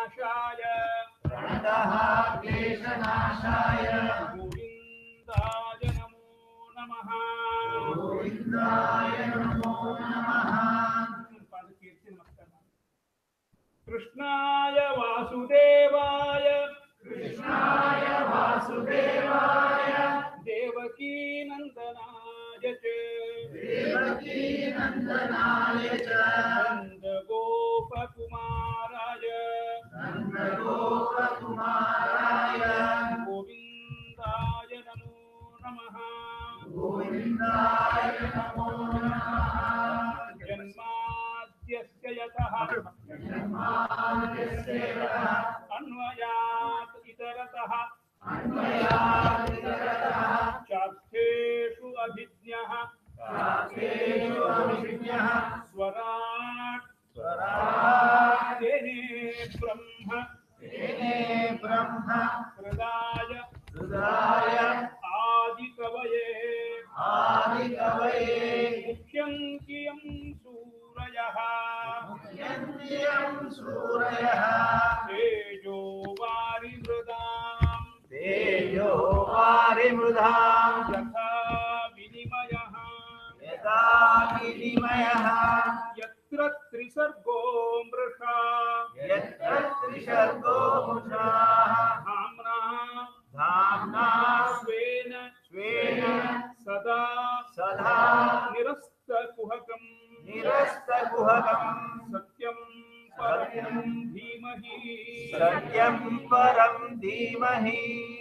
क्लेशनाशाय प्रणतः क्लेशनाशाय गोविन्दाय नमो नमः गोविन्दाय नमो नमः पादकीर्ति नमस्कार कृष्णाय वासुदेवाय कृष्णाय वासुदेवाय देवकी नन्दनाय च देवकीनन्दनाय च नन्दगोपकुमाराय नन्दगोपकुमाराय गोविन्दाय नमो नमः गोविन्दाय नमो नमः जन्माद्यस्य यतः जन्माद्यस्य यतः अन्वयात् इतरतः अन्वयादितरतः चार्थेषु अभिज्ञः शास्त्रेषु अभिज्ञः स्वराट् स्वराट् तेने ब्रह्म तेने ब्रह्म हृदाय हृदाय आदिकवये आदिकवये मुख्यं कियं सूरयः यन्त्यं सूरयः तेजो वारिमृदाम् तेजो वारिमृधाम् यथा विनिमयः यथा विनिमयः यत्र त्रिसर्गो मृषा यत्र त्रिशर्गो मुषाः धाम्ना धाम्ना स्वेन स्वेन सदा सदा निरस्तकुहकम् निरस्तकुहकम् सत्यं परं धीमहि सत्यं परं धीमहि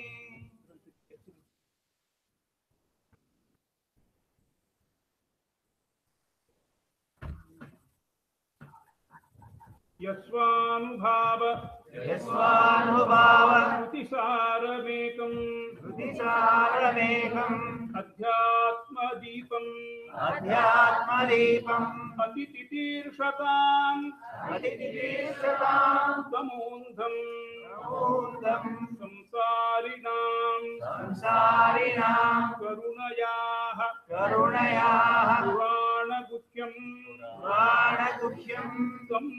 यस्वानुभाव यस्वानुभाव श्रुतिसारमेकम् श्रुतिसारमेकम् अध्यात्मदीपम् अध्यात्मदीपम् अतितितीर्षताम् अतिथितीर्थताम् तमोन्धम् ऊर्ध्वम् संसारिणाम् संसारिणाम् करुणयाः करुणयाः पुराणगुह्यम् पुराणगुह्यम् तम्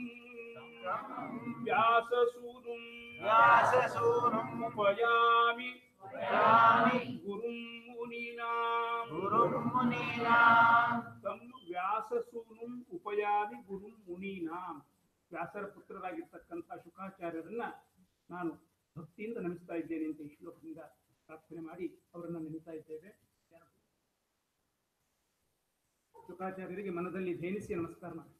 व्याससूनुम् व्याससूनुम् उपयामि यामि गुरुं मुनीनाम् गुरुम् मुनीनाम् ತಮ್ಮ ವ್ಯಾಸಸೂನು ಉಪಯಾಮಿ ಗುರು ಮುನೀನಾಂ ವ್ಯಾಸರ ಪುತ್ರರಾಗಿರ್ತಕ್ಕಂಥ ಶುಕಾಚಾರ್ಯರನ್ನ ನಾನು ಭಕ್ತಿಯಿಂದ ನಮಿಸ್ತಾ ಇದ್ದೇನೆ ಅಂತ ಈ ಶ್ಲೋಕದಿಂದ ಪ್ರಾರ್ಥನೆ ಮಾಡಿ ಅವರನ್ನ ನೆನೆಸ್ತಾ ಇದ್ದೇವೆ ಶುಕಾಚಾರ್ಯರಿಗೆ ಮನದಲ್ಲಿ ಧೇನಿಸಿ ನಮಸ್ಕಾರ ಮಾಡಿ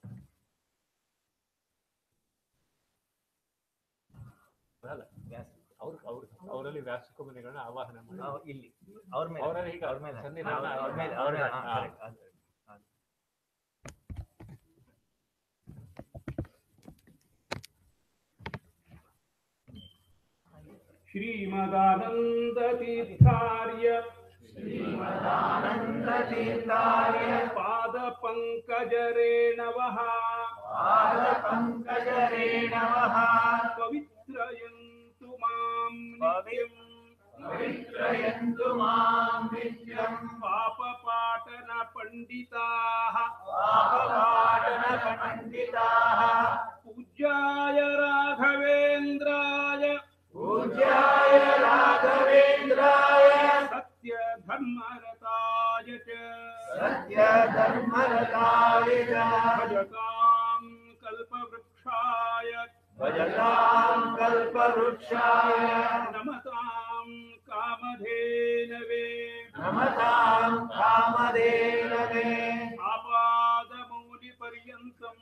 ಅಲ್ಲ ಅವ್ರ ಅವ್ರ ಅವರಲ್ಲಿ ವ್ಯಾಸಕ ಮುನಿಗಳನ್ನ ಆವಾಹನ ಮಾಡಿ ನಾವು ಇಲ್ಲಿ ಅವ್ರ ಮೇಲೆ ಅವರಲ್ಲಿ ಹೀಗೆ ಅವ್ರ ಮೇಲೆ ಸನ್ನಿಧಾನ ಅವ್ರ ಮೇಲೆ ಅವ್ರ ಮೇಲೆ ಹಾ, ಹಾ. correct, ಅದು. ಅದು. ಶ್ರೀಮದಾನಂದ ತೀರ್ಥಾರ್ಯ श्रीमदानन्दतीर्थार्य ಪಾದ ಪಂಕಜರೇಣವಃ पादपङ्कजरेणवः ಪವಿತ್ರಯಂತು ಮಾಂ पवित्रं पवित्रयन्तु मां नित्यं ಪಾಪಪಾಟನ ಪಂಡಿತಾಃ पापपाटनपण्डिताः पूज्याय राघवेन्द्राय पूज्याय राघवेन्द्राय सत्यधर्मरताय च सत्यधर्मरताय च भजतां कल्पवृक्षाय भजतां कल्पवृक्षाय नमतां कामधेनवे नमतां कामधेनवे आपादमौलिपर्यन्तम्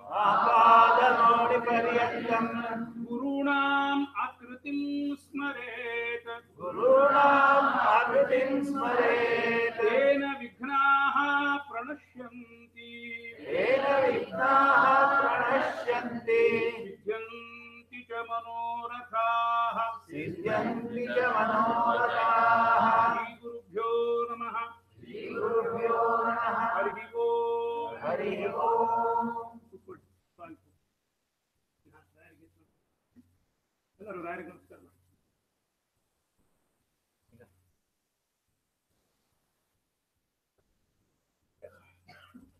आपादमौलिपर्यन्तम् गुरूणाम् आकृतिं स्मरेत् गुरूणाम् आकृतिं स्मरेत् तेन विघ्नाः प्रणश्यन्ति येन विघ्नाः प्रणश्यन्ति सिद्ध्यन्ति च मनोरथाः सिद्ध्यन्ति च मनोरथाः श्रीगुरुभ्यो नमः श्रीगुरुभ्यो नमः हरिः ओम् हरिः ओम् ಕೂತ್ಕೊಳ್ಳಿ. ಸ್ವಾಮಿ ಕೂತ್ಕೊಳ್ಳಿ. ಎಲ್ಲರೂ ರಾಯರಿಗೆ ನಮಸ್ಕಾರ ಮಾಡಿ.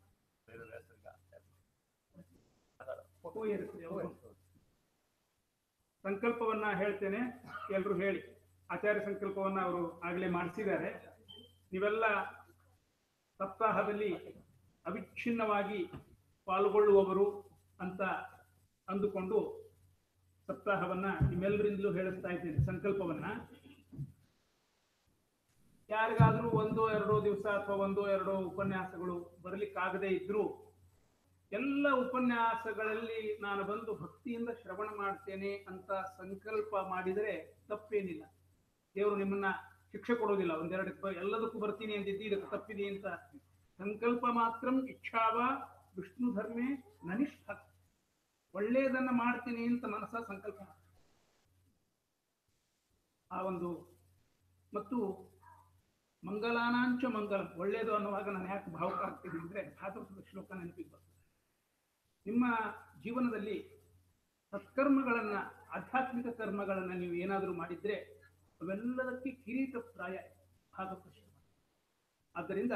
ಓ, ಏರಿಸಿ, ಓ, ಏರಿಸಿ. ಸಂಕಲ್ಪವನ್ನ ಹೇಳ್ತೇನೆ ಎಲ್ಲರೂ ಹೇಳಿ ಆಚಾರ್ಯ ಸಂಕಲ್ಪವನ್ನ ಅವರು ಆಗಲೇ ಮಾಡಿಸಿದ್ದಾರೆ ನೀವೆಲ್ಲ ಸಪ್ತಾಹದಲ್ಲಿ ಅವಿಚ್ಛಿನ್ನವಾಗಿ ಪಾಲ್ಗೊಳ್ಳುವವರು ಅಂತ ಅಂದುಕೊಂಡು ಸಪ್ತಾಹವನ್ನ ನಿಮ್ಮೆಲ್ಲರಿಂದಲೂ ಹೇಳಿಸ್ತಾ ಇದ್ದೇನೆ ಸಂಕಲ್ಪವನ್ನ ಯಾರಿಗಾದ್ರೂ ಒಂದೋ ಎರಡೋ ದಿವಸ ಅಥವಾ ಒಂದೋ ಎರಡೋ ಉಪನ್ಯಾಸಗಳು ಬರಲಿಕ್ಕಾಗದೇ ಇದ್ರೂ ಎಲ್ಲ ಉಪನ್ಯಾಸಗಳಲ್ಲಿ ನಾನು ಬಂದು ಭಕ್ತಿಯಿಂದ ಶ್ರವಣ ಮಾಡ್ತೇನೆ ಅಂತ ಸಂಕಲ್ಪ ಮಾಡಿದರೆ ತಪ್ಪೇನಿಲ್ಲ ದೇವರು ನಿಮ್ಮನ್ನ ಶಿಕ್ಷೆ ಕೊಡೋದಿಲ್ಲ ಒಂದೆರಡು ಪ- ಎಲ್ಲದಕ್ಕೂ ಬರ್ತೀನಿ ಅಂತಿದ್ದಿ ಇದಕ್ಕೆ ತಪ್ಪಿದೆ ಅಂತ ಸಂಕಲ್ಪ ಮಾತ್ರ ಇಚ್ಛಾವ ವಿಷ್ಣು ಧರ್ಮೇ ನನಿಷ್ಠ ಒಳ್ಳೆಯದನ್ನ ಮಾಡ್ತೀನಿ ಅಂತ ಮನಸ್ಸ ಸಂಕಲ್ಪ ಮಾಡು. ಆ ಒಂದು ಮತ್ತು ಮಂಗಲಾನಾಂಚ ಮಂಗಲ ಒಳ್ಳೆಯದು ಅನ್ನುವಾಗ ನಾನು ಯಾಕೆ ಭಾವುಕ ಆಗ್ತೀನಿ ಅಂದ್ರೆ ಭಾಗವತದ ಶ್ಲೋಕ ನೆನಪಿಗೆ ಬರ್ತದೆ ನಿಮ್ಮ ಜೀವನದಲ್ಲಿ ಸತ್ಕರ್ಮಗಳನ್ನ ಆಧ್ಯಾತ್ಮಿಕ ಕರ್ಮಗಳನ್ನ ನೀವು ಏನಾದರೂ ಮಾಡಿದ್ರೆ ಅವೆಲ್ಲದಕ್ಕೆ ಕಿರೀಟ ಪ್ರಾಯ ಭಾಗವತ ಶ್ಲೋಕ ಆದ್ದರಿಂದ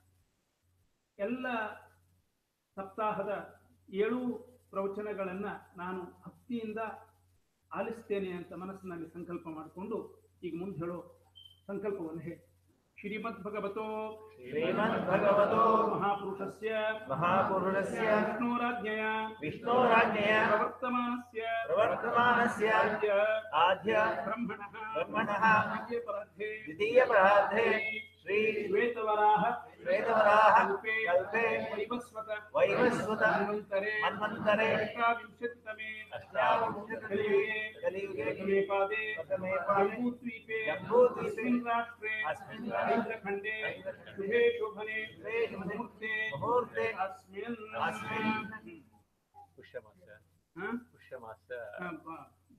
ಎಲ್ಲ ಸಪ್ತಾಹದ ಏಳು ಪ್ರವಚನಗಳನ್ನ ನಾನು ಭಕ್ತಿಯಿಂದ ಆಲಿಸ್ತೇನೆ ಅಂತ ಮನಸ್ಸಿನಲ್ಲಿ ಸಂಕಲ್ಪ ಮಾಡಿಕೊಂಡು ಈಗ ಮುಂದೆ ಹೇಳೋ ಸಂಕಲ್ಪವನ್ನು ಹೇಳಿ ಶ್ರೀಮದ್ ಭಗವತೋ श्रीमद्भगवतो ಮಹಾಪುರುಷಸ್ಯ महापुरुषस्य ವಿಷ್ಣೋರಾಜ್ಞಯ विष्णोराज्ञया ಪ್ರವರ್ತಮಾನಸ್ಯ प्रवर्तमानस्य ಆದ್ಯ आद्य ಬ್ರಹ್ಮಣಃ ब्रह्मणः ವಿದ್ಯೆಪರಾಧೆ द्वितीयपरार्धे श्री ಶ್ವೇತವರಾಹ श्वेतवराह ಕಲ್ಪೆ कल्पे ವೈವಸ್ವತ वैवस्वत ಮನ್ವಂತರೆ मन्वन्तरे ಅಷ್ಟಾವಿಂಶತಿತಮೇ अष्टाविंशतितमे ಕಲಿಯುಗೆ कलियुगे ಪ್ರಥಮೇ ಪಾದೆ प्रथमे पादे ಜಂಬೂದ್ವೀಪೆ जम्बूद्वीपे अस्मिन् राष्ट्रे अस्मिन् राष्ट्रे ऐन्द्रखण्डे शुभे शोभने शुभे शोभने मुहूर्ते मुहूर्ते अस्मिन् अस्मिन् ಪುಷ್ಯಮಾಸ ಹ? ಪುಷ್ಯಮಾಸ ಹ, ಬ-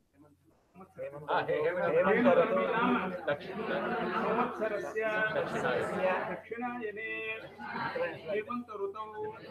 ಹಾ, ಹೇ- ಹೇಮಂತ ಹೇಮಂತ ಋತು. ಋತು. ದಕ್ಷಿಣ ಸಂವತ್ಸರಸ್ಯ ದಕ್ಷಿಣಾಯನೆ. ದಕ್ಷಿಣಾಯನೆ ಹೇಮಂತ ಋತೌ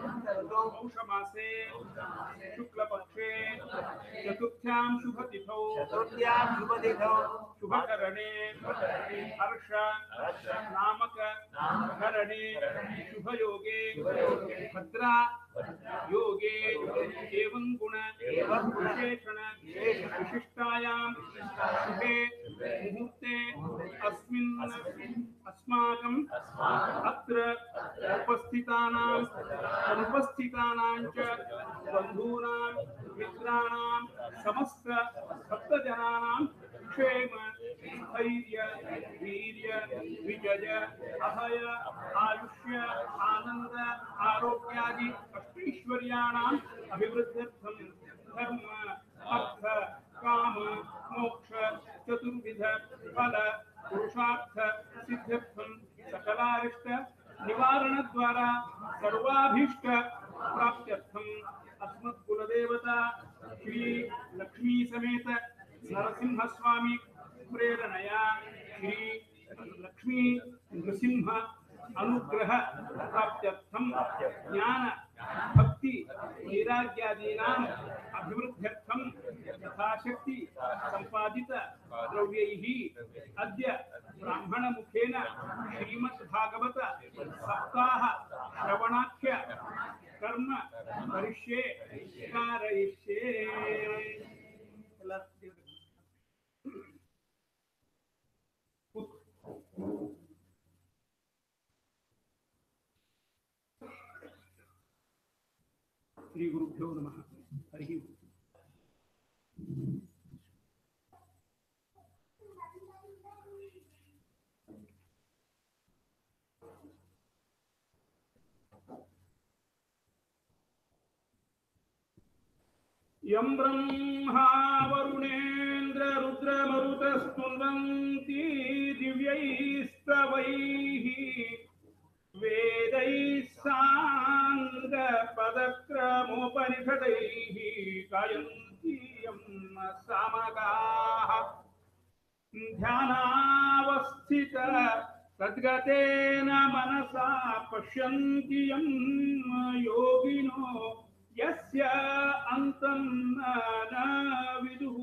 ಪೌಷಮಾಸೆ ಶುಕ್ಲಪಕ್ಷೆ ಚತುರ್ಥ್ಯಾಂ ಶುಭತಿಥೌ चतुर्थ्यां शुभतिथौ ಶುಭಕರಣೆ ಹರ್ಷ ನಾಮಕ ಕರಣೆ ಶುಭಯೋಗೆ ಭದ್ರಾ ಯೋಗೆ ಏವಂ ಗುಣ ಏವಂ ಗುಣ ವಿಶೇಷಣ ವಿಶಿಷ್ಟಾಯಾಂ ಶುಭೆ ಮುಹೂರ್ತೆ ಅಸ್ಮಿನ್ ಅಸ್ಮಾಕಂ ಅತ್ರ ಉಪಸ್ಥಿತಾನಾಂ ಅನುಪಸ್ಥಿತಾನಾಂ ಚ ಬಂಧೂನಾಂ ಮಿತ್ರಾಣಾಂ ಸಮಸ್ತ ಭಕ್ತಜನಾನಾಂ ಕ್ಷೇಮ ಸ್ಥೈರ್ಯ ವೀರ್ಯ ವಿಜಯ ಅಭಯ ಆಯುಷ್ಯ ಆನಂದ ಆರೋಗ್ಯಾದಿ ಅಷ್ಟೈಶ್ವರ್ಯಾಣಾಂ ಅಭಿವೃದ್ಧ್ಯರ್ಥಂ ಧರ್ಮ ಅರ್ಥ ಕಾಮ ಮೋಕ್ಷ ಚತುರ್ವಿಧ ಫಲ ಪುರುಷಾರ್ಥ ಸಿದ್ಧ್ಯರ್ಥಂ ಸಕಲಾರಿಷ್ಟ ನಿವಾರಣ ದ್ವಾರ ಸರ್ವಾಭೀಷ್ಟ ಪ್ರಾಪ್ತ್ಯರ್ಥಂ ಅಸ್ಮತ್ ಕುಲದೇವತಾ ಶ್ರೀ ಲಕ್ಷ್ಮೀ ಸಮೇತ ನರಸಿಂಹಸ್ವಾಮಿ ಪ್ರೇರಣೆಯ ಶ್ರೀ ಲಕ್ಷ್ಮೀ ನೃಸಿಂಹ ಅನುಗ್ರಹ ಪ್ರಾಪ್ತ್ಯರ್ಥಂ ಜ್ಞಾನ ಭಕ್ತಿ ವೈರಾಗ್ಯಾದೀನಾಂ ಅಭಿವೃದ್ಧ್ಯರ್ಥಂ ಯಥಾಶಕ್ತಿ ಸಂಪಾದಿತ ದ್ರವ್ಯೈಃ ಅದ್ಯ ಬ್ರಾಹ್ಮಣ ಮುಖೇನ ಶ್ರೀಮದ್ ಭಾಗವತ ಸಪ್ತಾಹ ಶ್ರವಣಾಖ್ಯ ಕರ್ಮ ಕರಿಷ್ಯೆ ಕಾರಯಿಷ್ಯೆ ಎಲ್ಲ ದೇವರಿಗೆ ಕೂತ್ಕೊ. ಶ್ರೀ ಗುರುಭ್ಯೋ ನಮಃ ಹರಿ ಓಂ. ಯಂ ಬ್ರಹ್ಮಾ ವರುಣೇಂದ್ರ ರುದ್ರಮರುತಸ್ತುನ್ವಂತಿ ದಿವ್ಯೈಸ್ತವೈಃ वेदैः साङ्गपदक्रमोपनिषदैः गायन्ति यं सामगाः ध्यानावस्थित तद्गतेन मनसा पश्यन्ति यं योगिनो यस्य अन्तं न विदुः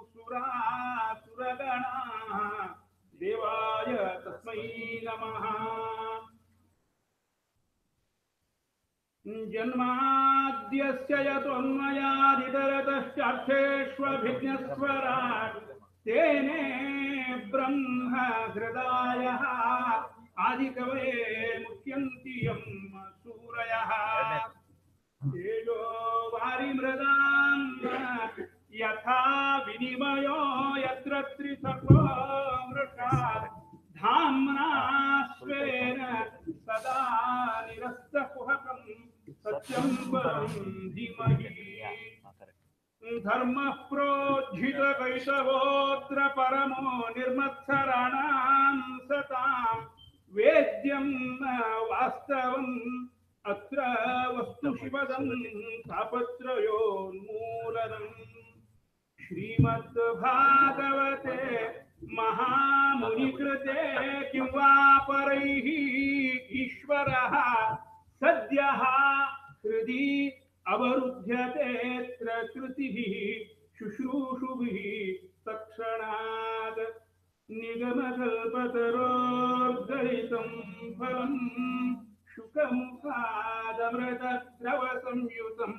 सुरासुरगणाः देवाय तस्मै नमः जन्माद् ಆದ್ಯಸ್ಯ ಯತ್ವನ್ಮಯಾದಿತರತಶ್ಚಾರ್ಥೇಷ್ವಭಿಜ್ಞಸ್ವರಾಟ್ ತೇನೇ ಬ್ರಹ್ಮ ಹೃದಯ ಆದಿಕವೇ ಮುಖ್ಯಂತಿ ಯಂ ಸೂರಯಃ ತೇಜೋ ವಾರಿಮೃದಾಂ ಯಥಾ ವಿನಿಮಯೋ ಯತ್ರ ತ್ರಿಸರ್ವೋ ಮೃಷಾ ಧಾಮ್ನಾ ಸ್ವೇನ ಸದಾ ನಿರಸ್ತಕುಹಕಂ ಸತ್ಯಂ ಪರಂ ಧೀಮಹಿ ಧರ್ಮ ಪ್ರೋಜ್ಜಿತ ಕೈತವೋತ್ರ ಪರಮೋ ನಿರ್ಮತ್ಸರಾಣಾಂ ಸತಾಂ ವೇದ್ಯಂ ವಾಸ್ತವಂ ಅತ್ರ ವಸ್ತು ಶಿವದಂ ತಾಪತ್ರಯೋನ್ಮೂಲನಂ ಶ್ರೀಮದ್ ಭಾಗವತೆ महामुनिकृते किं वा परैः ईश्वरः सद्यः हृदि अवरुध्यतेऽत्र कृतिभिः शुश्रूषुभिः तत्क्षणात् निगमकल्पतरोर्गलितं फलम् शुकमुखादमृतद्रवसंयुतम्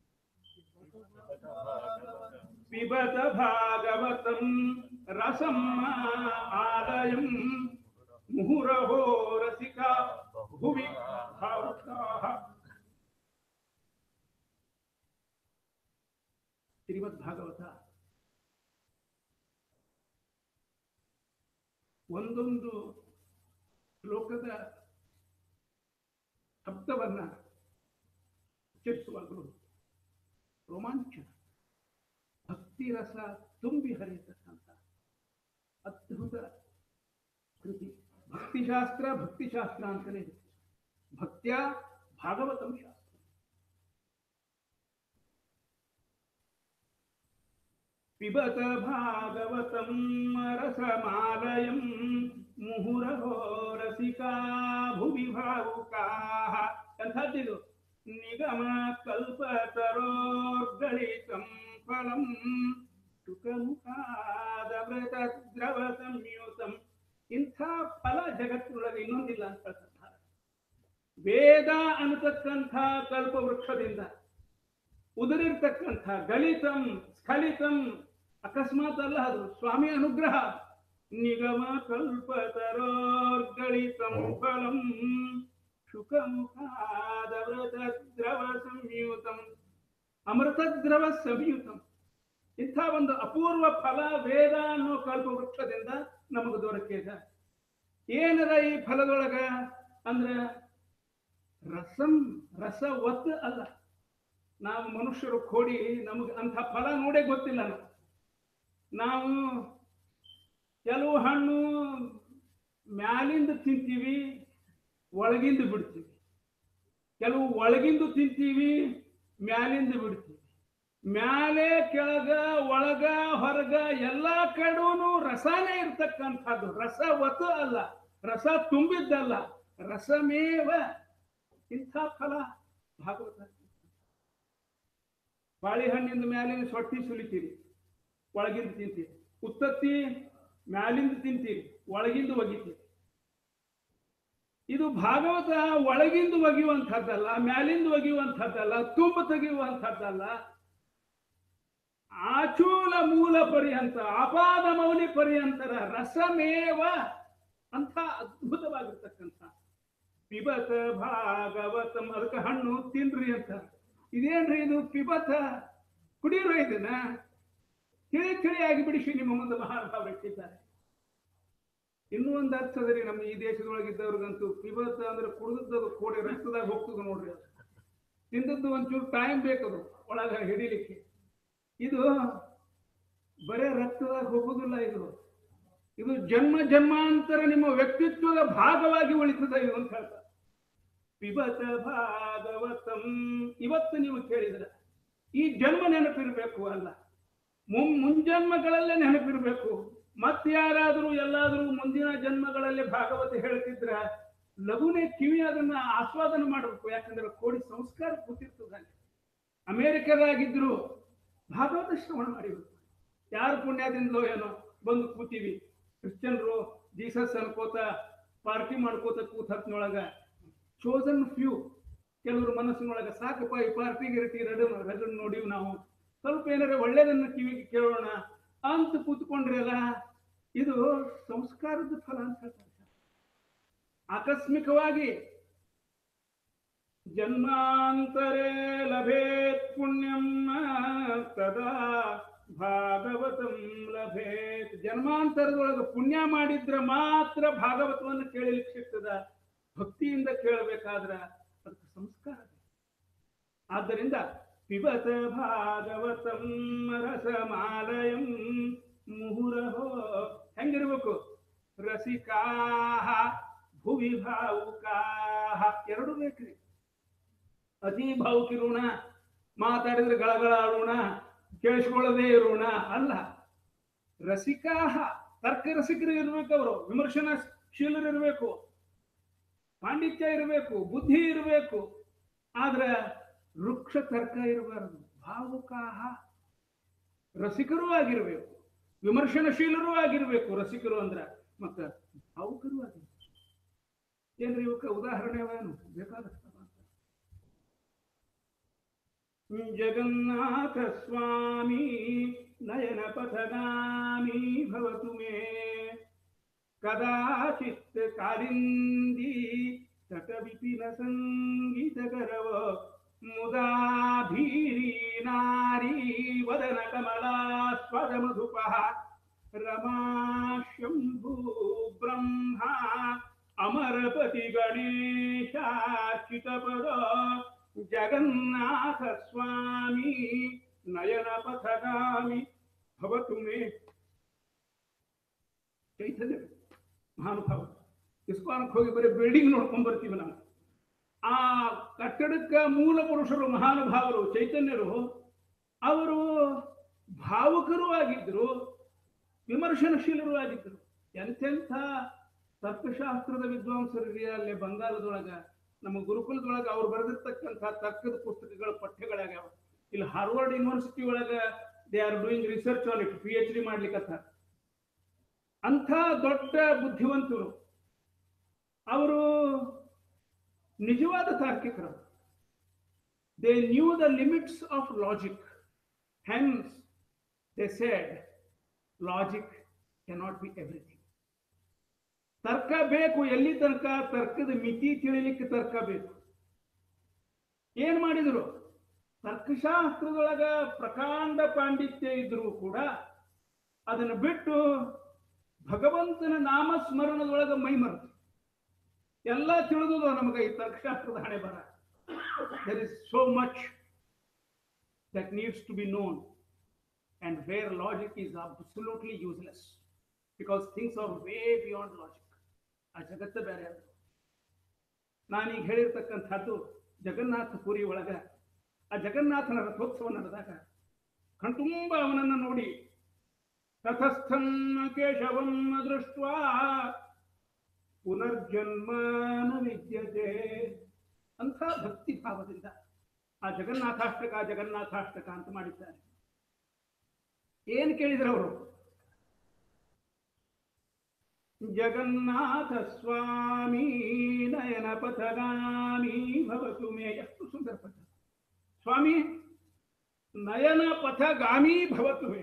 पिबत भागवतं रसम् आलयं मुहुरहो रसिका भुवि भावुकाः ಶ್ರೀಮದ್ ಭಾಗವತ ಒಂದೊಂದು ಶ್ಲೋಕದ ಶಬ್ದವನ್ನ ಉಚ್ಚರಿಸುವಾಗಲೂ ರೋಮಾಂಚನ ಭಕ್ತಿ ರಸ ತುಂಬಿ ಹರಿಯತಕ್ಕಂಥ ಅದ್ಭುತ ಕೃತಿ ಭಕ್ತಿಶಾಸ್ತ್ರ ಭಕ್ತಿಶಾಸ್ತ್ರ ಅಂತಲೇ ಇದೆ ಭಕ್ತ್ಯ ಭಾಗವತಂ ಶಾಸ್ತ್ರ ಪಿಬತ ಭಾಗವತಂ ರಸಮಾಲಯಂ ಮುಹುರಹೋ ರಸಿಕಾ ಭುವಿ ಭಾವುಕಾಃ ಎಂಥದ್ದಿದು ನಿಗಮ ಕಲ್ಪತರೋರ್ಗಳಿತಂ ಫಲಂ ಸುಖಮುಖಾದಮೃತ ದ್ರವ ಸಂಯುತಂ ಇಂಥ ಫಲ ಜಗತ್ತಿನೊಳಗೆ ಇನ್ನೊಂದಿಲ್ಲ ಅಂತ ಹೇಳ್ತಾರೆ ವೇದ ಅನ್ನತಕ್ಕಂಥ ಕಲ್ಪವೃಕ್ಷದಿಂದ ಉದುರಿರ್ತಕ್ಕಂಥ ಗಲಿತಂ ಸ್ಖಲಿತಂ ಅಕಸ್ಮಾತ್ ಅಲ್ಲ ಅದು ಸ್ವಾಮಿ ಅನುಗ್ರಹ ನಿಗಮ ಕಲ್ಪತರೋರ್ಗಳಿತಂ ಫಲಂ ಶುಕಮುಖಾದಮೃತ ದ್ರವ ಸಂಯುತಂ ಅಮೃತದ್ರವ ಸಂಯುತಂ ಇಂಥ ಒಂದು ಅಪೂರ್ವ ಫಲ ವೇದ ಅನ್ನೋ ಕಲ್ಪವೃಕ್ಷದಿಂದ ನಮಗೆ ದೊರಕಿದೆ ಏನದ ಈ ಫಲದೊಳಗ ಅಂದ್ರ ರಸಂ ರಸ ಒತ್ತು ಅಲ್ಲ ನಾವು ಮನುಷ್ಯರು ಕೋಡಿ ನಮಗೆ ಅಂಥ ಫಲ ನೋಡೇ ಗೊತ್ತಿಲ್ಲ ನಾವು ನಾವು ಕೆಲವು ಹಣ್ಣು ಮ್ಯಾಲಿಂದ ತಿಂತೀವಿ ಒಳಗಿಂದ ಬಿಡ್ತೀವಿ ಕೆಲವು ಒಳಗಿಂದು ತಿಂತೀವಿ ಮ್ಯಾಲಿಂದ ಬಿಡ್ತೀವಿ ಮ್ಯಾಲೆ ಕೆಳಗ ಒಳಗ ಹೊರಗ ಎಲ್ಲಾ ಕಡೆನೂ ರಸನೇ ಇರ್ತಕ್ಕಂಥದ್ದು ರಸ ಒತ್ತು ಅಲ್ಲ ರಸ ತುಂಬಿದ್ದಲ್ಲ ರಸಮೇವ ಇಂಥ ಫಲ ಭಾಗವತ ಬಾಳೆಹಣ್ಣಿಂದ ಮ್ಯಾಲಿನ ಸೊಟ್ಟಿ ಸುಲಿತೀರಿ ಒಳಗಿಂದ ತಿಂತೀರಿ ಉತ್ತತ್ತಿ ಮ್ಯಾಲಿಂದ ತಿಂತೀರಿ ಒಳಗಿಂದ ಒಗಿತೀರಿ ಇದು ಭಾಗವತ ಒಳಗಿಂದ ಒಗೆಯುವಂಥದ್ದಲ್ಲ ಮ್ಯಾಲಿಂದ ಒಗೆಯುವಂಥದ್ದಲ್ಲ ತುಂಬ ತೆಗೆಯುವಂಥದ್ದಲ್ಲ ಆಚೂಲ ಮೂಲ ಪರ್ಯಂತ ಅಪಾದ ಮೌಲಿ ಪರ್ಯಂತರ ರಸಮೇವ ಅಂತ ಅದ್ಭುತವಾಗಿರ್ತಕ್ಕಂಥ ಪಿಬತ ಭಾಗವತಂ ಅದಕ್ಕೆ ಹಣ್ಣು ತಿನ್ರಿ ಅಂತ ಇದೇನ್ರಿ ಇದು ಪಿಬತ ಕುಡಿಯರು ಇದನ್ನ ಕಿಳಿ ಕಿಳಿಯಾಗಿ ಬಿಡಿಸಿ ನಿಮ್ಮ ಮುಂದೆ ಮಹಾನುಭಾವರು ಇಟ್ಟಿದ್ದಾರೆ ಇನ್ನೂ ಒಂದು ಅರ್ಥದರಿ ನಮ್ಮ ಈ ದೇಶದೊಳಗಿದ್ದವ್ರಿಗಂತೂ ಪಿಬತ ಅಂದ್ರೆ ಕುಡಿದದ್ದು ಕೋಡಿ ರಕ್ತದಾಗ ಹೋಗ್ತದ ನೋಡ್ರಿ ಅದು ತಿಂದದ್ದು ಒಂಚೂರು ಟೈಮ್ ಬೇಕದು ಒಳಗ ಹಿಡಿಲಿಕ್ಕೆ ಇದು ಬರೇ ರಕ್ತದಾಗ ಹೋಗುದಿಲ್ಲ ಇದು ಇದು ಜನ್ಮ ಜನ್ಮಾಂತರ ನಿಮ್ಮ ವ್ಯಕ್ತಿತ್ವದ ಭಾಗವಾಗಿ ಉಳಿತದ ಇದು ಅಂತ ಹೇಳ್ತಾರೆ ಪಿಬತ ಭಾಗವತಂ ಇವತ್ತು ನೀವು ಕೇಳಿದ್ರ ಈ ಜನ್ಮ ನೆನಪಿರ್ಬೇಕು ಅಲ್ಲ ಮುಂ ಮುಂಜನ್ಮಗಳಲ್ಲೇ ನೆನಪಿರ್ಬೇಕು ಮತ್ ಯಾರಾದರೂ ಎಲ್ಲಾದರೂ ಮುಂದಿನ ಜನ್ಮಗಳಲ್ಲಿ ಭಾಗವತ ಹೇಳ್ತಿದ್ರ ಲಘುನೆ ಕಿವಿ ಅದನ್ನ ಆಸ್ವಾದನೆ ಮಾಡಬೇಕು ಯಾಕಂದ್ರೆ ಕೋಡಿ ಸಂಸ್ಕಾರ ಕೂತಿರ್ತದೆ ಅಮೇರಿಕದಾಗಿದ್ರು ಭಾಗವತ ಶ್ರವಣ ಮಾಡಿಬೇಕು ಯಾರು ಪುಣ್ಯದಿಂದಲೋ ಏನೋ ಬಂದು ಕೂತೀವಿ ಕ್ರಿಶ್ಚಿಯನ್ರು ಜೀಸಸ್ ಅನ್ಕೋತ ಪಾರ್ಟಿ ಮಾಡ್ಕೋತ ಕೂತ್ ಹತ್ನೊಳಗ ಚೋಸನ್ ಫ್ಯೂ ಕೆಲವರು ಮನಸ್ಸಿನೊಳಗೆ ಸಾಕಪ್ಪ ಈ ಪಾರ್ಟಿ ಗಿರ್ಟಿ ರಡ ರಗಡ್ ನೋಡಿವ್ ನಾವು ಸ್ವಲ್ಪ ಏನಾರ ಒಳ್ಳೇದನ್ನ ಕಿವಿಗೆ ಕೇಳೋಣ ಅಂತ ಕೂತ್ಕೊಂಡ್ರಲ್ಲ ಇದು ಸಂಸ್ಕಾರದ ಫಲ ಅಂತ ಹೇಳ್ತಾರೆ ಆಕಸ್ಮಿಕವಾಗಿ ಜನ್ಮಾಂತರೇ ಲಭೇತ್ ಪುಣ್ಯಂ ತದಾ ಭಾಗವತಂ ಲಭೇತ್ ಜನ್ಮಾಂತರದೊಳಗೆ ಪುಣ್ಯ ಮಾಡಿದ್ರ ಮಾತ್ರ ಭಾಗವತವನ್ನು ಕೇಳಲಿಕ್ಕೆ ಸಿಗ್ತದ ಭಕ್ತಿಯಿಂದ ಕೇಳಬೇಕಾದ್ರ ಅದಕ್ಕೆ ಸಂಸ್ಕಾರ ಬೇಕು. ಆದ್ದರಿಂದ ಪಿಬತ ಭಾಗವತಂ ರಸಮಾಲಯಂ ಮುಹುರಹೋ ಹೆಂಗಿರ್ಬೇಕು ರಸಿಕಾಹ ಭುವಿ ಭಾವುಕಾಹ ಎರಡು ಬೇಕ್ರಿ ಅತಿ ಭಾವುಕಿರೋಣ ಮಾತಾಡಿದ್ರೆ ಗಳಗಳ ಆಡೋಣ ಕೇಳಿಸ್ಕೊಳ್ಳದೆ ಇರೋಣ ಅಲ್ಲ ರಸಿಕಾಹ ತರ್ಕ ರಸಿಕರು ಇರ್ಬೇಕು ಅವರು ವಿಮರ್ಶನಶೀಲರು ಇರಬೇಕು ಪಾಂಡಿತ್ಯ ಇರಬೇಕು ಬುದ್ಧಿ ಇರಬೇಕು ಆದ್ರೆ ವೃಕ್ಷ ತರ್ಕ ಇರಬಾರದು ಭಾವುಕಾಹ ರಸಿಕರೂ ಆಗಿರ್ಬೇಕು ವಿಮರ್ಶನಶೀಲರೂ ಆಗಿರ್ಬೇಕು ರಸಿಕರು ಅಂದ್ರ ಮತ್ತ ಭಾವುಕರೂ ಆಗಿರ್ಬೇಕು ಏನ್ರಿ ಇವಕ್ಕ ಉದಾಹರಣೆ ಅವೇನು ಬೇಕಾದಷ್ಟು ಜಗನ್ನಾಥ ಸ್ವಾಮಿ ನಯನ ಪಥಗಾಮಿ ಭವತು ಮೇ ಕದಾಚಿತ್ ಕಾಲಿಂದಿ ತಟ ವಿಪಿನ ಸಂಗೀತಕರವ ಮುದಾಭೀರಿ ನಾರಿ ವದನ ಕಮಲಾಸ್ವದ ಮಧುಪಃ ರಮಾ ಶಂಭು ಬ್ರಹ್ಮ ಅಮರಪತಿ ಗಣೇಶಾಚಿತಪದ ಜಗನ್ನಾಥ ಸ್ವಾಮಿ ನಯನ ಪಥಗಾಮಿ ಭವತು ಮೇ ಚೈತನ್ಯ ಮಹಾನುಭಾವ ಇಸ್ಕಾನಕ್ಕೆ ಹೋಗಿ ಬರೀ ಬಿಲ್ಡಿಂಗ್ ನೋಡ್ಕೊಂಡ್ ಬರ್ತೀವಿ ನಾವು ಆ ಕಟ್ಟಡಕ್ಕ ಮೂಲ ಪುರುಷರು ಮಹಾನುಭಾವರು ಚೈತನ್ಯರು ಅವರು ಭಾವುಕರು ಆಗಿದ್ರು ವಿಮರ್ಶನಶೀಲರು ಆಗಿದ್ರು ಎಂತೆಂಥ ತರ್ಕಶಾಸ್ತ್ರದ ವಿದ್ವಾಂಸರಿಗೆ ಅಲ್ಲಿ ಬಂಗಾಳದೊಳಗ ನಮ್ಮ ಗುರುಕುಲದೊಳಗ ಅವ್ರು ಬರೆದಿರ್ತಕ್ಕಂಥ ತರ್ಕದ ಪುಸ್ತಕಗಳ ಪಠ್ಯಗಳಾಗ್ಯಾವ ಇಲ್ಲಿ ಹಾರ್ವರ್ಡ್ ಯೂನಿವರ್ಸಿಟಿ ಒಳಗ they are doing research on it P H D ಮಾಡ್ಲಿಕ್ಕತ್ತ ಅಂಥ ದೊಡ್ಡ ಬುದ್ಧಿವಂತರು ಅವರು ನಿಜವಾದ ತಾರ್ಕಿಕರು they knew the limits of logic hence they said logic cannot be everything ತರ್ಕ ಬೇಕು ಎಲ್ಲಿ ತನಕ ತರ್ಕದ ಮಿತಿ ತಿಳಿಲಿಕ್ಕೆ ತರ್ಕ ಬೇಕು ಏನ್ ಮಾಡಿದ್ರು ತರ್ಕಶಾಸ್ತ್ರದೊಳಗ ಪ್ರಕಾಂಡ ಪಾಂಡಿತ್ಯ ಇದ್ರೂ ಕೂಡ ಅದನ್ನು ಬಿಟ್ಟು ಭಗವಂತನ ನಾಮಸ್ಮರಣದೊಳಗ ಮೈ ಮರೆತು ಎಲ್ಲ ತಿಳಿದುದು ನಮಗೆ ಈ ತರ್ಕಶಾಸ್ತ್ರದ ಹಣೆ ಬರ there is so much that needs to be known and where logic is absolutely useless because things are way beyond logic ಆ ಜಗತ್ತು ಬೇರೆ ಅದು ನಾನೀಗ ಹೇಳಿರ್ತಕ್ಕಂಥದ್ದು ಜಗನ್ನಾಥ ಪುರಿ ಒಳಗ ಆ ಜಗನ್ನಾಥನ ರಥೋತ್ಸವ ನಡೆದಾಗ ಕಣ್ತುಂಬ ಅವನನ್ನು ನೋಡಿ ತಥಸ್ಥಂ ಕೇಶವಂ ದೃಷ್ಟ ಪುನರ್ಜನ್ಮ ನ ವಿದ್ಯತೆ ಅಂಥ ಭಕ್ತಿ ಭಾವದಿಂದ ಆ ಜಗನ್ನಾಥಾಷ್ಟಕ ಜಗನ್ನಾಥಾಷ್ಟಕ ಅಂತ ಮಾಡಿದ್ದಾರೆ ಏನ್ ಕೇಳಿದ್ರು ಅವರು ಜಗನ್ನಾಥ ಸ್ವಾಮಿ ನಯನ ಪಥಗಾಮಿ ಭವತು ಮೇ ಎಷ್ಟು ಸುಂದರ ಪದ ಸ್ವಾಮಿ ನಯನ ಪಥಗಾಮಿ ಭವತು ಮೇ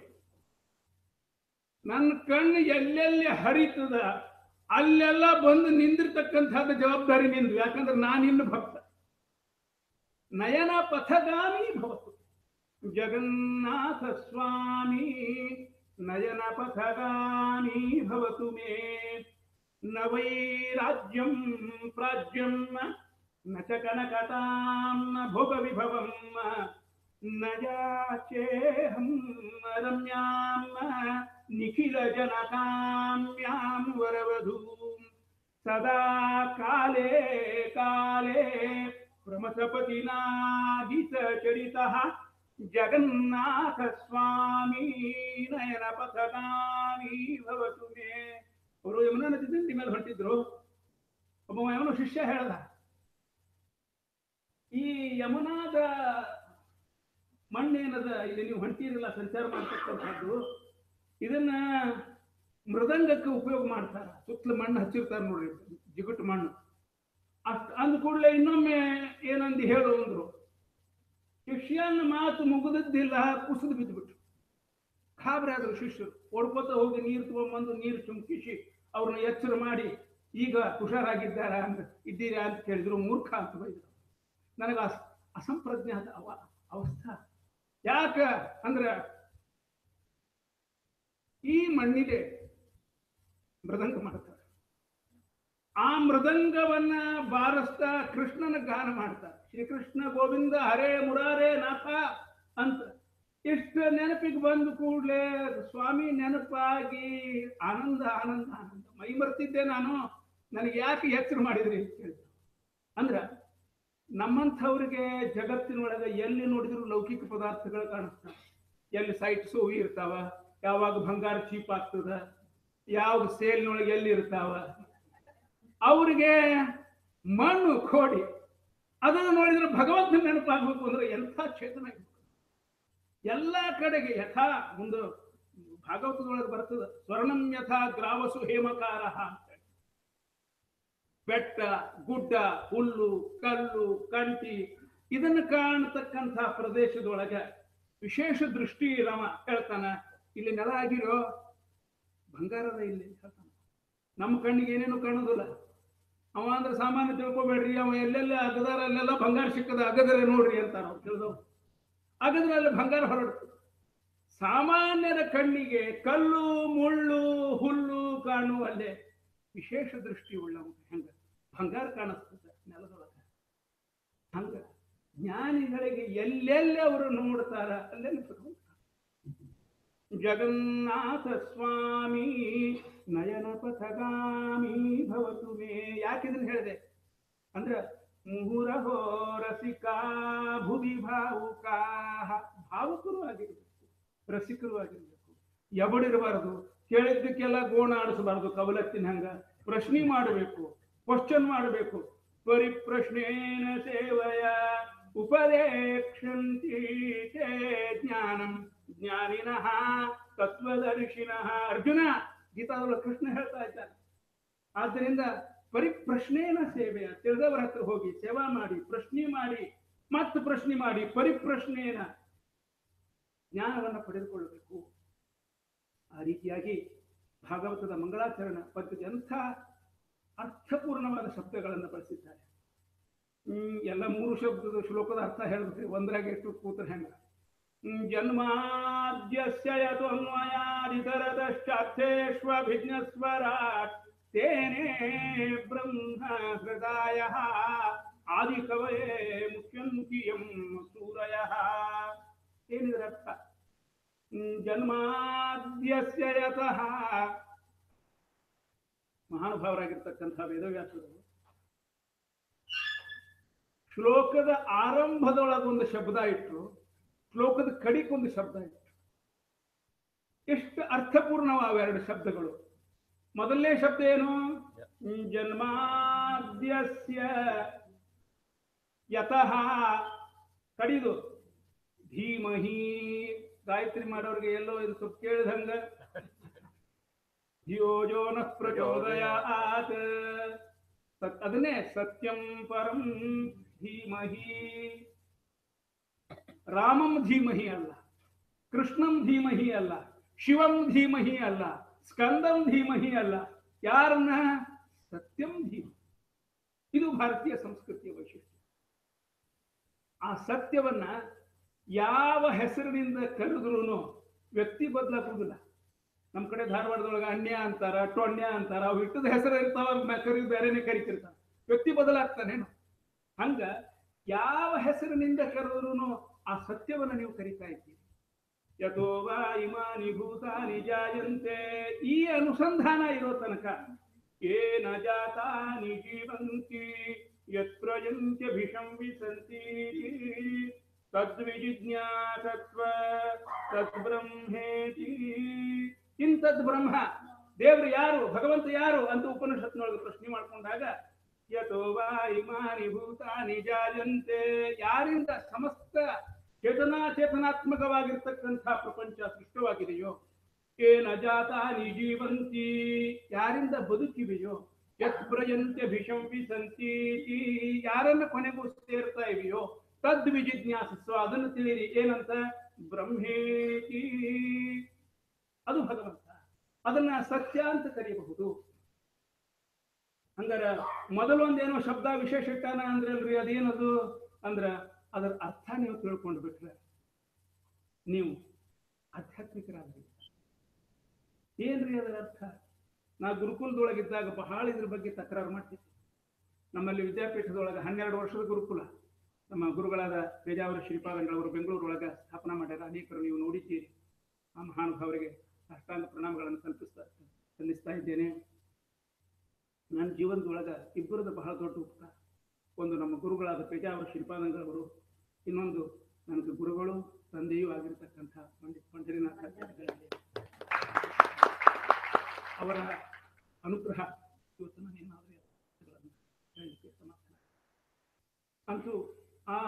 ನನ್ನ ಕಣ್ಣು ಎಲ್ಲೆಲ್ಲಿ ಹರಿತದ ಅಲ್ಲೆಲ್ಲ ಬಂದು ನಿಂದಿರ್ತಕ್ಕಂಥದ್ದು ಜವಾಬ್ದಾರಿ ನಿಂದು ಯಾಕಂದ್ರೆ ನಾನಿನ್ನು ಭಕ್ತ ನಯನ ಪಥಗಾಮಿ ಭವತು ಜಗನ್ನಾಥ ಸ್ವಾಮಿ ನಯನ ಪಥಗಾಮಿ ಭವತು ಮೇ ನ ವೈ ರಾಜ್ಯಂ ಪ್ರಾಜ್ಯಂ ನ ಚ ಕನಕತಾಂ ನ ಭೋಗ ವಿಭವಂ ನ ಯಾಚೇಹಂ ರಮ್ಯಾಂ ನಿಖಿಲ ಜನಕಾಮ್ಯಾಂ ವರವಧೂಂ ಸದಾ ಕಾಲೇ ಕಾಲೇ ಪ್ರಮಥಪತಿನಾದಿತ ಚರಿತಃ ಜಗನ್ನಾಥ ಸ್ವಾಮಿ ನಯನ ಪಥಗಾಮಿ ಭವತು ಮೇ ಅವರು ಯಮುನಾ ನದಿ ದಂಡಿ ಮೇಲೆ ಹೊಂಟಿದ್ರು ಒಬ್ಬ ಯಮನ ಶಿಷ್ಯ ಹೇಳ್ದ ಈ ಯಮುನಾದ ಮಣ್ಣೇನದ ಇಲ್ಲಿ ನೀವು ಹೊಂಟಿರಲ್ಲ ಸಂಚಾರ ಮಾಡ್ತಕ್ಕಂಥದ್ದು ಇದನ್ನ ಮೃದಂಗಕ್ಕೆ ಉಪಯೋಗ ಮಾಡ್ತಾರ ಸುತ್ತಲ ಮಣ್ಣು ಹಚ್ಚಿರ್ತಾರ ನೋಡ್ರಿ ಜಿಗುಟು ಮಣ್ಣು ಅಷ್ಟ್ ಅಂದ ಕೂಡಲೇ ಇನ್ನೊಮ್ಮೆ ಏನಂದು ಹೇಳು ಅಂದ್ರು ಶಿಷ್ಯನ ಮಾತು ಮುಗಿದದ್ದಿಲ್ಲ ಕುಸಿದು ಬಿದ್ದುಬಿಟ್ರು ಖಾಬ್ರಿ ಆದ್ರು ಶಿಷ್ಯರು ಓಡ್ಕೋತ ಹೋಗಿ ನೀರು ತಗೊಂಡ್ಬಂದು ನೀರು ಚುಮ್ಕಿಸಿ ಅವ್ರನ್ನ ಎಚ್ಚರ ಮಾಡಿ ಈಗ ಹುಷಾರಾಗಿದ್ದಾರ ಅಂತ ಇದ್ದೀರಾ ಅಂತ ಕೇಳಿದ್ರು ಮೂರ್ಖ ಅಂತ ಬೈದ್ರು ನನಗೆ ಅಸ್ ಅಸಂಪ್ರಜ್ಞಾತ ಅವ ಅವಸ್ಥಾ ಯಾಕ ಅಂದ್ರೆ ಈ ಮಣ್ಣಿಗೆ ಮೃದಂಗ ಮಾಡ್ತಾರೆ ಆ ಮೃದಂಗವನ್ನ ಬಾರಿಸ್ತಾ ಕೃಷ್ಣನ ಗಾನ ಮಾಡ್ತಾರೆ ಶ್ರೀಕೃಷ್ಣ ಗೋವಿಂದ ಹರೇ ಮುರಾರೇ ನಾಥ ಅಂತ ಇಷ್ಟು ನೆನಪಿಗೆ ಬಂದ ಕೂಡಲೇ ಸ್ವಾಮಿ ನೆನಪಾಗಿ ಆನಂದ ಆನಂದ ಆನಂದ ಮೈ ಮರ್ತಿದ್ದೆ ನಾನು ನನಗೆ ಯಾಕೆ ಎಚ್ಚರ ಮಾಡಿದ್ರಿ ಅಂತ ಕೇಳಿದ್ರು ಅಂದ್ರ ನಮ್ಮಂಥವ್ರಿಗೆ ಜಗತ್ತಿನೊಳಗೆ ಎಲ್ಲಿ ನೋಡಿದ್ರು ಲೌಕಿಕ ಪದಾರ್ಥಗಳು ಕಾಣಿಸ್ತಾವ ಎಲ್ಲಿ ಸೈಟ್ಸ್ ಹೂವಿ ಇರ್ತಾವ ಯಾವಾಗ ಬಂಗಾರ ಚೀಪ್ ಆಗ್ತದ ಯಾವ ಸೇಲ್ನೊಳಗೆ ಎಲ್ಲಿ ಇರ್ತಾವ ಅವ್ರಿಗೆ ಮಣ್ಣು ಕೋಡಿ ಅದನ್ನು ನೋಡಿದ್ರೆ ಭಗವಂತನ ನೆನಪಾಗಬೇಕು ಅಂದ್ರೆ ಎಂಥ ಚೇತನ ಇರ್ಬೇಕು. ಎಲ್ಲಾ ಕಡೆಗೆ ಯಥಾ ಒಂದು ಭಾಗವತದೊಳಗೆ ಬರ್ತದ ಸ್ವರ್ಣಂ ಯಥಾ ಗ್ರಾವಸು ಹೇಮಕಾರ ಅಂತ ಬೆಟ್ಟ ಗುಡ್ಡ ಹುಲ್ಲು ಕಲ್ಲು ಕಂಟಿ ಇದನ್ನು ಕಾಣತಕ್ಕಂಥ ಪ್ರದೇಶದೊಳಗೆ ವಿಶೇಷ ದೃಷ್ಟಿ ಇಲ್ಲವ ಹೇಳ್ತಾನ ಇಲ್ಲಿ ನೆಲ ಆಗಿರೋ ಬಂಗಾರದ ಇಲ್ಲಿ ಹೇಳ್ತಾನ ನಮ್ಮ ಕಣ್ಣಿಗೆ ಏನೇನು ಕಾಣೋದಿಲ್ಲ ಅವ ಅಂದ್ರೆ ಸಾಮಾನ್ಯ ತಿಳ್ಕೊಬೇಡ್ರಿ ಅವ ಎಲ್ಲೆಲ್ಲ ಅಗದಾರ ಅಲ್ಲೆಲ್ಲ ಬಂಗಾರ ಸಿಕ್ಕದ ಅಗದರೆ ನೋಡ್ರಿ ಅಂತಾರ ಅವ್ರು ತಿಳಿದವ್ರು ಅಗದ್ರಲ್ಲಿ ಬಂಗಾರ ಹೊರಡ್ತದೆ ಸಾಮಾನ್ಯರ ಕಣ್ಣಿಗೆ ಕಲ್ಲು ಮುಳ್ಳು ಹುಲ್ಲು ಕಾಣುವಲ್ಲೇ ವಿಶೇಷ ದೃಷ್ಟಿ ಉಳ್ಳವ ಹೆಂಗ ಬಂಗಾರ ಕಾಣಿಸ್ತದೆ ನೆಲದೊಳಗೆ ಹಂಗ ಜ್ಞಾನಿಗಳಿಗೆ ಎಲ್ಲೆಲ್ಲಿ ಅವರು ನೋಡ್ತಾರ ಅಲ್ಲೆಲ್ಲಿ ಭಗವಂತ ಜಗನ್ನಾಥ ಸ್ವಾಮಿ ನಯನ ಪಥಗಾಮಿ ಭವತು ಮೇ ಯಾಕಿದನ್ನ ಹೇಳಿದೆ ಅಂದ್ರೆ ಮುಹುರಹೋ ರಸಿಕಾ ಭುವಿ ಭಾವುಕಾ ಭಾವುಕರು ಆಗಿರ್ಬೇಕು ರಸಿಕರು ಆಗಿರ್ಬೇಕು ಎಬಡಿರಬಾರದು ಕೇಳಿದ್ದಕ್ಕೆಲ್ಲ ಗೋಣ ಆಡಿಸಬಾರದು ಕವಲತ್ತಿನ ಹಂಗ ಪ್ರಶ್ನೆ ಮಾಡಬೇಕು ಕ್ವಶನ್ ಮಾಡಬೇಕು ಪರಿಪ್ರಶ್ನೇನ ಸೇವಯ ಉಪದೇಕ್ಷಂತಿ ತೇ ಜ್ಞಾನಂ ಜ್ಞಾನಿನಃ ತತ್ವದರ್ಶಿನಃ ಅರ್ಜುನ ಗೀತಾದೊಳಗೆ ಕೃಷ್ಣ ಹೇಳ್ತಾ ಇದ್ದಾನೆ ಆದ್ದರಿಂದ ಪರಿಪ್ರಶ್ನೇನ ಸೇವೆಯ ತಿಳಿದವರ ಹತ್ರ ಹೋಗಿ ಸೇವಾ ಮಾಡಿ ಪ್ರಶ್ನೆ ಮಾಡಿ ಮತ್ತು ಪ್ರಶ್ನೆ ಮಾಡಿ ಪರಿಪ್ರಶ್ನೇನ ಜ್ಞಾನವನ್ನು ಪಡೆದುಕೊಳ್ಳಬೇಕು ಆ ರೀತಿಯಾಗಿ ಭಾಗವತದ ಮಂಗಳಾಚರಣ ಪದ್ಧತಿ ಅಂಥ ಅರ್ಥಪೂರ್ಣವಾದ ಶಬ್ದಗಳನ್ನು ಬಳಸಿದ್ದಾರೆ ಹ್ಮ್ ಎಲ್ಲ ಮೂರು ಶಬ್ದದ ಶ್ಲೋಕದ ಅರ್ಥ ಹೇಳಿದ್ರೆ ಒಂದ್ರಾಗ ಎಷ್ಟು ಕೂತ್ರ ಹೆಂಗ ಹ್ಮ್, ಜನ್ಮಾದ್ಯಸ್ಯ ಯತೋನ್ವಯಾದಿತರದಶ್ಚಾರ್ಥೇಷ್ವಭಿಜ್ಞಸ್ವರಾಟ್ ತೇನೇ ಬ್ರಹ್ಮ ಹೃದಯ ಆದಿಕವಯೇ ಮುಖ್ಯಂತಿ ಯಂ ಸೂರಯಃ ಏನಿದ್ರ ಅರ್ಥ ಹ್ಮ್, ಜನ್ಮಾದ್ಯಸ್ಯ ಯತಃ ಮಹಾನುಭಾವರಾಗಿರ್ತಕ್ಕಂಥ ವೇದವ್ಯಾಸರು ಶ್ಲೋಕದ ಆರಂಭದೊಳಗೊಂದು ಶಬ್ದ ಇಟ್ಟರು ಶ್ಲೋಕದ ಕಡಿಕೊಂದು ಶಬ್ದ ಇಟ್ಟರು ಎಷ್ಟು ಅರ್ಥಪೂರ್ಣವಾವೆರಡು ಶಬ್ದಗಳು ಮೊದಲನೇ ಶಬ್ದ ಏನು ಹ್ಮ್, ಜನ್ಮಾದ್ಯಸ್ಯ ಯತಃ ಕಡಿದು ಧೀಮಹಿ ಗಾಯತ್ರಿ ಮಾಡೋರಿಗೆ ಎಲ್ಲೋ ಇದು ಸ್ವಲ್ಪ ಕೇಳಿದಂಗ ಧಿಯೋ ಯೋ ನ ಪ್ರಚೋದಯಾತ್ ಸತ್ ಅದನ್ನೇ ಸತ್ಯಂ ಪರಂ ಧೀಮಹಿ ರಾಮಂ ಧೀಮಹಿ ಅಲ್ಲ ಕೃಷ್ಣಂ ಧೀಮಹಿ ಅಲ್ಲ ಶಿವಂ ಧೀಮಹಿ ಅಲ್ಲ ಸ್ಕಂದಂ ಧೀಮಹಿ ಅಲ್ಲ ಯಾರನ್ನ ಸತ್ಯಂ ಧೀಮ ಇದು ಭಾರತೀಯ ಸಂಸ್ಕೃತಿಯ ವೈಶಿಷ್ಟ್ಯ ಆ ಸತ್ಯವನ್ನ ಯಾವ ಹೆಸರಿನಿಂದ ಕರೆದ್ರೂ ವ್ಯಕ್ತಿ ಬದಲಾಗುವುದಿಲ್ಲ ನಮ್ಮ ಕಡೆ ಧಾರವಾಡದೊಳಗೆ ಅನ್ಯ ಅಂತಾರ ಟೊಣ್ಯ ಅಂತಾರ ಅವು ಇಟ್ಟದ ಹೆಸರು ಇರ್ತಾವ ಮ- ಕರಿ ಬೇರೆನೆ ಕರಿತಿರ್ತಾರ ವ್ಯಕ್ತಿ ಬದಲಾಗ್ತಾನೇನು ಹಂಗ ಯಾವ ಹೆಸರಿನಿಂದ ಕರೆದ್ರೂ ಆ ಸತ್ಯವನ್ನ ನೀವು ಕರಿತಾ ಇದ್ದೀರಿ ಯಥೋ ವಾ ಇಮಾನಿ ಭೂತಾನಿ ಜಾಯಂತೆ ಈ ಅನುಸಂಧಾನ ಇರೋ ತನಕ ಏನ ಜಾತಾನಿ ಜೀವಂತಿ ಯತ್ಪ್ರಯಂತ್ಯಭಿಷಂ ವಿಸಂತಿ ತದ್ವಿಜಿಜ್ಞಾಸತ್ವ ತದ್ಬ್ರಹ್ಮೇತಿ ಇಂಥದ್ ಬ್ರಹ್ಮ ದೇವ್ರು ಯಾರು ಭಗವಂತ ಯಾರು ಅಂತ ಉಪನಿಷತ್ನೊಳಗೆ ಪ್ರಶ್ನೆ ಮಾಡ್ಕೊಂಡಾಗ ಯಥೋ ವಾ ಇಮಾನಿ ಭೂತಾನಿ ಜಾಯಂತೆ ಯಾರಿಂದ ಸಮಸ್ತ ಚೇತನಾಚೇತನಾತ್ಮಕವಾಗಿರ್ತಕ್ಕಂಥ ಪ್ರಪಂಚ ಸೃಷ್ಟವಾಗಿದೆಯೋ ಏನ ಜಾತಾನಿ ಜೀವಂತಿ ಯಾರಿಂದ ಬದುಕಿವೆಯೋ ಯತ್ ಪ್ರಯಂತ್ಯ ಭಿಷಂ ವಿಸಂತಿ ಯಾರನ್ನ ಕೊನೆಗೂ ಸೇರ್ತಾ ಇವೆಯೋ ತದ್ ವಿಜಿಜ್ಞಾಸಿಸ್ವ ಅದನ್ನು ತಿಳಿರಿ ಏನಂತ ಬ್ರಹ್ಮೇತಿ ಅದು ಭಗವಂತ ಅದನ್ನ ಸತ್ಯ ಅಂತ ಕರೆಯಬಹುದು ಹಂಗಾರ ಮೊದಲೊಂದೇನೋ ಶಬ್ದ ವಿಶೇಷಕಾನ ಅಂದ್ರಲ್ರಿ ಅದೇನದು ಅಂದ್ರ ಅದರ ಅರ್ಥ ನೀವು ತಿಳ್ಕೊಂಡು ಬಿಟ್ರೆ ನೀವು ಆಧ್ಯಾತ್ಮಿಕರಾಗ್ರಿ ಏನ್ರಿ ಅದರ ಅರ್ಥ ನಾ ಗುರುಕುಲದೊಳಗಿದ್ದಾಗ ಬಹಳ ಇದ್ರ ಬಗ್ಗೆ ತಕರಾರು ಮಾಡ್ತಿದ್ದೆ ನಮ್ಮಲ್ಲಿ ವಿದ್ಯಾಪೀಠದೊಳಗೆ ಹನ್ನೆರಡು ವರ್ಷದ ಗುರುಕುಲ ನಮ್ಮ ಗುರುಗಳಾದ ಪೇಜಾವರ ಶ್ರೀಪಾದಂಗಳವರು ಬೆಂಗಳೂರೊಳಗೆ ಸ್ಥಾಪನಾ ಮಾಡ್ಯಾರ ಅನೇಕರು ನೀವು ನೋಡಿದ್ದೀರಿ ಆ ಮಹಾನುಭಾವರಿಗೆ ಅಷ್ಟಾಂಗ ಪ್ರಣಾಮಗಳನ್ನು ಸಲ್ಲಿಸ್ತಾ ಸಲ್ಲಿಸ್ತಾ ಇದ್ದೇನೆ ನನ್ನ ಜೀವನದೊಳಗೆ ಇಬ್ಬರದ ಬಹಳ ದೊಡ್ಡ ಉಪಕಾರ ಒಂದು ನಮ್ಮ ಗುರುಗಳಾದ ಪೇಜಾವರ ಶ್ರೀಪಾದಂಗಳವರು ಇನ್ನೊಂದು ನನಗೆ ಗುರುಗಳು ತಂದೆಯೂ ಆಗಿರ್ತಕ್ಕಂಥ ಪಂಡಿತ್ ಪಂಡರಿನಾಥ ಆಚಾರ್ಯಗಳಲ್ಲಿ ಅವರ ಅನುಗ್ರಹ ಇವತ್ತು ನಾನು ಏನಾದರೂ ಹೇಳಲಿಕ್ಕೆ ಸಮರ್ಥ ಅಂತೂ ಆ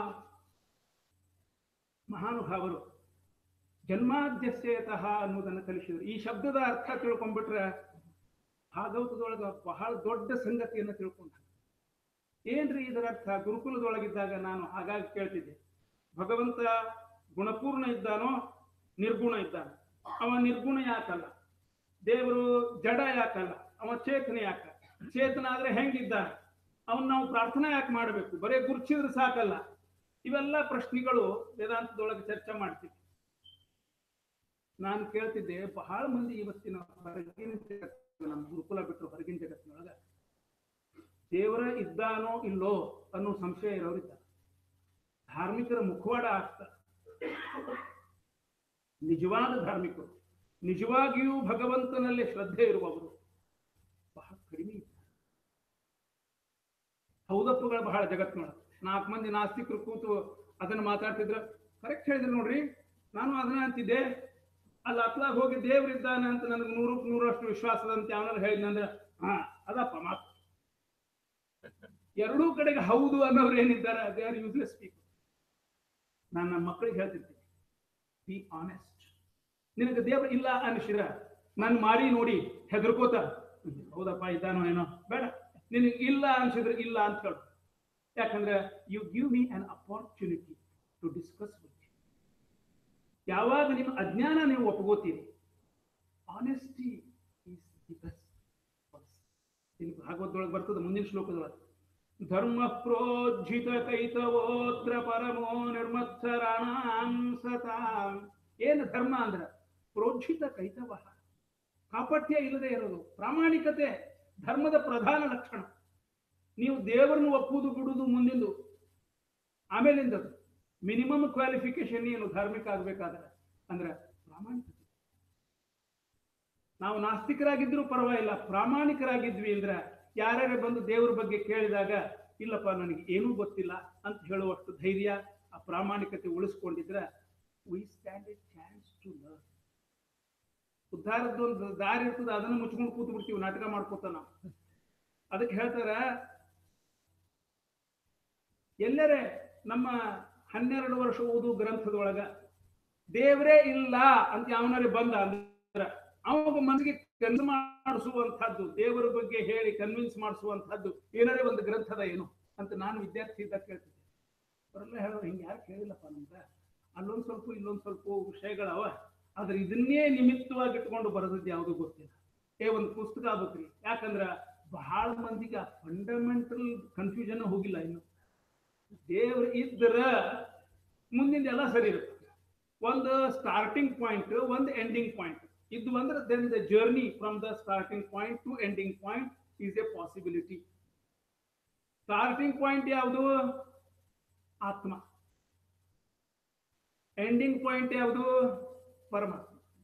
ಮಹಾನುಭಾವರು ಜನ್ಮಾದ್ಯಸ್ಯತಃ ಅನ್ನೋದನ್ನು ಕಲಿಸಿದರು ಈ ಶಬ್ದದ ಅರ್ಥ ತಿಳ್ಕೊಂಡ್ಬಿಟ್ರೆ ಭಾಗವತದೊಳಗ ಬಹಳ ದೊಡ್ಡ ಸಂಗತಿಯನ್ನು ತಿಳ್ಕೊಂಡ ಏನ್ರಿ ಇದರ ಅರ್ಥ ಗುರುಕುಲದೊಳಗಿದ್ದಾಗ ನಾನು ಆಗಾಗ ಕೇಳ್ತಿದ್ದೆ ಭಗವಂತ ಗುಣಪೂರ್ಣ ಇದ್ದಾನೋ ನಿರ್ಗುಣ ಇದ್ದಾನೋ ಅವ ನಿರ್ಗುಣ ಯಾಕಲ್ಲ ದೇವರು ಜಡ ಯಾಕಲ್ಲ ಅವ ಚೇತನ ಯಾಕ ಚೇತನ ಆದ್ರೆ ಹೆಂಗಿದ್ದಾನೆ ಅವನ್ ನಾವು ಪ್ರಾರ್ಥನಾ ಯಾಕೆ ಮಾಡಬೇಕು ಬರೇ ಗುರುಚಿದ್ರೆ ಸಾಕಲ್ಲ ಇವೆಲ್ಲ ಪ್ರಶ್ನೆಗಳು ವೇದಾಂತದೊಳಗೆ ಚರ್ಚೆ ಮಾಡ್ತೀವಿ ನಾನು ಕೇಳ್ತಿದ್ದೆ ಬಹಳ ಮಂದಿ ಇವತ್ತಿನ ಹೊರಗಿನ ಜಗತ್ತಿನ ನಮ್ಮ ಗುರುಕುಲ ಬಿಟ್ಟರು ಹೊರಗಿನ ಜಗತ್ತಿನೊಳಗ ದೇವರ ಇದ್ದಾನೋ ಇಲ್ಲೋ ಅನ್ನೋ ಸಂಶಯ ಇರೋರಿದ್ದಾರೆ ಧಾರ್ಮಿಕರ ಮುಖವಾಡ ಆಗ್ತಾರೆ ನಿಜವಾದ ಧಾರ್ಮಿಕರು ನಿಜವಾಗಿಯೂ ಭಗವಂತನಲ್ಲಿ ಶ್ರದ್ಧೆ ಇರುವವರು ಬಹಳ ಕಡಿಮೆ ಇದ್ದಾರೆ ಹೌದಪ್ಪುಗಳು ಬಹಳ ಜಗತ್ತಿನೊಳಗೆ ನಾಲ್ಕು ಮಂದಿ ನಾಸ್ತಿಕರು ಕೂತು ಅದನ್ನ ಮಾತಾಡ್ತಿದ್ರ ಕರೆಕ್ಟ್ ಹೇಳಿದ್ರು ನೋಡ್ರಿ ನಾನು ಅದನ್ನ ಅಂತಿದ್ದೆ ಅಲ್ಲಿ ಅತ್ಲಾಗ ಹೋಗಿ ದೇವ್ರಿದ್ದಾನೆ ಅಂತ ನನಗೆ ನೂರಕ್ಕೆ ನೂರಷ್ಟು ವಿಶ್ವಾಸದಂತೆ ಅವನಲ್ಲಿ ಹೇಳಿದ್ನಂದ್ರೆ ಹಾ ಅದಪ್ಪ ಮಾತು ಎರಡೂ ಕಡೆಗೆ ಹೌದು ಅನ್ನೋರು ಏನಿದ್ದಾರೆ ದೇ ಆರ್ ಯೂಸ್ಲೆಸ್ ಪೀಪಲ್ ನಾನು ನನ್ನ ಮಕ್ಕಳಿಗೆ ಹೇಳ್ತಿರ್ತೀನಿ ಬಿ ಆನೆಸ್ಟ್ ನಿನಗೆ ದೇವ್ರ ಇಲ್ಲ ಅನಿಸಿರ ನನ್ನ ಮಾರಿ ನೋಡಿ ಹೆದರ್ಕೋತ ಹೌದಪ್ಪ ಇದ್ದಾನೋ ಏನೋ ಬೇಡ ನಿನಗೆ ಇಲ್ಲ ಅನ್ಸಿದ್ರೆ ಇಲ್ಲ ಅಂತ ಹೇಳು ಯಾಕಂದ್ರೆ you give me an opportunity to discuss with ಯಾವಾಗ ನಿಮ್ಮ ಅಜ್ಞಾನ ನೀವು ಒಪ್ಕೋತೀರಿ ಆನೆಸ್ಟಿ ಈಸ್ ದಿ ಬೆಸ್ಟ್ ಇಲ್ಲಿ ಭಾಗವತದೊಳಗೆ ಬರ್ತದೆ ಮುಂದಿನ ಶ್ಲೋಕದೊಳಗೆ ಧರ್ಮ ಪ್ರೋಜ್ಜಿತ ಕೈತವೋತ್ರ ಪರಮೋ ನಿರ್ಮತ್ಸರಾಣಾಂ ಸತಾಂ ಏನು ಧರ್ಮ ಅಂದ್ರೆ ಪ್ರೋಜ್ಜಿತ ಕೈತವ ಕಾಪಟ್ಯ ಇಲ್ಲದೆ ಇರೋದು ಪ್ರಾಮಾಣಿಕತೆ ಧರ್ಮದ ಪ್ರಧಾನ ಲಕ್ಷಣ ನೀವು ದೇವರನ್ನು ಒಪ್ಪುವುದು ಬಿಡುವುದು ಮುಂದಿಂದು ಆಮೇಲಿಂದದು ಮಿನಿಮಮ್ ಕ್ವಾಲಿಫಿಕೇಶನ್ ಏನು ಧಾರ್ಮಿಕ ಆಗ್ಬೇಕಾದ್ರೆ ಅಂದ್ರೆ ಪ್ರಾಮಾಣಿಕತೆ ನಾವು ನಾಸ್ತಿಕರಾಗಿದ್ರು ಪರವಾಗಿಲ್ಲ ಪ್ರಾಮಾಣಿಕರಾಗಿದ್ವಿ ಅಂದ್ರೆ ಯಾರ್ಯಾರು ಬಂದು ದೇವರ ಬಗ್ಗೆ ಕೇಳಿದಾಗ ಇಲ್ಲಪ್ಪ ನನಗೆ ಏನೂ ಗೊತ್ತಿಲ್ಲ ಅಂತ ಹೇಳುವಷ್ಟು ಧೈರ್ಯ ಆ ಪ್ರಾಮಾಣಿಕತೆ ಉಳಿಸ್ಕೊಂಡಿದ್ರೆ we stand a chance to learn ಉದ್ಧಾರದ್ದು ಒಂದು ದಾರಿ ಇರ್ತದೆ ಅದನ್ನು ಮುಚ್ಕೊಂಡು ಕೂತು ಬಿಡ್ತೀವಿ ನಾಟಕ ಮಾಡ್ಕೋತ ನಾವು ಅದಕ್ಕೆ ಹೇಳ್ತಾರ ಎಲ್ಲರೇ ನಮ್ಮ ಹನ್ನೆರಡು ವರ್ಷ ಓದು ಗ್ರಂಥದೊಳಗ ದೇವರೇ ಇಲ್ಲ ಅಂತ ಯಾವನಾರೇ ಬಂದ ಅಂದ್ರ ಅವಾಗ ಮನಸ್ಸಿಗೆ ಕನ್ಸ್ ಮಾಡಿಸುವಂತಹದ್ದು ದೇವರ ಬಗ್ಗೆ ಹೇಳಿ ಕನ್ವಿನ್ಸ್ ಮಾಡಿಸುವಂತಹದ್ದು ಏನಾರೇ ಒಂದು ಗ್ರಂಥದ ಏನು ಅಂತ ನಾನು ವಿದ್ಯಾರ್ಥಿ ಇದ್ದಾಗ ಕೇಳ್ತಿದ್ದೆ ಅವರೆಲ್ಲ ಹೇಳೋರು ಹಿಂಗೆ ಯಾರು ಕೇಳಿಲ್ಲಪ್ಪ ನಮ್ಗೆ ಅಲ್ಲೊಂದು ಸ್ವಲ್ಪ ಇಲ್ಲೊಂದು ಸ್ವಲ್ಪ ವಿಷಯಗಳವ ಆದ್ರೆ ಇದನ್ನೇ ನಿಮಿತ್ತವಾಗಿ ಇಟ್ಕೊಂಡು ಬರೆದದ್ದು ಯಾವುದು ಗೊತ್ತಿಲ್ಲ ಏ ಒಂದು ಪುಸ್ತಕ ಆಗ್ಬೇಕ್ರಿ ಯಾಕಂದ್ರ ಬಹಳ ಮಂದಿಗೆ ಆ ಫಂಡಮೆಂಟಲ್ ಕನ್ಫ್ಯೂಷನ್ ಹೋಗಿಲ್ಲ ಇನ್ನು ದೇವ್ರ ಇದ್ರ ಮುಂದಿನ ಎಲ್ಲ ಸರಿ ಇರುತ್ತೆ ಒಂದು ಸ್ಟಾರ್ಟಿಂಗ್ ಪಾಯಿಂಟ್ ಒಂದು ಎಂಡಿಂಗ್ ಪಾಯಿಂಟ್ ಇದು ಅಂದ್ರೆ then the journey from the starting point to ending point is a possibility starting point ಯಾವುದು ಆತ್ಮ ಎಂಡಿಂಗ್ ಪಾಯಿಂಟ್ ಯಾವುದು ಪರಮಾತ್ಮ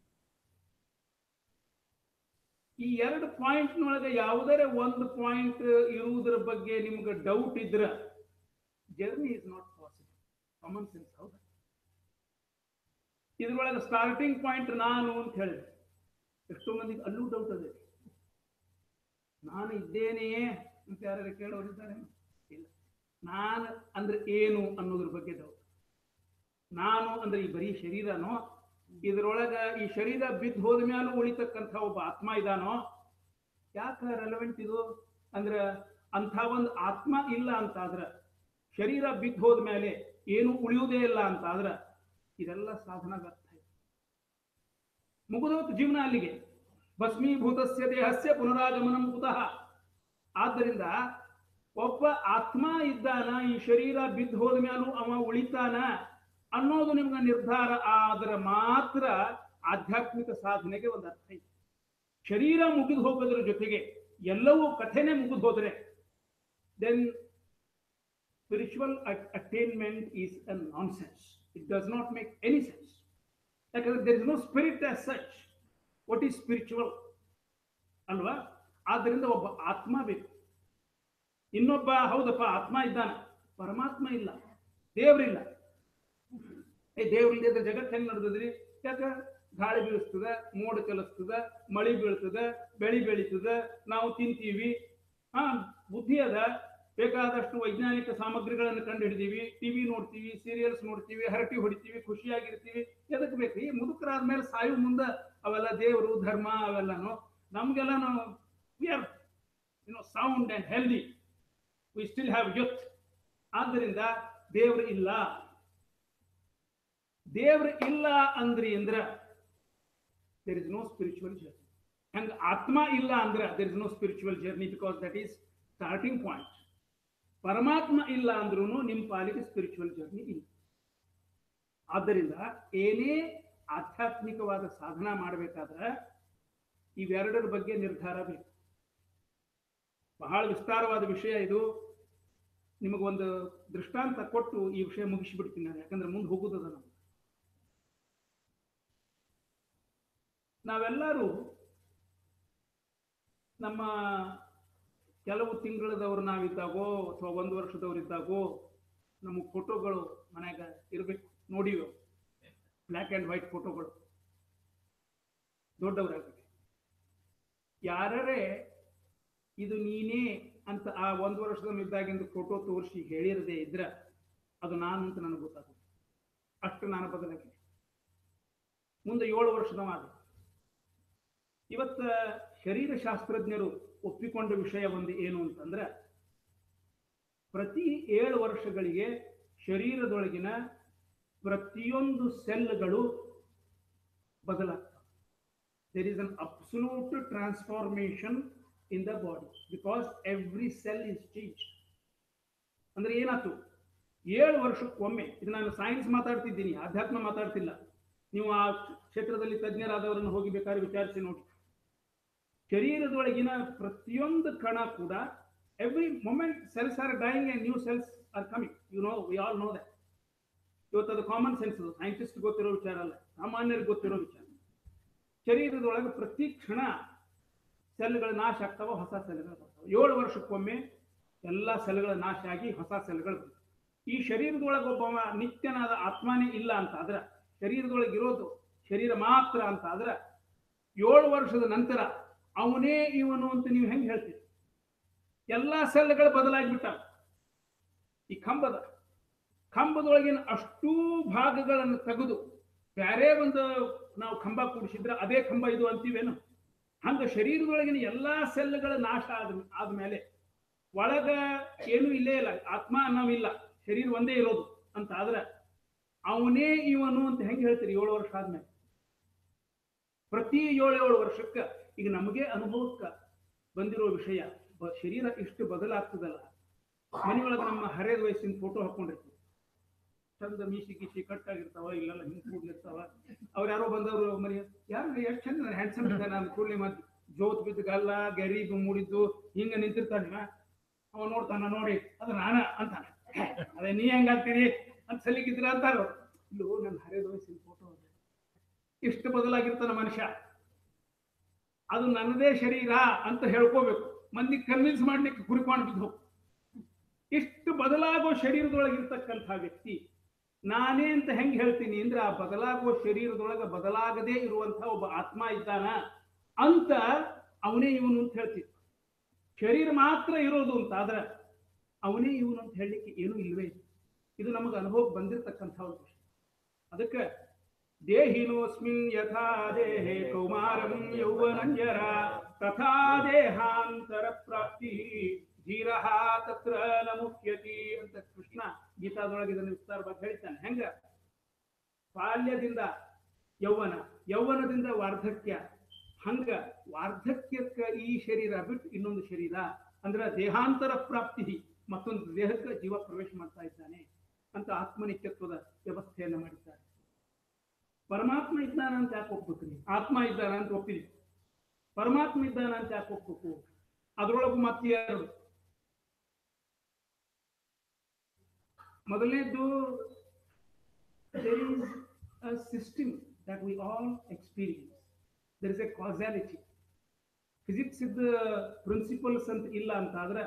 ಈ ಎರಡು ಪಾಯಿಂಟ್ನೊಳಗೆ ಯಾವುದರ ಒಂದು ಪಾಯಿಂಟ್ ಇರುವುದರ ಬಗ್ಗೆ ನಿಮ್ಗೆ ಡೌಟ್ ಇದ್ರ journey is not possible common sense ಹೌದಾ ಇದ್ರೊಳಗೆ ಸ್ಟಾರ್ಟಿಂಗ್ ಪಾಯಿಂಟ್ ನಾನು ಅಂತ ಹೇಳಿದೆ ಎಷ್ಟೋ ಮಂದಿಗೆ ಅಲ್ಲೂ ಡೌಟ್ ಅದೇ ನಾನು ಇದ್ದೇನೆಯೇ ಅಂತ ಯಾರು ಕೇಳೋರಿದ್ದಾರೆ ಇಲ್ಲ ನಾನು ಅಂದ್ರೆ ಏನು ಅನ್ನೋದ್ರ ಬಗ್ಗೆ ಡೌಟ್ ನಾನು ಅಂದ್ರೆ ಈ ಬರೀ ಶರೀರನೋ ಇದ್ರೊಳಗ ಈ ಶರೀರ ಬಿದ್ದು ಹೋದ ಮ್ಯಾಲೂ ಉಳಿತಕ್ಕಂಥ ಒಬ್ಬ ಆತ್ಮ ಇದಾನೋ ಯಾಕೆ ರೆಲವೆಂಟ್ ಇದು ಅಂದ್ರ ಅಂಥ ಒಂದು ಆತ್ಮ ಇಲ್ಲ ಅಂತಾದ್ರ ಶರೀರ ಬಿದ್ದು ಹೋದ ಮೇಲೆ ಏನು ಉಳಿಯುವುದೇ ಇಲ್ಲ ಅಂತಾದ್ರ ಇದೆಲ್ಲ ಸಾಧನ ವ್ಯರ್ಥ ಇದೆ ಮುಗಿದೋತು ಜೀವನ ಅಲ್ಲಿಗೆ ಭಸ್ಮೀಭೂತಸ್ಯ ದೇಹಸ್ಯ ಪುನರಾಗಮನಂ ಕುತಃ ಆದ್ದರಿಂದ ಒಬ್ಬ ಆತ್ಮ ಇದ್ದಾನ ಈ ಶರೀರ ಬಿದ್ದು ಹೋದ ಮೇಲೂ ಅವ ಉಳಿತಾನ ಅನ್ನೋದು ನಿಮ್ಗೆ ನಿರ್ಧಾರ ಆದ್ರೆ ಮಾತ್ರ ಆಧ್ಯಾತ್ಮಿಕ ಸಾಧನೆಗೆ ಒಂದು ಅರ್ಥ ಇದೆ ಶರೀರ ಮುಗಿದು ಹೋಗೋದ್ರ ಜೊತೆಗೆ ಎಲ್ಲವೂ ಕಥೆನೆ ಮುಗಿದು ಹೋದ್ರೆ then spiritual attainment is a non sense it does not make any sense ಯಾಕಂದ್ರೆ there is no spirit as such what is spiritual ಅಲ್ವಾ ಆದ್ದರಿಂದ ಒಬ್ಬ ಆತ್ಮ ಬೇಕು ಇನ್ನೊಬ್ಬ ಹೌದಪ್ಪ ಆತ್ಮ ಇದ್ದಾನೆ ಪರಮಾತ್ಮ ಇಲ್ಲ ದೇವ್ರಿಲ್ಲ ಏ ದೇವ್ರಿಲ್ಲದ ಜಗತ್ತು ಹೆಂಗ್ ನಡೆದದ್ರಿ ಯಾಕ ಗಾಳಿ ಬೀಳಿಸ್ತದ ಮೋಡ ಚಲಿಸ್ತದ ಮಳಿ ಬೀಳ್ತದ ಬೆಳಿ ಬೆಳೀತದ ನಾವು ತಿಂತೀವಿ ಹಾ ಬುದ್ಧಿ ಅದ ಬೇಕಾದಷ್ಟು ವೈಜ್ಞಾನಿಕ ಸಾಮಗ್ರಿಗಳನ್ನು ಕಂಡು ಹಿಡಿದೀವಿ ಟಿವಿ ನೋಡ್ತೀವಿ ಸೀರಿಯಲ್ಸ್ ನೋಡ್ತೀವಿ ಹರಟಿ ಹೊಡಿತೀವಿ ಖುಷಿಯಾಗಿರ್ತೀವಿ ಎದಕ್ ಬೇಕ್ರಿ ಮುದುಕರಾದ್ಮೇಲೆ ಸಾಯು ಮುಂದ ಅವೆಲ್ಲ ದೇವರು ಧರ್ಮ ಅವೆಲ್ಲನು ನಮ್ಗೆಲ್ಲ ನಾವು we are you know sound and healthy we still have youth ಆದ್ದರಿಂದ ದೇವರು ಇಲ್ಲ ದೇವ್ರು ಇಲ್ಲ ಅಂದ್ರಿ ಅಂದ್ರ there is no spiritual journey ಹಂಗ ಆತ್ಮ ಇಲ್ಲ ಅಂದ್ರ there is no spiritual journey because that is starting point ಪರಮಾತ್ಮ ಇಲ್ಲ ಅಂದ್ರೂ ನಿಮ್ಮ ಪಾಲಿಗೆ ಸ್ಪಿರಿಚುವಲ್ ಜರ್ನಿ ಇಲ್ಲ ಆದ್ದರಿಂದ ಏನೇ ಆಧ್ಯಾತ್ಮಿಕವಾದ ಸಾಧನ ಮಾಡಬೇಕಾದ್ರೆ ಇವೆರಡರ ಬಗ್ಗೆ ನಿರ್ಧಾರ ಬೇಕು ಬಹಳ ವಿಸ್ತಾರವಾದ ವಿಷಯ ಇದು ನಿಮಗೊಂದು ದೃಷ್ಟಾಂತ ಕೊಟ್ಟು ಈ ವಿಷಯ ಮುಗಿಸಿಬಿಡ್ತೀನಿ ನಾನು ಯಾಕಂದ್ರೆ ಮುಂದೆ ಹೋಗುದದ ನಾವು ನಾವೆಲ್ಲರೂ ನಮ್ಮ ಕೆಲವು ತಿಂಗಳದವ್ರು ನಾವಿದ್ದಾಗೋ ಅಥವಾ ಒಂದು ವರ್ಷದವ್ರು ಇದ್ದಾಗೋ ನಮ್ಮ ಫೋಟೋಗಳು ಮನ್ಯಾಗ ಇರ್ಬೇಕು ನೋಡಿವೆ ಬ್ಲ್ಯಾಕ್ ಆ್ಯಂಡ್ ವೈಟ್ ಫೋಟೋಗಳು ದೊಡ್ಡವರಾಗಬೇಕು ಯಾರೇ ಇದು ನೀನೇ ಅಂತ ಆ ಒಂದು ವರ್ಷದ ಇದ್ದಾಗಿಂದ ಫೋಟೋ ತೋರಿಸಿ ಹೇಳಿರದೇ ಇದ್ರ ಅದು ನಾನು ಅಂತ ನನಗೆ ಗೊತ್ತಾಗುತ್ತೆ ಅಷ್ಟು ನಾನು ಬದಲಾಗಿದೆ ಮುಂದೆ ಏಳು ವರ್ಷದವ ಆದ ಇವತ್ತ ಶರೀರ ಶಾಸ್ತ್ರಜ್ಞರು ಒಪ್ಪಿಕೊಂಡ ವಿಷಯ ಒಂದು ಏನು ಅಂತಂದ್ರೆ ಪ್ರತಿ ಏಳು ವರ್ಷಗಳಿಗೆ ಶರೀರದೊಳಗಿನ ಪ್ರತಿಯೊಂದು ಸೆಲ್ಗಳು ಬದಲಾಗ್ತವೆ there is an absolute transformation in the body because every cell is change ಅಂದ್ರೆ ಏನಾಯ್ತು ಏಳು ವರ್ಷಕ್ಕೊಮ್ಮೆ ಇದು ನಾನು ಸೈನ್ಸ್ ಮಾತಾಡ್ತಿದ್ದೀನಿ ಅಧ್ಯಾತ್ಮ ಮಾತಾಡ್ತಿಲ್ಲ ನೀವು ಆ ಕ್ಷೇತ್ರದಲ್ಲಿ ತಜ್ಞರಾದವರನ್ನು ಹೋಗಿ ಬೇಕಾದ್ರೆ ವಿಚಾರಿಸಿ ನೋಡಿ ಶರೀರದೊಳಗಿನ ಪ್ರತಿಯೊಂದು ಕಣ ಕೂಡ every moment cells are dying and new cells are coming you know we all know that ಇವತ್ತು ಅದು ಕಾಮನ್ ಸೆನ್ಸ್ ಸೈಂಟಿಸ್ಟ್ ಗೊತ್ತಿರೋ ವಿಚಾರ ಅಲ್ಲ ಸಾಮಾನ್ಯರಿಗೆ ಗೊತ್ತಿರೋ ವಿಚಾರ ಶರೀರದೊಳಗೆ ಪ್ರತಿ ಕ್ಷಣ ಸೆಲ್ಗಳು ನಾಶ ಆಗ್ತಾವ ಹೊಸ ಸೆಲ್ಗಳು ಬರ್ತಾವೆ ಏಳು ವರ್ಷಕ್ಕೊಮ್ಮೆ ಎಲ್ಲ ಸೆಲ್ಗಳು ನಾಶ ಆಗಿ ಹೊಸ ಸೆಲ್ಗಳು ಬರ್ತವೆ ಈ ಶರೀರದೊಳಗೆ ಒಬ್ಬ ನಿತ್ಯನಾದ ಆತ್ಮನೇ ಇಲ್ಲ ಅಂತ ಆದ್ರೆ ಶರೀರದೊಳಗೆ ಇರೋದು ಶರೀರ ಮಾತ್ರ ಅಂತ ಆದ್ರೆ ಏಳು ವರ್ಷದ ನಂತರ ಅವನೇ ಇವನು ಅಂತ ನೀವು ಹೆಂಗೆ ಹೇಳ್ತೀರಿ ಎಲ್ಲ ಸೆಲ್ಗಳು ಬದಲಾಗಿಬಿಟ್ಟಾವ ಈ ಕಂಬದ ಕಂಬದೊಳಗಿನ ಅಷ್ಟೂ ಭಾಗಗಳನ್ನು ತೆಗೆದು ಬೇರೆ ಒಂದು ನಾವು ಕಂಬ ಕೂಡಿಸಿದ್ರೆ ಅದೇ ಕಂಬ ಇದು ಅಂತೀವೇನು ಹಂಗ ಶರೀರದೊಳಗಿನ ಎಲ್ಲಾ ಸೆಲ್ಗಳ ನಾಶ ಆದ ಆದ್ಮೇಲೆ ಒಳಗ ಏನು ಇಲ್ಲೇ ಇಲ್ಲ ಆತ್ಮ ಅನ್ನವಿಲ್ಲ ಶರೀರ ಒಂದೇ ಇರೋದು ಅಂತ ಆದ್ರೆ ಅವನೇ ಇವನು ಅಂತ ಹೆಂಗೆ ಹೇಳ್ತೀರಿ ಏಳು ವರ್ಷ ಆದ್ಮೇಲೆ ಪ್ರತಿ ಏಳು ಏಳು ವರ್ಷಕ್ಕೆ ಈಗ ನಮಗೆ ಅನುಭವಕ್ಕೆ ಬಂದಿರೋ ವಿಷಯ ಬ- ಶರೀರ ಇಷ್ಟು ಬದಲಾಗ್ತದಲ್ಲ ಮನೆಯೊಳಗೆ ನಮ್ಮ ಹರಿಯದ ವಯಸ್ಸಿನ ಫೋಟೋ ಹಾಕೊಂಡಿರ್ತೀವಿ ಚಂದ ಮೀಸಿ ಗೀಸಿ ಕಟ್ಟಾಗಿರ್ತಾವ ಇಲ್ಲೆಲ್ಲ ಹಿಂಗ್ ಕೂಡ್ಲಿರ್ತಾವ ಅವ್ರು ಯಾರೋ ಬಂದವರು ಮನೆ ಯಾರು ಎಷ್ಟು ಚಂದ ಹ್ಯಾಂಡ್ಸಮ್ ಇದ್ದಾನೆ ನಾನು ಕೂಡ್ಲಿ ಮತ್ತೆ ಜೋತ್ ಬಿದ್ದ ಗಲ್ಲ ಗೆರಿ ಮೂಡಿದ್ದು ಹಿಂಗ ನಿಂತಿರ್ತಾನೆ ಅವ ನೋಡ್ತಾನ ನೋಡಿ ಅದು ನಾನ ಅಂತಾನೆ ಹೇ, ಅದೇ ನೀ ಹೆಂಗಾಗ್ತೀರಿ ಅಂತ ಸಲಿಗಿದ್ರ ಅಂತಾರ ಇಲ್ಲೋ ನನ್ನ ಹರಿಯದ ವಯಸ್ಸಿನ ಫೋಟೋ ಇಷ್ಟು ಬದಲಾಗಿರ್ತಾನ ಮನುಷ್ಯ ಅದು ನನ್ನದೇ ಶರೀರ ಅಂತ ಹೇಳ್ಕೋಬೇಕು ಮಂದಿ ಕನ್ವಿನ್ಸ್ ಮಾಡ್ಲಿಕ್ಕೆ ಕುರಿಕೊಂಡು ಬಿದ್ದು ಹೋಗು. ಇಷ್ಟು ಬದಲಾಗೋ ಶರೀರದೊಳಗಿರ್ತಕ್ಕಂಥ ವ್ಯಕ್ತಿ ನಾನೇ ಅಂತ ಹೆಂಗ್ ಹೇಳ್ತೀನಿ ಅಂದ್ರೆ ಆ ಬದಲಾಗುವ ಶರೀರದೊಳಗೆ ಬದಲಾಗದೇ ಇರುವಂತ ಒಬ್ಬ ಆತ್ಮ ಇದ್ದಾನ ಅಂತ ಅವನೇ ಇವನು ಅಂತ ಹೇಳ್ತೀವಿ ಶರೀರ ಮಾತ್ರ ಇರೋದು ಅಂತ ಆದ್ರೆ ಅವನೇ ಇವನು ಅಂತ ಹೇಳಲಿಕ್ಕೆ ಏನೂ ಇಲ್ವೇ ಇಲ್ಲ ಇದು ನಮಗೆ ಅನುಭವ ಬಂದಿರತಕ್ಕಂಥ ಒಂದು ವಿಷಯ ಅದಕ್ಕೆ ದೇಹಿನೋಸ್ಮಿನ್ ಯಥಾ ದೇಹೇ ಕೌಮಾರಂ ಯೌವನಂಜರ ತಥಾ ದೇಹಾಂತರ ಪ್ರಾಪ್ತಿ ಧೀರಃ ತತ್ರ ನ ಮುಖ್ಯತಿ ಅಂತ ಕೃಷ್ಣ ಗೀತಾದೊಳಗೆ ಇದನ್ನು ವಿಸ್ತಾರವಾಗಿ ಹೇಳ್ತಾನೆ ಹೆಂಗ ಬಾಲ್ಯದಿಂದ ಯೌವನ ಯೌವನದಿಂದ ವಾರ್ಧಕ್ಯ ಹಂಗ ವಾರ್ಧಕ್ಯಕ್ಕ ಈ ಶರೀರ ಬಿಟ್ಟು ಇನ್ನೊಂದು ಶರೀರ ಅಂದ್ರೆ ದೇಹಾಂತರ ಪ್ರಾಪ್ತಿ ಮತ್ತೊಂದು ದೇಹಕ್ಕೆ ಜೀವ ಪ್ರವೇಶ ಮಾಡ್ತಾ ಇದ್ದಾನೆ ಅಂತ ಆತ್ಮನಿತ್ಯತ್ವದ ವ್ಯವಸ್ಥೆಯನ್ನು ಮಾಡಿದ್ದಾರೆ ಪರಮಾತ್ಮ ಇದ್ದಾನ ಅಂತ ಯಾಕೆ ಒಪ್ಬೇಕು ಆತ್ಮ ಇದ್ದಾನ ಅಂತ ಒಪ್ಪಿದ್ವಿ ಪರಮಾತ್ಮ ಇದ್ದಾನ ಅಂತ ಯಾಕೆ ಒಪ್ಬೇಕು ಅದ್ರೊಳಗು ಮತ್ತೆ ಎರಡು ಮೊದಲನೇದ್ದು there is a system that we all experience. There is a causality. Physics ಇದ್ದ ಪ್ರಿನ್ಸಿಪಲ್ಸ್ ಅಂತ ಇಲ್ಲ ಅಂತ ಆದ್ರೆ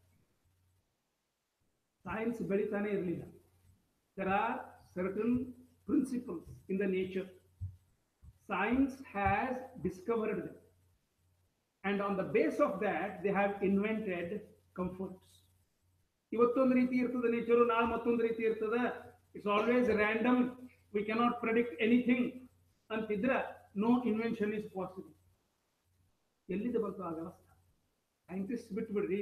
ಸೈನ್ಸ್ ಬೆಳಿತಾನೆ ಇರಲಿಲ್ಲ there are certain principles in the nature science has discovered them and on the base of that they have invented comforts ಇವತ್ತೊಂದು ರೀತಿ ಇರ್ತದೆ ನೇಚರು ನಾಳೆ ಮತ್ತೊಂದು ರೀತಿ ಇರ್ತದೆ it's always random we cannot predict anything ಅಂತಿದ್ರೆ ನೋ ಇನ್ವೆನ್ಷನ್ ಇಸ್ ಪಾಸಿಬಲ್ ಎಲ್ಲಿದೆ ಬಂತು ಆ ವ್ಯವಸ್ಥೆ ಸೈಂಟಿಸ್ಟ್ ಬಿಟ್ಬಿಡ್ರಿ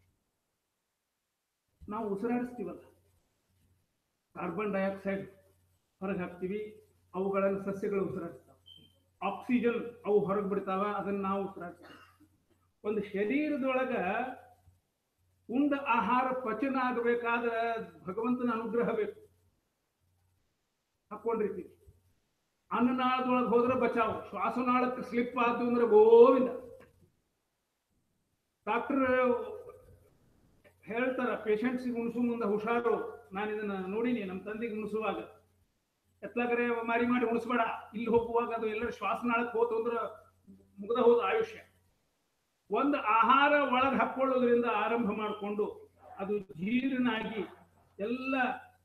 ನಾವು ಉಸಿರಾಡಿಸ್ತೀವಲ್ಲ ಕಾರ್ಬನ್ ಡೈಆಕ್ಸೈಡ್ ಹೊರಗೆ ಹಾಕ್ತೀವಿ ಅವುಗಳನ್ನು ಸಸ್ಯಗಳು ಉಸಿರಾಡಿಸ್ತಾವೆ ಆಕ್ಸಿಜನ್ ಅವು ಹೊರಗೆ ಬಿಡ್ತಾವ ಅದನ್ನ ನಾವು ಉಸಿರಾಡ್ತೀವಿ ಒಂದು ಶರೀರದೊಳಗ ಉಂಡ ಆಹಾರ ಪಚನ ಆಗಬೇಕಾದ್ರೆ ಭಗವಂತನ ಅನುಗ್ರಹ ಬೇಕು ಹಾಕೊಂಡಿರ್ತೀವಿ ಅನ್ನನಾಳದೊಳಗೆ ಹೋದ್ರೆ ಬಚಾವು ಶ್ವಾಸನಾಳಕ್ಕೆ ಸ್ಲಿಪ್ ಆದ್ದು ಅಂದ್ರೆ ಗೋವಿಂದ ಡಾಕ್ಟರ್ ಹೇಳ್ತಾರ ಪೇಷಂಟ್ಸಿಗೆ ಉಣಿಸು ಮುಂದೆ ಹುಷಾರು ನಾನು ಇದನ್ನ ನೋಡೀನಿ ನಮ್ಮ ತಂದೆಗೆ ಉಣಿಸುವಾಗ ಎತ್ಲಾಗರೆ ಮಾರಿ ಮಾಡಿ ಉಣಿಸ್ಬೇಡ ಇಲ್ಲಿ ಹೋಗುವಾಗ ಅದು ಎಲ್ಲರೂ ಶ್ವಾಸನಾಳಕ್ಕೆ ಹೋತು ಅಂದ್ರೆ ಮುಗ್ದ ಹೋದ ಆಯುಷ್ಯ ಒಂದು ಆಹಾರ ಒಳಗೆ ಹಾಕೊಳ್ಳೋದ್ರಿಂದ ಆರಂಭ ಮಾಡಿಕೊಂಡು ಅದು ಜೀರ್ಣಾಗಿ ಎಲ್ಲ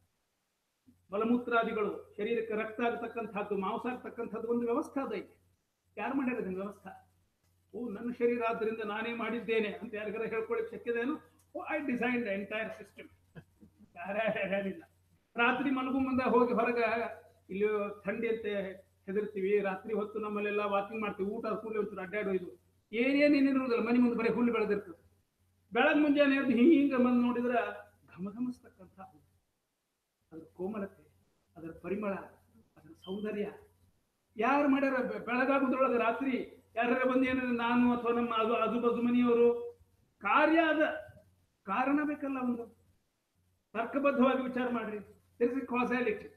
ಮಲಮೂತ್ರಾದಿಗಳು ಶರೀರಕ್ಕೆ ರಕ್ತ ಆಗ್ತಕ್ಕಂಥದ್ದು ಮಾಂಸ ಆಗ್ತಕ್ಕಂಥದ್ದು ಒಂದು ವ್ಯವಸ್ಥೆ ಅದೈತೆ ಯಾರು ಮಾಡ್ಯಾರ ಇದನ್ನ ವ್ಯವಸ್ಥೆ ಓ ನನ್ನ ಶರೀರ ಆದ್ದರಿಂದ ನಾನೇ ಮಾಡಿದ್ದೇನೆ ಅಂತ ಯಾರಿಗಾರ ಹೇಳ್ಕೊಳಕ್ ಶಕ್ಯದೇನು oh I design the entire system ಯಾರ್ಯಾರಿಲ್ಲ ರಾತ್ರಿ ಮಲಗು ಮುಂದೆ ಹೋಗಿ ಹೊರಗ ಇಲ್ಲಿ ಥಂಡಿ ಅಂತ ಹೆದರ್ತೀವಿ ರಾತ್ರಿ ಹೊತ್ತು ನಮ್ಮಲ್ಲೆಲ್ಲ ವಾಕಿಂಗ್ ಮಾಡ್ತೀವಿ ಊಟ ಕೂಡಲೇ ಒಂಚೂರು ಅಡ್ಡಾಡೋದು ಏನೇನು ಏನಿರುವುದಿಲ್ಲ ಮನೆ ಮುಂದೆ ಬರೀ ಹುಲ್ಲು ಬೆಳೆದಿರ್ತದೆ ಬೆಳಗ್ಗೆ ಮುಂಜಾನೆ ಎದ್ದು ಹಿಂಗೆ ಬಂದು ನೋಡಿದ್ರೆ ಘಮಘಮಿಸ್ತಕ್ಕಂಥ ಅದರ ಕೋಮಲತೆ ಅದರ ಪರಿಮಳ ಅದರ ಸೌಂದರ್ಯ ಯಾರು ಮಾಡ್ಯಾರ ಬೆ- ಬೆಳಗಾಗುದ್ರೊಳಗೆ ರಾತ್ರಿ ಯಾರ್ಯಾರ ಬಂದು ಏನಾರ ನಾನು ಅಥವಾ ನಮ್ಮ ಅದು ಆಜು ಬಾಜು ಮನೆಯವರು ಕಾರ್ಯ ಅದ ಕಾರಣ ಬೇಕಲ್ಲ ಒಂದು ತರ್ಕಬದ್ಧವಾಗಿ ವಿಚಾರ ಮಾಡ್ರಿ ಇಸ್ ಕಾಸಾಲಿಟಿ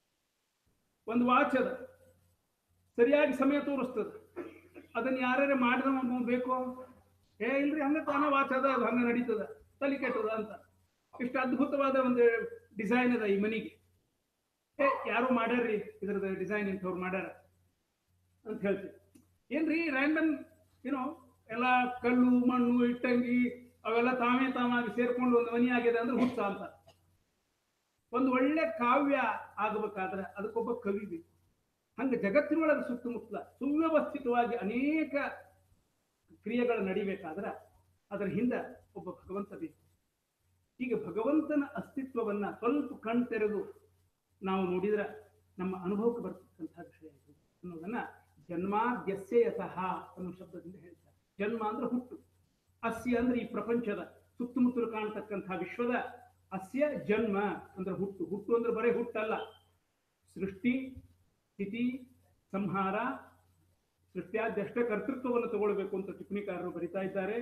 ಒಂದು ವಾಚ್ ಅದ ಸರಿಯಾಗಿ ಸಮಯ ತೋರಿಸ್ತದ ಅದನ್ನ ಯಾರ್ಯಾರ ಮಾಡಿದವ ಬೇಕೋ ಏ ಇಲ್ರಿ ಹಂಗ ತಾನ ವಾಚ್ ಅದ ಅದು ಹಂಗ ನಡೀತದ ತಲೆ ಕೆಟ್ಟದ ಅಂತ ಇಷ್ಟು ಅದ್ಭುತವಾದ ಒಂದು ಡಿಸೈನ್ ಅದ ಈ ಮನಿಗೆ ಏ ಯಾರೋ ಮಾಡ್ಯಾರ್ರಿ ಇದ್ರದ ಡಿಸೈನ್ ಇಂಥವ್ರು ಮಾಡ್ಯಾರ ಅಂತ ಹೇಳ್ತೀವಿ ಏನ್ರಿ ರ್ಯಾಂಡಮ್ ಏನೋ ಎಲ್ಲ ಕಲ್ಲು ಮಣ್ಣು ಇಟ್ಟಂಗಿ ಅವೆಲ್ಲ ತಾವೇ ತಾವಾಗಿ ಸೇರ್ಕೊಂಡು ಒಂದು ಮನಿ ಆಗಿದೆ ಅಂದ್ರೆ ಹುಚ್ಚ ಅಂತ ಒಂದು ಒಳ್ಳೆ ಕಾವ್ಯ ಆಗಬೇಕಾದ್ರೆ ಅದಕ್ಕೊಬ್ಬ ಕವಿ ಬೇಕು ಹಂಗ ಜಗತ್ತಿನೊಳಗೆ ಸುತ್ತಮುತ್ತಲ ಸುವ್ಯವಸ್ಥಿತವಾಗಿ ಅನೇಕ ಕ್ರಿಯೆಗಳು ನಡಿಬೇಕಾದ್ರೆ ಅದರ ಹಿಂದೆ ಒಬ್ಬ ಭಗವಂತ ಬೇಕು ಹೀಗೆ ಭಗವಂತನ ಅಸ್ತಿತ್ವವನ್ನ ಸ್ವಲ್ಪ ಕಣ್ ತೆರೆದು ನಾವು ನೋಡಿದ್ರೆ ನಮ್ಮ ಅನುಭವಕ್ಕೆ ಬರ್ತಕ್ಕಂಥ ವಿಷಯ ಇದು ಅನ್ನೋದನ್ನ ಜನ್ಮಾದ್ಯಸ್ಯ ಯತಃ ಅನ್ನೋ ಶಬ್ದದಿಂದ ಹೇಳ್ತಾರೆ ಜನ್ಮ ಅಂದ್ರೆ ಹುಟ್ಟು ಅಸ್ಯ ಅಂದ್ರೆ ಈ ಪ್ರಪಂಚದ ಸುತ್ತಮುತ್ತಲು ಕಾಣತಕ್ಕಂಥ ವಿಶ್ವದ ಅಸ್ಯ ಜನ್ಮ ಅಂದ್ರೆ ಹುಟ್ಟು ಹುಟ್ಟು ಅಂದ್ರೆ ಬರೀ ಹುಟ್ಟಲ್ಲ ಸೃಷ್ಟಿ ಸ್ಥಿತಿ ಸಂಹಾರ ಸೃಷ್ಟಿಯಾದ್ಯಷ್ಟ ಕರ್ತೃತ್ವವನ್ನು ತಗೊಳ್ಬೇಕು ಅಂತ ಟಿಪ್ಪಣಿಕಾರರು ಬರಿತಾ ಇದ್ದಾರೆ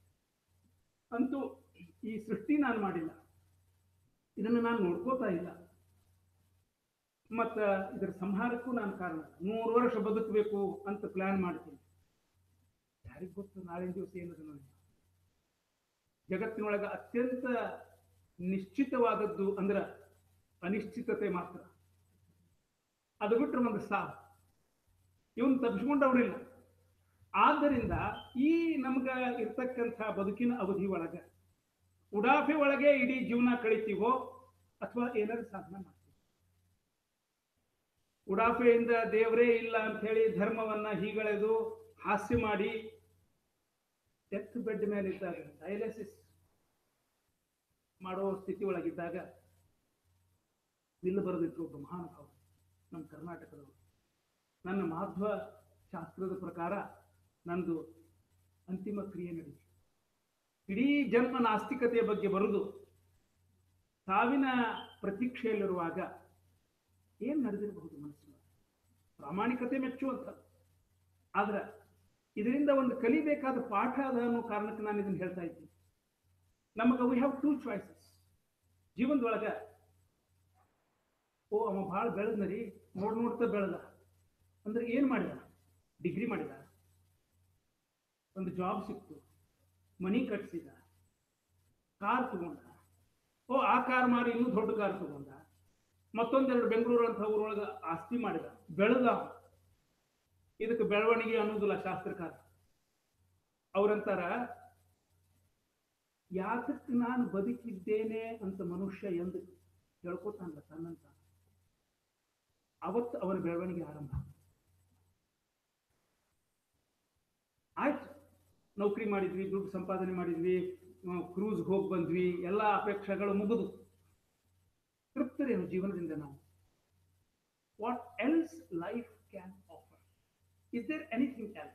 ಅಂತೂ ಈ ಸೃಷ್ಟಿ ನಾನು ಮಾಡಿಲ್ಲ ಇದನ್ನು ನಾನು ನೋಡ್ಕೋತಾ ಇಲ್ಲ ಮತ್ತ ಇದರ ಸಂಹಾರಕ್ಕೂ ನಾನು ಕಾರಣ ನೂರು ವರ್ಷ ಬದುಕಬೇಕು ಅಂತ ಪ್ಲಾನ್ ಮಾಡ್ತೀನಿ ಯಾರಿಗ್ ಗೊತ್ತು ನಾಳಿನ ದಿವಸ ಏನದು ನೋಡಿ ಜಗತ್ತಿನೊಳಗ ಅತ್ಯಂತ ನಿಶ್ಚಿತವಾದದ್ದು ಅಂದ್ರ ಅನಿಶ್ಚಿತತೆ ಮಾತ್ರ ಅದು ಬಿಟ್ಟರೆ ಒಂದು ಸಾವು ಇವನ್ ತಪ್ಪಿಸ್ಕೊಂಡವರಿಲ್ಲ ಆದ್ದರಿಂದ ಈ ನಮ್ಗ ಇರ್ತಕ್ಕಂಥ ಬದುಕಿನ ಅವಧಿ ಒಳಗ ಉಡಾಫೆ ಒಳಗೆ ಇಡೀ ಜೀವನ ಕಳಿತೀವೋ ಅಥವಾ ಏನಾದ್ರು ಸಾಧನೆ ಮಾಡ್ತೀವಿ ಉಡಾಫೆಯಿಂದ ದೇವರೇ ಇಲ್ಲ ಅಂತ ಹೇಳಿ ಧರ್ಮವನ್ನ ಹೀಗಳೆದು ಹಾಸ್ಯ ಮಾಡಿ ಡೆತ್ ಬೆಡ್ ಮೇಲೆ ಇದ್ದಾಗ ಡಯಾಲಿಸಿಸ್ ಮಾಡೋ ಸ್ಥಿತಿ ಒಳಗಿದ್ದಾಗ ಬಿಲ್ಲು ಬರೆದಿದ್ರು ಒಬ್ಬ ಮಹಾನುಭಾವ ನಮ್ಮ ಕರ್ನಾಟಕದವರು ನನ್ನ ಮಾಧ್ವ ಶಾಸ್ತ್ರದ ಪ್ರಕಾರ ನಂದು ಅಂತಿಮ ಕ್ರಿಯೆ ನಡೀತು ಇಡೀ ಜನ್ಮ ನಾಸ್ತಿಕತೆಯ ಬಗ್ಗೆ ಬರುದು ಸಾವಿನ ಪ್ರತೀಕ್ಷೆಯಲ್ಲಿರುವಾಗ ಏನ್ ನಡೆದಿರಬಹುದು ಮನಸ್ಸಿನ ಪ್ರಾಮಾಣಿಕತೆ ಮೆಚ್ಚುವಂಥದ್ದು ಆದ್ರೆ ಇದರಿಂದ ಒಂದು ಕಲಿಬೇಕಾದ ಪಾಠ ಅದ ಅನ್ನೋ ಕಾರಣಕ್ಕೆ ನಾನು ಇದನ್ನು ಹೇಳ್ತಾ ಇದ್ದೀನಿ ನಮಗೆ ವಿ ಹ್ಯಾವ್ ಟೂ ಚಾಯ್ಸಸ್ ಜೀವನದೊಳಗ ಓ ಅವ ಭಾಳ ಬೆಳೆದ್ನರಿ ನೋಡ್ ನೋಡ್ತಾ ಬೆಳೆದ ಅಂದ್ರೆ ಏನ್ ಮಾಡಿದ ಡಿಗ್ರಿ ಮಾಡಿದ ಒಂದು ಜಾಬ್ ಸಿಕ್ತು ಮನಿ ಕಟ್ಸಿದ ಕಾರ್ ತಗೊಂಡ ಓ ಆ ಕಾರ್ ಮಾರಿ ಇನ್ನೂ ದೊಡ್ಡ ಕಾರ್ ತಗೊಂಡ ಮತ್ತೊಂದೆರಡು ಬೆಂಗಳೂರು ಅಂತ ಊರೊಳಗ ಆಸ್ತಿ ಮಾಡಿದ ಬೆಳೆದ ಅವ. ಇದಕ್ಕೆ ಬೆಳವಣಿಗೆ ಅನ್ನೋದಿಲ್ಲ ಶಾಸ್ತ್ರಕಾರ ಅವ್ರಂತಾರ ಯಾತಕ್ಕೆ ನಾನು ಬದುಕಿದ್ದೇನೆ ಅಂತ ಮನುಷ್ಯ ಎಂದು ಹೇಳ್ಕೊತಾನಲ್ಲ ತನ್ನಂತ ಅವತ್ತು ಅವನ ಬೆಳವಣಿಗೆ ಆರಂಭ ಆಯ್ತು ನೌಕರಿ ಮಾಡಿದ್ವಿ ದುಡ್ಡು ಸಂಪಾದನೆ ಮಾಡಿದ್ವಿ ಕ್ರೂಸ್ ಹೋಗಿ ಬಂದ್ವಿ ಎಲ್ಲ ಅಪೇಕ್ಷೆಗಳು ಮುಗಿದು ತೃಪ್ತರೇನು ಜೀವನದಿಂದ ನಾವು what else life can offer is there anything else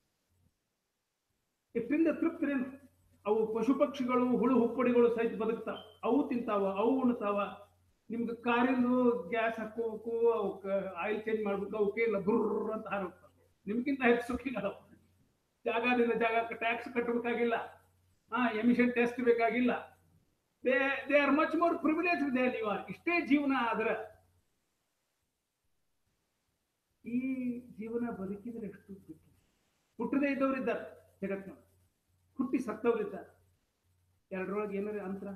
ಇದರಿಂದ ತೃಪ್ತರೇನು ಅವು ಪಶು ಪಕ್ಷಿಗಳು ಹುಳು ಹುಪ್ಪಡಿಗಳು ಸಹಿತ ಬದುಕ್ತಾವ ಅವು ತಿಂತಾವ ಅವು ಉಣ್ತಾವ ನಿಮ್ಗೆ ಕಾರಿಂದು ಗ್ಯಾಸ್ ಹಾಕೋಬೇಕು ಅವಕ್ಕೆ ಆಯಿಲ್ ಚೇಂಜ್ ಮಾಡ್ಬೇಕು ಅವಕ್ಕೆ ಇಲ್ಲ ಬುರ್ರ್ ಅಂತ ಹಾರೋಗ್ತಾವ ನಿಮ್ಗಿಂತ ಹೆಚ್ಚು ಸುಖಿಗಳು ಜಾಗದಿಂದ ಜಾಗಕ್ಕೆ ಟ್ಯಾಕ್ಸ್ ಕಟ್ಟಬೇಕಾಗಿಲ್ಲ ಹಾ ಎಮಿಷನ್ ಟೆಸ್ಟ್ ಬೇಕಾಗಿಲ್ಲ they they are much more privilege they ನೀವು ಇಷ್ಟೇ ಜೀವನ ಆದ್ರೆ ಈ ಜೀವನ ಬದುಕಿದ್ರೆ ಎಷ್ಟು ಬಿಟ್ಟು ಹುಟ್ಟದೇ ಇದ್ದವರಿದ್ದಾರೆ ಜಗತ್ತಿನ ಹುಟ್ಟಿ ಸತ್ತವರಿದ್ದಾರೆ ಎರಡರೊಳಗೆ ಏನಾರ ಅಂತರ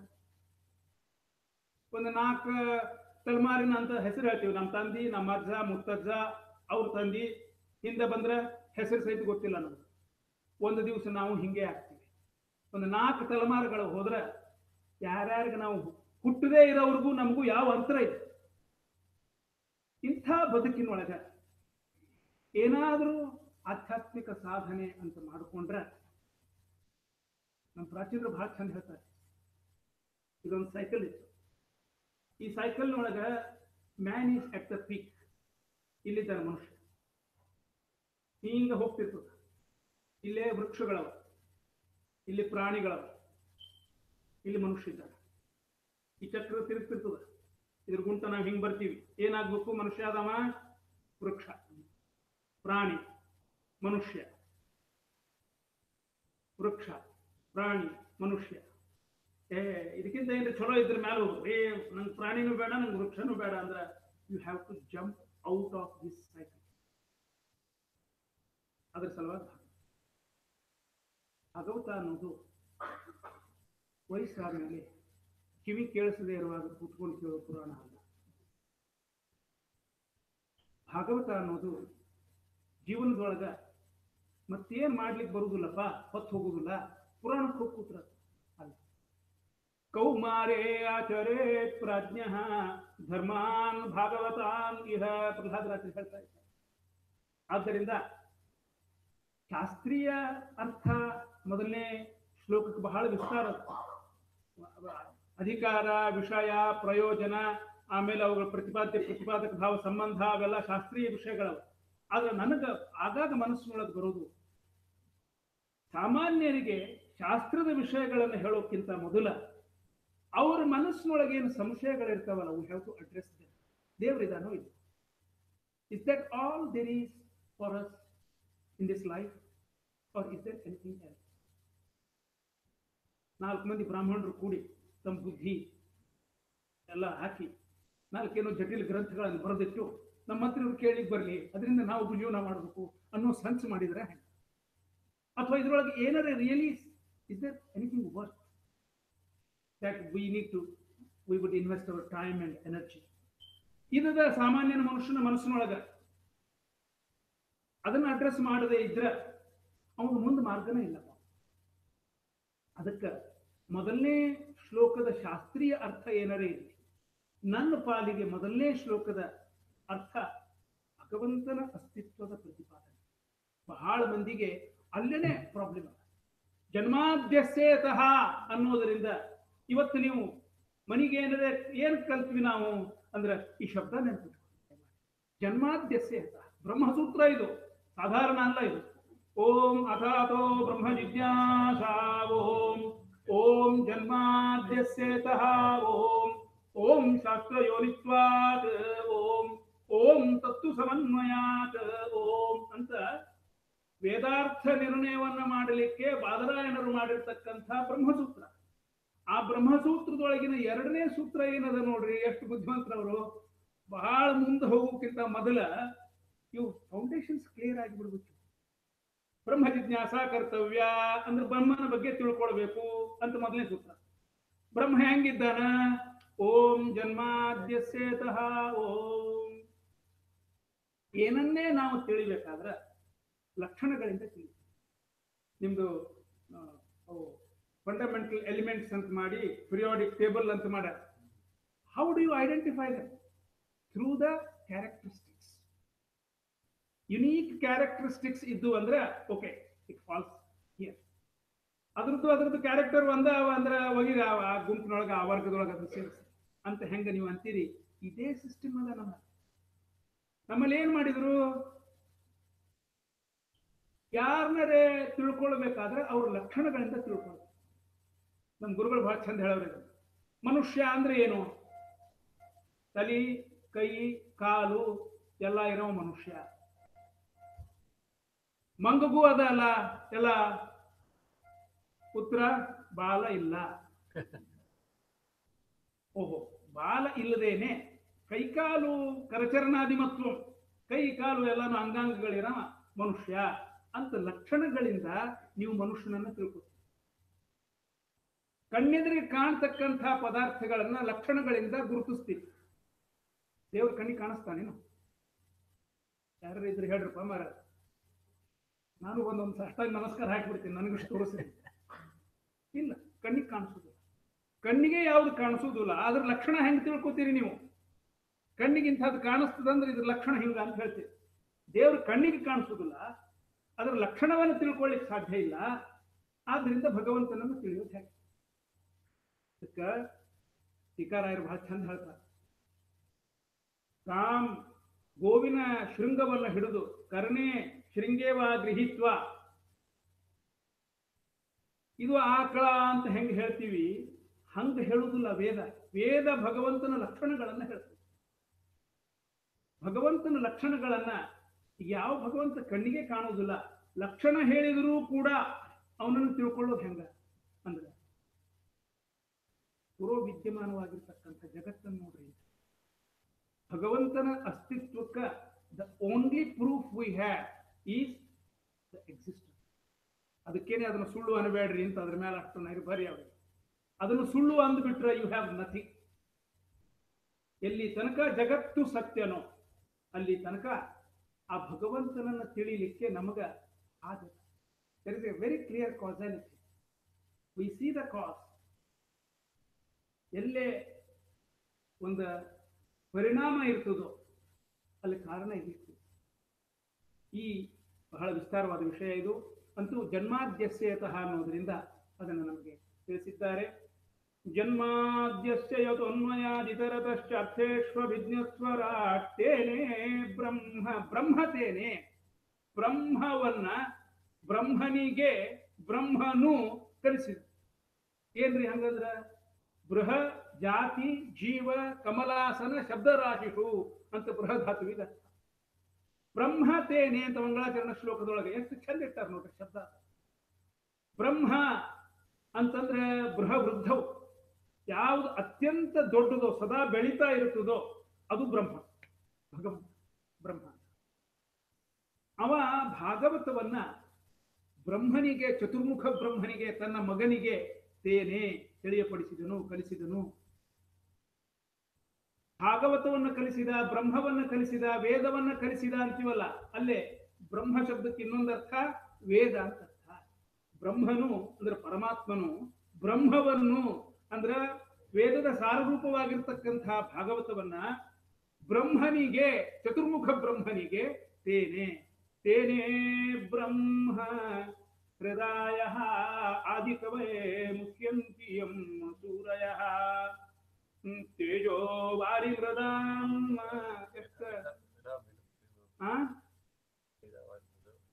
ಒಂದು ನಾಲ್ಕು ತಲೆಮಾರಿನ ಅಂತ ಹೆಸರು ಹೇಳ್ತೀವಿ ನಮ್ಮ ತಂದಿ ನಮ್ಮ ಅಜ್ಜ ಮುತ್ತಜ್ಜ ಅವ್ರ ತಂದಿ ಹಿಂದೆ ಬಂದ್ರೆ ಹೆಸರು ಸಹಿತ ಗೊತ್ತಿಲ್ಲ ನಮ್ಗೆ ಒಂದು ದಿವಸ ನಾವು ಹಿಂಗೆ ಆಗ್ತೀವಿ ಒಂದು ನಾಲ್ಕು ತಲೆಮಾರುಗಳು ಹೋದ್ರೆ ಯಾರ್ಯಾರಿಗೆ ನಾವು ಹುಟ್ಟದೇ ಇರೋವ್ರಿಗೂ ನಮಗೂ ಯಾವ ಅಂತರ ಇದೆ ಇಂಥ ಬದುಕಿನೊಳಗ ಏನಾದರೂ ಆಧ್ಯಾತ್ಮಿಕ ಸಾಧನೆ ಅಂತ ಮಾಡಿಕೊಂಡ್ರೆ ನಮ್ಮ ಪ್ರಾಚೀನರು ಬಹಳ ಚಂದ ಹೇಳ್ತಾರೆ ಇದೊಂದು ಸೈಕಲ್ ಇತ್ತು ಈ ಸೈಕಲ್ನೊಳಗ man is at the peak ಇಲ್ಲಿದ್ದಾರೆ ಮನುಷ್ಯ ಹಿಂಗ ಹೋಗ್ತಿರ್ತದ ಇಲ್ಲೇ ವೃಕ್ಷಗಳವ ಇಲ್ಲಿ ಪ್ರಾಣಿಗಳವ ಇಲ್ಲಿ ಮನುಷ್ಯ ಇದ್ದಾರೆ ಈ ಚಕ್ರ ತಿರುಗ್ತಿರ್ತದ ಇದ್ರ ಗುಂಟ ನಾವು ಹಿಂಗ್ ಬರ್ತೀವಿ ಏನಾಗ್ಬೇಕು ಮನುಷ್ಯ ಆದವ ವೃಕ್ಷ ಪ್ರಾಣಿ ಮನುಷ್ಯ ವೃಕ್ಷ ಪ್ರಾಣಿ ಮನುಷ್ಯ ಏ ಇದಕ್ಕಿಂತ ಏನ್ರಿ ಚಲೋ ಇದ್ರ ಮೇಲೆ ಹೋಗು ಏ ನಂಗೆ ಪ್ರಾಣಿನೂ ಬೇಡ ನಂಗೆ ವೃಕ್ಷನೂ ಬೇಡ ಅಂದ್ರೆ you have to jump out of this cycle ಅದ್ರ ಸಲುವಾಗಿ ಭಾಗವತ ಅನ್ನೋದು ವಯಸ್ಸಾದ ಮೇಲೆ ಕಿವಿ ಕೇಳಿಸದೇ ಇರುವಾಗ ಕೂತ್ಕೊಂಡು ಕೇಳೋ ಪುರಾಣ ಅಲ್ಲ ಭಾಗವತ ಅನ್ನೋದು ಜೀವನದೊಳಗ ಮತ್ತೇನ್ ಮಾಡ್ಲಿಕ್ಕೆ ಬರುದಿಲ್ಲಪ್ಪ ಹೊತ್ತು ಹೋಗುದಿಲ್ಲ ಪುರಾಣಕ್ಕೆ ಹೋಗಿ ಕೂತ್ರ ಅಲ್ಲ ಕೌಮಾರೇ ಆಚರೇ ಪ್ರಾಜ್ಞ ಧರ್ಮಾನ್ ಭಾಗವತಾನ್ ಇಹ ಪ್ರಹ್ಲಾದ ರಾತ್ರಿ ಹೇಳ್ತಾ ಇದ್ದಾರೆ ಆದ್ದರಿಂದ ಶಾಸ್ತ್ರೀಯ ಅರ್ಥ ಮೊದಲನೇ ಶ್ಲೋಕಕ್ಕೆ ಬಹಳ ವಿಸ್ತಾರ ಅದು. ಅಧಿಕಾರ ವಿಷಯ ಪ್ರಯೋಜನ ಆಮೇಲೆ ಅವುಗಳ ಪ್ರತಿಪಾದ್ಯ ಪ್ರತಿಪಾದಕ ಭಾವ ಸಂಬಂಧ ಅವೆಲ್ಲ ಶಾಸ್ತ್ರೀಯ ವಿಷಯಗಳವ ಆದ್ರೆ ನನಗ ಆಗಾಗ ಮನಸ್ಸಿನೊಳಗೆ ಬರೋದು ಸಾಮಾನ್ಯರಿಗೆ ಶಾಸ್ತ್ರದ ವಿಷಯಗಳನ್ನು ಹೇಳೋಕ್ಕಿಂತ ಮೊದಲ ಅವರ ಮನಸ್ಸಿನೊಳಗೆ ಏನು ಸಂಶಯಗಳಿರ್ತಾವಲ್ಲ ವಿ ಹ್ಯಾವ್ ಟು ಅಡ್ರೆಸ್ ದೇವರಿದಾನೋ ಇದು is that all there is for us in this life or is that anything else ನಾಲ್ಕು ಮಂದಿ ಬ್ರಾಹ್ಮಣರು ಕೂಡಿ ತಮ್ಮ ಬುದ್ಧಿ ಎಲ್ಲ ಹಾಕಿ ನಾಲ್ಕೇನೋ ಜಟಿಲ ಗ್ರಂಥಗಳನ್ನು ಬರೆದಿಟ್ಟು ನಮ್ಮ ಮಂತ್ರಿಯವರು ಕೇಳಿಗೆ ಬರಲಿ ಅದರಿಂದ ನಾವು ಜೀವನ ಮಾಡಬೇಕು ಅನ್ನೋ ಸಂಚು ಮಾಡಿದ್ರೆ ಹೆಂಗೆ? ಅಥವಾ ಇದ್ರೊಳಗೆ ಏನಾರ really is there anything work that we need to we would invest our time and energy ಇದದ ಸಾಮಾನ್ಯನ ಮನುಷ್ಯನ ಮನಸ್ಸಿನೊಳಗ ಅದನ್ನ ಅಡ್ರೆಸ್ ಮಾಡದೇ ಇದ್ರೆ ಅವನು ಮುಂದೆ ಮಾರ್ಗನೇ ಇಲ್ಲಪ್ಪ ಅದಕ್ಕೆ ಮೊದಲನೇ ಶ್ಲೋಕದ ಶಾಸ್ತ್ರೀಯ ಅರ್ಥ ಏನಾರೇ ಇರಲಿ ನನ್ನ ಪಾಲಿಗೆ ಮೊದಲನೇ ಶ್ಲೋಕದ ಅರ್ಥ ಭಗವಂತನ ಅಸ್ತಿತ್ವದ ಪ್ರತಿಪಾದನೆ ಬಹಳ ಮಂದಿಗೆ ಅಲ್ಲೇನೆ ಪ್ರಾಬ್ಲಮ್ ಅದ ಜನ್ಮಾದ್ಯಸ್ಯೇತಃ ಅನ್ನೋದರಿಂದ ಇವತ್ತು ನೀವು ಮನಿಗೆ ಏನಾದ್ರೆ ಏನ್ ಕಲ್ತ್ವಿ ನಾವು ಅಂದ್ರೆ ಈ ಶಬ್ದ ನೆನಪಿಟ್ಕೊಳ್ಳಿ ಜನ್ಮಾದ್ಯಸ್ಯೇತಃ ಬ್ರಹ್ಮಸೂತ್ರ ಇದು ಸಾಧಾರಣ ಅಲ್ಲ ಇದು ಓಂ ಅಥಾತೋ ಬ್ರಹ್ಮ ಜಿಜ್ಞಾಸಾ ಓಂ ಓಂ ಜನ್ಮಾದ್ಯಸ್ಯೇತಃ ಓಂ ಓಂ ಶಾಸ್ತ್ರಯೋನಿತ್ವಾತ್ ಓಂ ಓಂ ತತ್ತು ಸಮನ್ವಯಾತ್ ಓಂ ಅಂತ ವೇದಾರ್ಥ ನಿರ್ಣಯವನ್ನ ಮಾಡಲಿಕ್ಕೆ ಬಾದರಾಯಣರು ಮಾಡಿರ್ತಕ್ಕಂಥ ಬ್ರಹ್ಮಸೂತ್ರ ಆ ಬ್ರಹ್ಮಸೂತ್ರದೊಳಗಿನ ಎರಡನೇ ಸೂತ್ರ ಏನದ ನೋಡ್ರಿ ಎಷ್ಟು ಬುದ್ಧಿವಂತರವರು ಬಹಳ ಮುಂದೆ ಹೋಗೋಕ್ಕಿಂತ ಮೊದಲ ಇವು ಫೌಂಡೇಶನ್ಸ್ ಕ್ಲಿಯರ್ ಆಗಿಬಿಡ್ಬೇಕು ಬ್ರಹ್ಮ ಜಿಜ್ಞಾಸ ಕರ್ತವ್ಯ ಅಂದ್ರೆ ಬ್ರಹ್ಮನ ಬಗ್ಗೆ ತಿಳ್ಕೊಳ್ಬೇಕು ಅಂತ ಮೊದಲನೇ ಸೂತ್ರ ಬ್ರಹ್ಮ ಹೆಂಗಿದ್ದಾನ ಓಂ ಜನ್ಮಾದ್ಯಸ್ಯೇತಃ ಓಂ ಏನನ್ನೇ ನಾವು ತಿಳಿಬೇಕಾದ್ರ ಲಕ್ಷಣಗಳಿಂದ ತಿಳಿ ನಿಮ್ದು ಫಂಡಮೆಂಟಲ್ ಎಲಿಮೆಂಟ್ಸ್ ಅಂತ ಮಾಡಿ ಪಿರಿಯಾಡಿಕ್ ಟೇಬಲ್ ಅಂತ ಮಾಡ how do you identify them through the characteristics unique characteristics ಇದ್ದು ಅಂದ್ರೆ ಓಕೆ ಇಟ್ ಫಾಲ್ಸ್ ಹಿಯರ್ ಅದ್ರದ್ದು ಅದ್ರದ್ದು ಕ್ಯಾರೆಕ್ಟರ್ ಒಂದ ಅಂದ್ರೆ ಒಗಿದ ಆ ಗುಂಪಿನೊಳಗೆ ಆ ವರ್ಗದೊಳಗೆ ಅದು ಸೇರಿಸಿ ಅಂತ ಹೆಂಗ ನೀವು ಅಂತೀರಿ ಇದೇ ಸಿಸ್ಟಮ್ ಅದ ನಮ್ಮ ನಮ್ಮಲ್ಲಿ ಏನ್ ಮಾಡಿದ್ರು ಯಾರನ್ನರೇ ತಿಳ್ಕೊಳ್ಬೇಕಾದ್ರೆ ಅವ್ರ ಲಕ್ಷಣಗಳಿಂದ ತಿಳ್ಕೊಳ್ಬೇಕು ನಮ್ಮ ಗುರುಗಳು ಬಹಳ ಚಂದ ಹೇಳೋರು ಇದು. ಮನುಷ್ಯ ಅಂದ್ರೆ ಏನು ತಲಿ ಕೈ ಕಾಲು ಎಲ್ಲ ಇರೋ ಮನುಷ್ಯ ಮಂಗಗೂ ಅದ ಅಲ್ಲ ಎಲ್ಲ ಉತ್ತರ ಬಾಲ ಇಲ್ಲ ಓಹೋ ಬಾಲ ಇಲ್ಲದೇನೆ ಕೈಕಾಲು ಕರಚರಣಾದಿ ಮತ್ತು ಕೈ ಕಾಲು ಎಲ್ಲಾನು ಅಂಗಾಂಗಗಳಿರ ಮನುಷ್ಯ ಅಂತ ಲಕ್ಷಣಗಳಿಂದ ನೀವು ಮನುಷ್ಯನನ್ನ ತಿಳ್ಕೊತೀರಿ ಕಣ್ಣೆದುರಿಗೆ ಕಾಣ್ತಕ್ಕಂಥ ಪದಾರ್ಥಗಳನ್ನ ಲಕ್ಷಣಗಳಿಂದ ಗುರುತಿಸ್ತೀವಿ ದೇವ್ರ ಕಣ್ಣಿಗೆ ಕಾಣಿಸ್ತಾನೇನು ಯಾರು ಇದ್ರೆ ಹೇಳ್ರಪ್ಪ ಮಾರ ನಾನು ಒಂದೊಂದು ಅಷ್ಟಾಗಿ ನಮಸ್ಕಾರ ಹಾಕಿಬಿಡ್ತೀನಿ ನನಗಿಷ್ಟು ತೋರಿಸಿ ಇಲ್ಲ ಕಣ್ಣಿಗೆ ಕಾಣಿಸೋದಿಲ್ಲ ಕಣ್ಣಿಗೆ ಯಾವ್ದು ಕಾಣಿಸೋದಿಲ್ಲ ಅದ್ರ ಲಕ್ಷಣ ಹೆಂಗ್ ತಿಳ್ಕೊತೀರಿ ನೀವು ಕಣ್ಣಿಗೆ ಇಂಥದ್ದು ಕಾಣಿಸ್ತದಂದ್ರೆ ಇದ್ರ ಲಕ್ಷಣ ಹಿಂಗ ಅಂತ ಹೇಳ್ತೀವಿ ದೇವ್ರ ಕಣ್ಣಿಗೆ ಕಾಣಿಸೋದಿಲ್ಲ ಅದರ ಲಕ್ಷಣವನ್ನು ತಿಳ್ಕೊಳ್ಳಿಕ್ಕೆ ಸಾಧ್ಯ ಇಲ್ಲ ಆದ್ರಿಂದ ಭಗವಂತನನ್ನು ತಿಳಿಯೋದು ಹೇಗೆ ಅದಕ್ಕ ಟೀಕಾರಾಯರು ಬಹಳ ಚಂದ ಹೇಳ್ತಾರೆ ತಾಂ ಗೋವಿನ ಶೃಂಗವನ್ನ ಹಿಡಿದು ಕರ್ಣೆ ಶೃಂಗೇವ ಗೃಹೀತ್ವ ಇದು ಆಕಳ ಅಂತ ಹೆಂಗ್ ಹೇಳ್ತೀವಿ ಹಂಗ ಹೇಳುವುದಿಲ್ಲ ವೇದ ವೇದ ಭಗವಂತನ ಲಕ್ಷಣಗಳನ್ನ ಹೇಳ್ತದೆ ಭಗವಂತನ ಲಕ್ಷಣಗಳನ್ನ ಯಾವ ಭಗವಂತ ಕಣ್ಣಿಗೆ ಕಾಣುವುದಿಲ್ಲ ಲಕ್ಷಣ ಹೇಳಿದರೂ ಕೂಡ ಅವನನ್ನು ತಿಳ್ಕೊಳ್ಳೋದು ಹೆಂಗ ಅಂದ್ರೆ ಪೂರ್ವ ವಿದ್ಯಮಾನವಾಗಿರ್ತಕ್ಕಂಥ ಜಗತ್ತನ್ನು ನೋಡ್ರಿ ಭಗವಂತನ ಅಸ್ತಿತ್ವಕ್ಕ the only proof we have is the existence ಅದಕ್ಕೇನೆ ಅದನ್ನು ಸುಳ್ಳು ಅನಬೇಡ್ರಿ ಅಂತ ಅದ್ರ ಮೇಲೆ ಅಷ್ಟು ನೈರ್ಭರ್ಯ ಅವ್ರಿಗೆ ಅದನ್ನು ಸುಳ್ಳು ಅಂದ್ಬಿಟ್ರೆ ಯು ಹ್ಯಾವ್ ನಥಿಂಗ್ ಎಲ್ಲಿ ತನಕ ಜಗತ್ತು ಸತ್ಯನೋ ಅಲ್ಲಿ ತನಕ ಆ ಭಗವಂತನನ್ನ ತಿಳಿಲಿಕ್ಕೆ ನಮಗ ಆಗುತ್ತೆ there is a very clear causality we see the cause ಎಲ್ಲೇ ಒಂದು ಪರಿಣಾಮ ಇರ್ತದೋ ಅಲ್ಲಿ ಕಾರಣ ಇರ್ತದೆ ಈ ಬಹಳ ವಿಸ್ತಾರವಾದ ವಿಷಯ ಇದು ಅಂತೂ ಜನ್ಮಾದ್ಯಸ್ಯತಃ ಅನ್ನೋದರಿಂದ ಅದನ್ನು ನಮಗೆ ತಿಳಿಸಿದ್ದಾರೆ ಜನ್ಮಾದ್ಯಸ್ಯ ಯತೋನ್ಮಯಾದಿತರತಶ್ಚಾರ್ಥೇಷ್ವಭಿಜ್ಞಸ್ವರಾಟ್ಟೇನೆ ಬ್ರಹ್ಮ ಬ್ರಹ್ಮತೇನೆ ಬ್ರಹ್ಮವನ್ನ ಬ್ರಹ್ಮನಿಗೆ ಬ್ರಹ್ಮನು ಕಲಿಸಿದ ಏನ್ರಿ ಹಂಗಂದ್ರ ಬೃಹ ಜಾತಿ ಜೀವ ಕಮಲಾಸನ ಶಬ್ದರಾಶಿಷು ಅಂತ ಬೃಹಧಾತುವಿದ ಬ್ರಹ್ಮತೇನೆ ಅಂತ ಮಂಗಳಾಚರಣ ಶ್ಲೋಕದೊಳಗೆ ಎಷ್ಟು ಚಂದ ಇಟ್ಟಾರ ನೋಡ್ರಿ ಶಬ್ದ ಬ್ರಹ್ಮ ಅಂತಂದ್ರೆ ಬೃಹ ವೃದ್ಧವು ಯಾವುದು ಅತ್ಯಂತ ದೊಡ್ಡದೋ ಸದಾ ಬೆಳೀತಾ ಇರುತ್ತದೋ ಅದು ಬ್ರಹ್ಮ ಭಗವಂತ ಬ್ರಹ್ಮ ಅವ ಭಾಗವತವನ್ನ ಬ್ರಹ್ಮನಿಗೆ ಚತುರ್ಮುಖ ಬ್ರಹ್ಮನಿಗೆ ತನ್ನ ಮಗನಿಗೆ ತೇನೆ ತಿಳಿಯಪಡಿಸಿದನು ಕಲಿಸಿದನು ಭಾಗವತವನ್ನು ಕಲಿಸಿದ ಬ್ರಹ್ಮವನ್ನ ಕಲಿಸಿದ ವೇದವನ್ನ ಕಲಿಸಿದ ಅಂತೀವಲ್ಲ ಅಲ್ಲೇ ಬ್ರಹ್ಮ ಶಬ್ದಕ್ಕೆ ಇನ್ನೊಂದು ಅರ್ಥ ವೇದ ಅಂತ ಅರ್ಥ ಬ್ರಹ್ಮನು ಅಂದ್ರೆ ಪರಮಾತ್ಮನು ಬ್ರಹ್ಮವನ್ನು ಅಂದ್ರ ವೇದದ ಸಾರರೂಪವಾಗಿರ್ತಕ್ಕಂಥ ಭಾಗವತವನ್ನ ಬ್ರಹ್ಮನಿಗೆ ಚತುರ್ಮುಖ ಬ್ರಹ್ಮನಿಗೆ ತೇನೆ ತೇನೇ ಬ್ರಹ್ಮ ಹೃದಯ ಆದಿಕವೇ ಮುಖ್ಯಂತಿಯಂ ಸೂರಯ ತೇಜೋ ವಾರಿ ಹೃದಾಂ ಎಷ್ಟ ಆ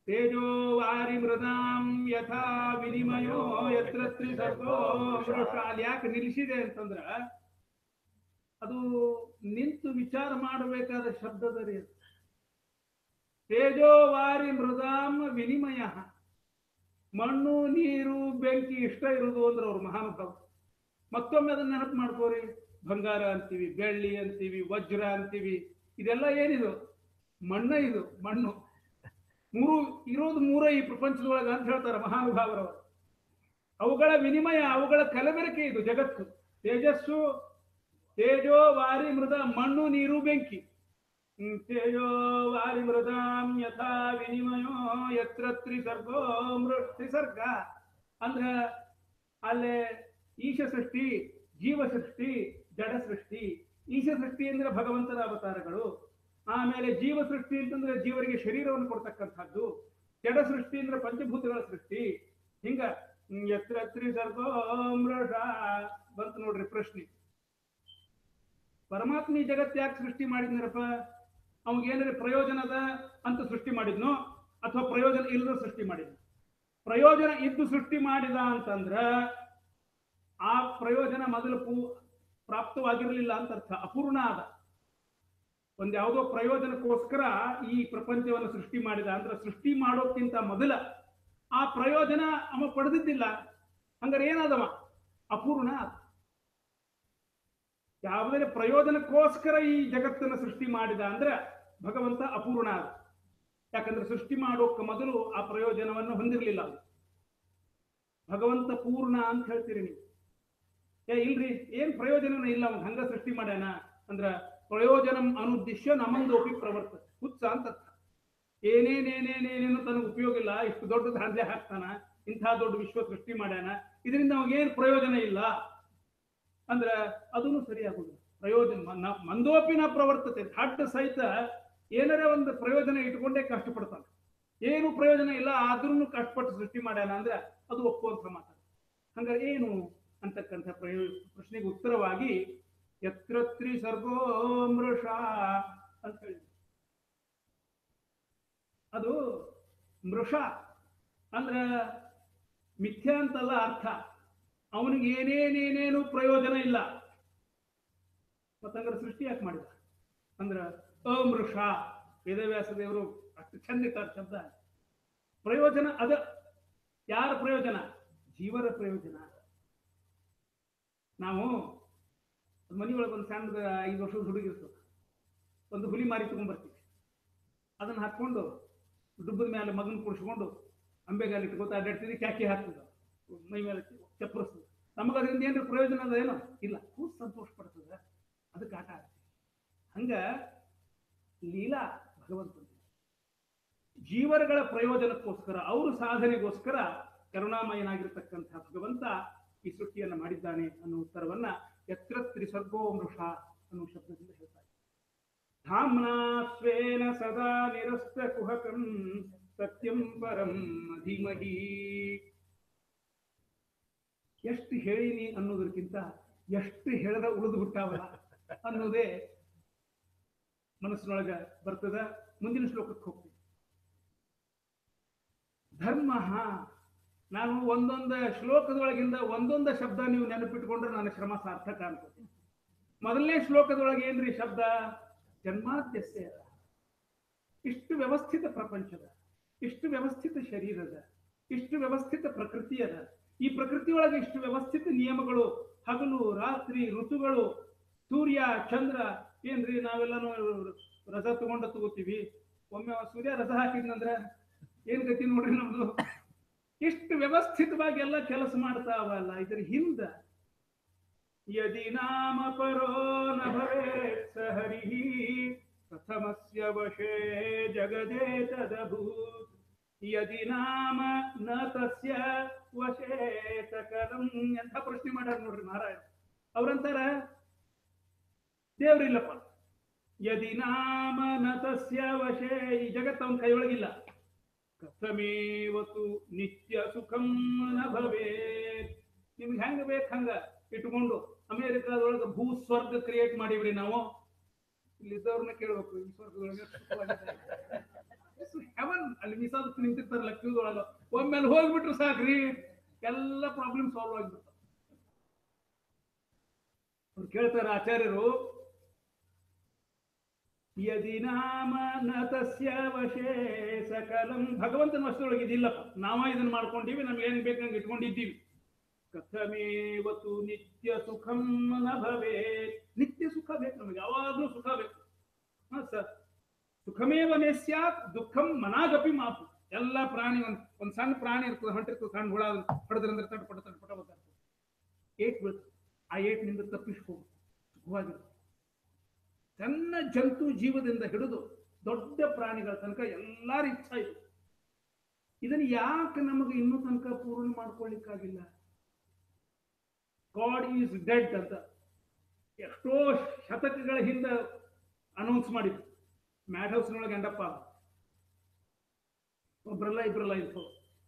ತೇಜೋ ವಾರಿ ಮೃದಾಂ ಯಥಾ ವಿನಿಮಯೋ ಯತ್ರ ತ್ರಿಸರ್ಗೋ ಮೃಷ. ಅಲ್ಲಿ ಯಾಕೆ ನಿಲ್ಲಿಸಿದೆ ಅಂತಂದ್ರ ಅದು ನಿಂತು ವಿಚಾರ ಮಾಡಬೇಕಾದ ಶಬ್ದದ ರೀ ಅದು. ತೇಜೋ ವಾರಿ ಮೃದಾಂ ವಿನಿಮಯ ಮಣ್ಣು ನೀರು ಬೆಂಕಿ ಇಷ್ಟ ಇರುವುದು ಅಂದ್ರೆ ಅವ್ರು ಮಹಾನುಭಾವ ಮತ್ತೊಮ್ಮೆ ಅದನ್ನ ನೆನಪು ಮಾಡ್ಕೋರಿ ಬಂಗಾರ ಅಂತೀವಿ ಬೆಳ್ಳಿ ಅಂತೀವಿ ವಜ್ರ ಅಂತೀವಿ ಇದೆಲ್ಲ ಏನಿದು ಮಣ್ಣ ಇದು ಮಣ್ಣು ಮೂರು ಇರೋದು ಮೂರೇ ಈ ಪ್ರಪಂಚದೊಳಗೆ ಅಂತ ಹೇಳ್ತಾರೆ ಮಹಾನುಭಾವರವರು ಅವುಗಳ ವಿನಿಮಯ ಅವುಗಳ ಕಲಬೆರಕೆ ಇದು ಜಗತ್ತು ತೇಜಸ್ಸು ತೇಜೋ ವಾರಿ ಮೃದ ಮಣ್ಣು ನೀರು ಬೆಂಕಿ ಹ್ಮ್, ತೇಜೋ ವಾರಿ ಮೃದಾಂ ಯಥಾ ವಿನಿಮಯೋ ಯತ್ರ ತ್ರಿಸರ್ಗೋ ಮೃ ತ್ರಿಸರ್ಗ ಅಂದ್ರ ಅಲ್ಲೇ ಈಶ ಸೃಷ್ಟಿ ಜೀವ ಸೃಷ್ಟಿ ಜಡ ಸೃಷ್ಟಿ ಈಶ ಸೃಷ್ಟಿ ಅಂದ್ರೆ ಭಗವಂತನ ಅವತಾರಗಳು ಆಮೇಲೆ ಜೀವ ಸೃಷ್ಟಿ ಅಂತಂದ್ರೆ ಜೀವರಿಗೆ ಶರೀರವನ್ನು ಕೊಡ್ತಕ್ಕಂಥದ್ದು ಜಡ ಸೃಷ್ಟಿ ಅಂದ್ರೆ ಪಂಚಭೂತಗಳ ಸೃಷ್ಟಿ ಹಿಂಗ ಹ್ಮ್, ಯತ್ರ ತ್ರಿಸರ್ಗೋ ಮೃಷ ಬಂತು ನೋಡ್ರಿ ಪ್ರಶ್ನೆ ಪರಮಾತ್ಮ ಈ ಜಗತ್ತು ಯಾಕೆ ಸೃಷ್ಟಿ ಮಾಡಿದ್ನರಪ್ಪ ಏನಾರ ಪ್ರಯೋಜನದ ಅಂತ ಸೃಷ್ಟಿ ಮಾಡಿದ್ನೋ ಅಥವಾ ಪ್ರಯೋಜನ ಇಲ್ಲದ ಸೃಷ್ಟಿ ಮಾಡಿದ್ನು ಪ್ರಯೋಜನ ಇದ್ದು ಸೃಷ್ಟಿ ಮಾಡಿದ ಅಂತಂದ್ರ ಆ ಪ್ರಯೋಜನ ಮೊದಲು ಪೂ ಪ್ರಾಪ್ತವಾಗಿರಲಿಲ್ಲ ಅಂತ ಅರ್ಥ ಅಪೂರ್ಣ ಆದ ಒಂದ್ ಯಾವುದೋ ಪ್ರಯೋಜನಕ್ಕೋಸ್ಕರ ಈ ಪ್ರಪಂಚವನ್ನು ಸೃಷ್ಟಿ ಮಾಡಿದ ಅಂದ್ರೆ ಸೃಷ್ಟಿ ಮಾಡೋಕ್ಕಿಂತ ಮೊದಲ ಆ ಪ್ರಯೋಜನ ಅವ ಪಡೆದಿದ್ದಿಲ್ಲ ಹಂಗಾರೆ ಏನಾದವ ಅಪೂರ್ಣ ಆದ ಯಾವುದೇ ಪ್ರಯೋಜನಕ್ಕೋಸ್ಕರ ಈ ಜಗತ್ತನ್ನು ಸೃಷ್ಟಿ ಮಾಡಿದ ಅಂದ್ರೆ ಭಗವಂತ ಅಪೂರ್ಣ ಆದ ಯಾಕಂದ್ರೆ ಸೃಷ್ಟಿ ಮಾಡೋಕೆ ಮೊದಲು ಆ ಪ್ರಯೋಜನವನ್ನು ಹೊಂದಿರಲಿಲ್ಲ ಅವ್ನು. ಭಗವಂತ ಪೂರ್ಣ ಅಂತ ಹೇಳ್ತೀರಿ ನೀವು ಏ ಇಲ್ರಿ ಏನ್ ಪ್ರಯೋಜನನೇ ಇಲ್ಲ ಅವ್ನು ಹಂಗ ಸೃಷ್ಟಿ ಮಾಡ್ಯಾನ ಅಂದ್ರ ಪ್ರಯೋಜನ ಅನುದ್ದೇಶ ನಮ್ಮಂದೋಪಿ ಪ್ರವರ್ತ ಹುಚ್ಚ ಅಂತ ಅರ್ಥ ಏನೇನೇನೇನೇನೇನು ತನಗೆ ಉಪಯೋಗ ಇಲ್ಲ ಇಷ್ಟು ದೊಡ್ಡ ದಾಂಧಲೆ ಹಾಕ್ತಾನ ಇಂಥ ದೊಡ್ಡ ವಿಶ್ವ ಸೃಷ್ಟಿ ಮಾಡ್ಯಾನ ಇದರಿಂದ ಅವಾಗೇನು ಪ್ರಯೋಜನ ಇಲ್ಲ ಅಂದ್ರ ಅದನ್ನು ಸರಿಯಾಗುದಿಲ್ಲ ಪ್ರಯೋಜನ ಮ- ಮಂದೋಪಿನ ಪ್ರವರ್ತತೆ ದಡ್ಡ ಸಹಿತ ಏನಾರ ಒಂದು ಪ್ರಯೋಜನ ಇಟ್ಕೊಂಡೇ ಕಷ್ಟಪಡ್ತಾನೆ ಏನು ಪ್ರಯೋಜನ ಇಲ್ಲ ಆದ್ರೂ ಕಷ್ಟಪಟ್ಟು ಸೃಷ್ಟಿ ಮಾಡ್ಯಾನ ಅಂದ್ರೆ ಅದು ಒಪ್ಪುವಂತ ಮಾತಾಡ ಹಂಗಾರೆ ಏನು ಅಂತಕ್ಕಂಥ ಪ್ರಯೋ ಪ್ರಶ್ನೆಗೆ ಉತ್ತರವಾಗಿ ಯತ್ರ ಸರ್ಗೋ ಮೃಷ ಅಂತ ಹೇಳಿ ಅದು ಮೃಷ ಅಂದ್ರ ಮಿಥ್ಯ ಅಂತಲ್ಲ ಅರ್ಥ ಅವನಿಗೆ ಏನೇನೇನೇನು ಪ್ರಯೋಜನ ಇಲ್ಲ ಮತ್ತಂದ್ರೆ ಸೃಷ್ಟಿ ಯಾಕೆ ಮಾಡಿದ ಅಂದ್ರ ಅಮೃಷ ವೇದವ್ಯಾಸ ದೇವರು ಅಷ್ಟು ಚಂದ ಇಟ್ಟಾರ ಶಬ್ದ ಪ್ರಯೋಜನ ಅದ ಯಾರ ಪ್ರಯೋಜನ ಜೀವರ ಪ್ರಯೋಜನ ನಾವು ಮನೆಯೊಳಗೆ ಒಂದು ಸಣ್ಣದ ಐದು ವರ್ಷದ ಹುಡುಗಿ ಇರ್ತದೆ ಒಂದು ಹುಲಿ ಮಾರಿ ತಗೊಂಡ್ಬರ್ತೀವಿ ಅದನ್ನ ಹಾಕೊಂಡು ಡುಬ್ಬದ ಮೇಲೆ ಮಗನ ಕುಡಿಸ್ಕೊಂಡು ಅಂಬೆಗಾಲಿ ಇಟ್ಕೋತ ಅಡ್ಡಾಡ್ತಿದ್ವಿ ಕ್ಯಾಕಿ ಹಾಕ್ತಿದ್ದ ಮೈ ಮೇಲೆ ಚಪ್ಪರಿಸ್ತದೆ ನಮಗೆ ಅದರಿಂದ ಏನ್ರ ಪ್ರಯೋಜನ ಅದ ಏನೋ ಇಲ್ಲ ಕೂತ್ ಸಂತೋಷ ಪಡ್ತದ ಅದಕ್ಕೆ ಆಟ ಆಡ್ತೀವಿ ಹಂಗ ಲೀಲಾ ಭಗವಂತ ಜೀವರಗಳ ಪ್ರಯೋಜನಕ್ಕೋಸ್ಕರ ಅವರು ಸಾಧನೆಗೋಸ್ಕರ ಕರುಣಾಮಯನಾಗಿರ್ತಕ್ಕಂಥ ಭಗವಂತ ಈ ಸೃಷ್ಟಿಯನ್ನ ಮಾಡಿದ್ದಾನೆ ಅನ್ನೋ ಉತ್ತರವನ್ನ ಯತ್ರ ತ್ರಿಸರ್ಗೋ ಮೃಷ ಅನ್ನೋ ಶಬ್ದದಿಂದ ಹೇಳ್ತಾರೆ ಧಾಮ್ನಾ ಸ್ವೇನ ಸದಾ ನಿರಸ್ತ ಕುಹಕಂ ಸತ್ಯಂ ಪರಂ ಧೀಮಹಿ ಎಷ್ಟು ಹೇಳಿನಿ ಅನ್ನೋದಕ್ಕಿಂತ ಎಷ್ಟು ಹೇಳದ ಉಳಿದು ಬಿಟ್ಟಾವಲ್ಲ ಅನ್ನೋದೇ ಮನಸ್ಸಿನೊಳಗ ಬರ್ತದ ಮುಂದಿನ ಶ್ಲೋಕಕ್ಕೆ ಹೋಗ್ತೀವಿ ಧರ್ಮ ನಾನು ಒಂದೊಂದು ಶ್ಲೋಕದೊಳಗಿಂದ ಒಂದೊಂದು ಶಬ್ದ ನೀವು ನೆನಪಿಟ್ಕೊಂಡ್ರೆ ನನ್ನ ಶ್ರಮ ಸಾರ್ಥಕ ಅನ್ಕೋತೀನಿ ಮೊದಲನೇ ಶ್ಲೋಕದೊಳಗೆ ಏನ್ರಿ ಶಬ್ದ ಜನ್ಮಾದ್ಯಸ್ಯ ಇಷ್ಟು ವ್ಯವಸ್ಥಿತ ಪ್ರಪಂಚದ ಇಷ್ಟು ವ್ಯವಸ್ಥಿತ ಶರೀರದ ಇಷ್ಟು ವ್ಯವಸ್ಥಿತ ಪ್ರಕೃತಿ ಅದ ಈ ಪ್ರಕೃತಿಯೊಳಗೆ ಇಷ್ಟು ವ್ಯವಸ್ಥಿತ ನಿಯಮಗಳು ಹಗಲು ರಾತ್ರಿ ಋತುಗಳು ಸೂರ್ಯ ಚಂದ್ರ ಏನ್ರಿ ನಾವೆಲ್ಲನೂ ರಜಾ ತಗೊಂಡ ತಗೋತೀವಿ ಒಮ್ಮೆ ಅವ ಸೂರ್ಯ ರಜಾ ಹಾಕಿದ್ನಂದ್ರ ಏನ್ ಗತಿ ನೋಡ್ರಿ ನಮ್ದು ಇಷ್ಟು ವ್ಯವಸ್ಥಿತವಾಗಿ ಎಲ್ಲ ಕೆಲಸ ಮಾಡ್ತಾವಲ್ಲ ಇದ್ರ ಹಿಂದ ಯದಿ ನಾಮ ಪರೋ ನ ಭವೇತ್ ಸ ಹರಿಃ ಪ್ರಥಮಸ್ಯ ವಶೇ ಜಗದೇ ತದಭೂತ್ ಯದಿ ನಾಮ ನ ತಸ್ಯ ವಶೇ ಸಕಲಂ ಎಂಥ ಪ್ರಶ್ನೆ ಮಾಡ್ಯಾರ ನೋಡ್ರಿ ನಾರಾಯಣ ಅವ್ರಂತಾರ ದೇವ್ರಿಲ್ಲಪ್ಪ ಯದಿ ನಾಮ ನ ತಸ್ಯ ವಶೇ ಈ ಜಗತ್ತು ಅವನ ಕೈಯೊಳಗಿಲ್ಲ ಕಥಮೇವತು ನಿತ್ಯ ಸುಖಂ ನ ಭವೇತ್ ನಿಮ್ಗೆ ಹೆಂಗ ಬೇಕು ಹಂಗ ಇಟ್ಕೊಂಡು ಅಮೇರಿಕಾದೊಳಗೆ ಭೂ ಸ್ವರ್ಗ ಕ್ರಿಯೇಟ್ ಮಾಡಿವ್ರಿ ನಾವು ಇಲ್ಲಿದ್ದವ್ರನ್ನ ಕೇಳ್ಬೇಕು ಈ ಸ್ವರ್ಗದೊಳಗೆ ಸುಖವಾಗಿದೆ. ಹೆವನ್ ಅಲ್ಲಿ ಮೀಸಾದಕ್ಕೆ ನಿಂತಿರ್ತಾರಲ್ಲ ಕ್ಯೂದೊಳಗ ಒಮ್ಮೆಲೆ ಹೋಗ್ಬಿಟ್ರು ಸಾಕ್ರಿ ಎಲ್ಲ ಪ್ರಾಬ್ಲಮ್ ಸಾಲ್ವ್ ಆಗ್ಬಿಡ್ತಾವ ಅವ್ರು ಕೇಳ್ತಾರೆ ಆಚಾರ್ಯರು ಯದಿ ನಾಮ ನ ತಸ್ಯ ವಶೇ ಸಕಲಂ ಭಗವಂತನ ವಶದೊಳಗೆ ಇದಿಲ್ಲಪ್ಪ ನಾವ ಇದನ್ನ ಮಾಡ್ಕೊಂಡಿವಿ ನಮ್ಗೆ ಏನ್ ಬೇಕಂಗೆ ಇಟ್ಕೊಂಡಿದ್ದೀವಿ ಕಥಮೇವತು ನಿತ್ಯ ಸುಖಂ ನ ಭವೇ ನಿತ್ಯ ಸುಖ ಬೇಕು ನಮಗೆ ಯಾವಾಗ್ಲೂ ಸುಖ ಬೇಕು ಹಾ ಸರ್ ಸುಖಮೇವ ನೇ ಸ್ಯಾತ್ ದುಃಖಂ ಮನಾಗಪಿ ಮಾಪು ಎಲ್ಲ ಪ್ರಾಣಿ ಒಂದ್ ಒಂದ್ ಸಣ್ಣ ಪ್ರಾಣಿ ಇರ್ತದೆ ಹೊಂಟಿರ್ತದೆ ಸಣ್ಣ ಹುಳ ಹೊಡೆದ್ರಂದ್ರೆ ತಟ್ಪಟ ತಟ್ಪಟ ಬರ್ತಾರೆ ಏಟ್ ಬೀಳ್ತದೆ ಆ ಏಟ್ನಿಂದ ತಪ್ಪಿಸ್ಕೋಬೇಕು ಸುಖವಾಗಿರುತ್ತೆ ಸಣ್ಣ ಜಂತು ಜೀವದಿಂದ ಹಿಡಿದು ದೊಡ್ಡ ಪ್ರಾಣಿಗಳ ತನಕ ಎಲ್ಲಾರ ಇಚ್ಛಾ ಇದೆ ಇದನ್ನ ಯಾಕೆ ನಮಗೆ ಇನ್ನೂ ತನಕ ಪೂರ್ಣ ಮಾಡ್ಕೊಳ್ಳಿಕ್ಕಾಗಿಲ್ಲ ಗಾಡ್ ಈಸ್ ಡೆಡ್ ಅಂತ ಎಷ್ಟೋ ಶತಕಗಳ ಹಿಂದೆ ಅನೌನ್ಸ್ ಮಾಡಿದ್ರು ಮ್ಯಾಡ್ ಹೌಸ್ನೊಳಗೆ ಎಂಡಪ್ಪ ಒಬ್ರಲ್ಲ ಇಬ್ರಲ್ಲ ಇತ್ತು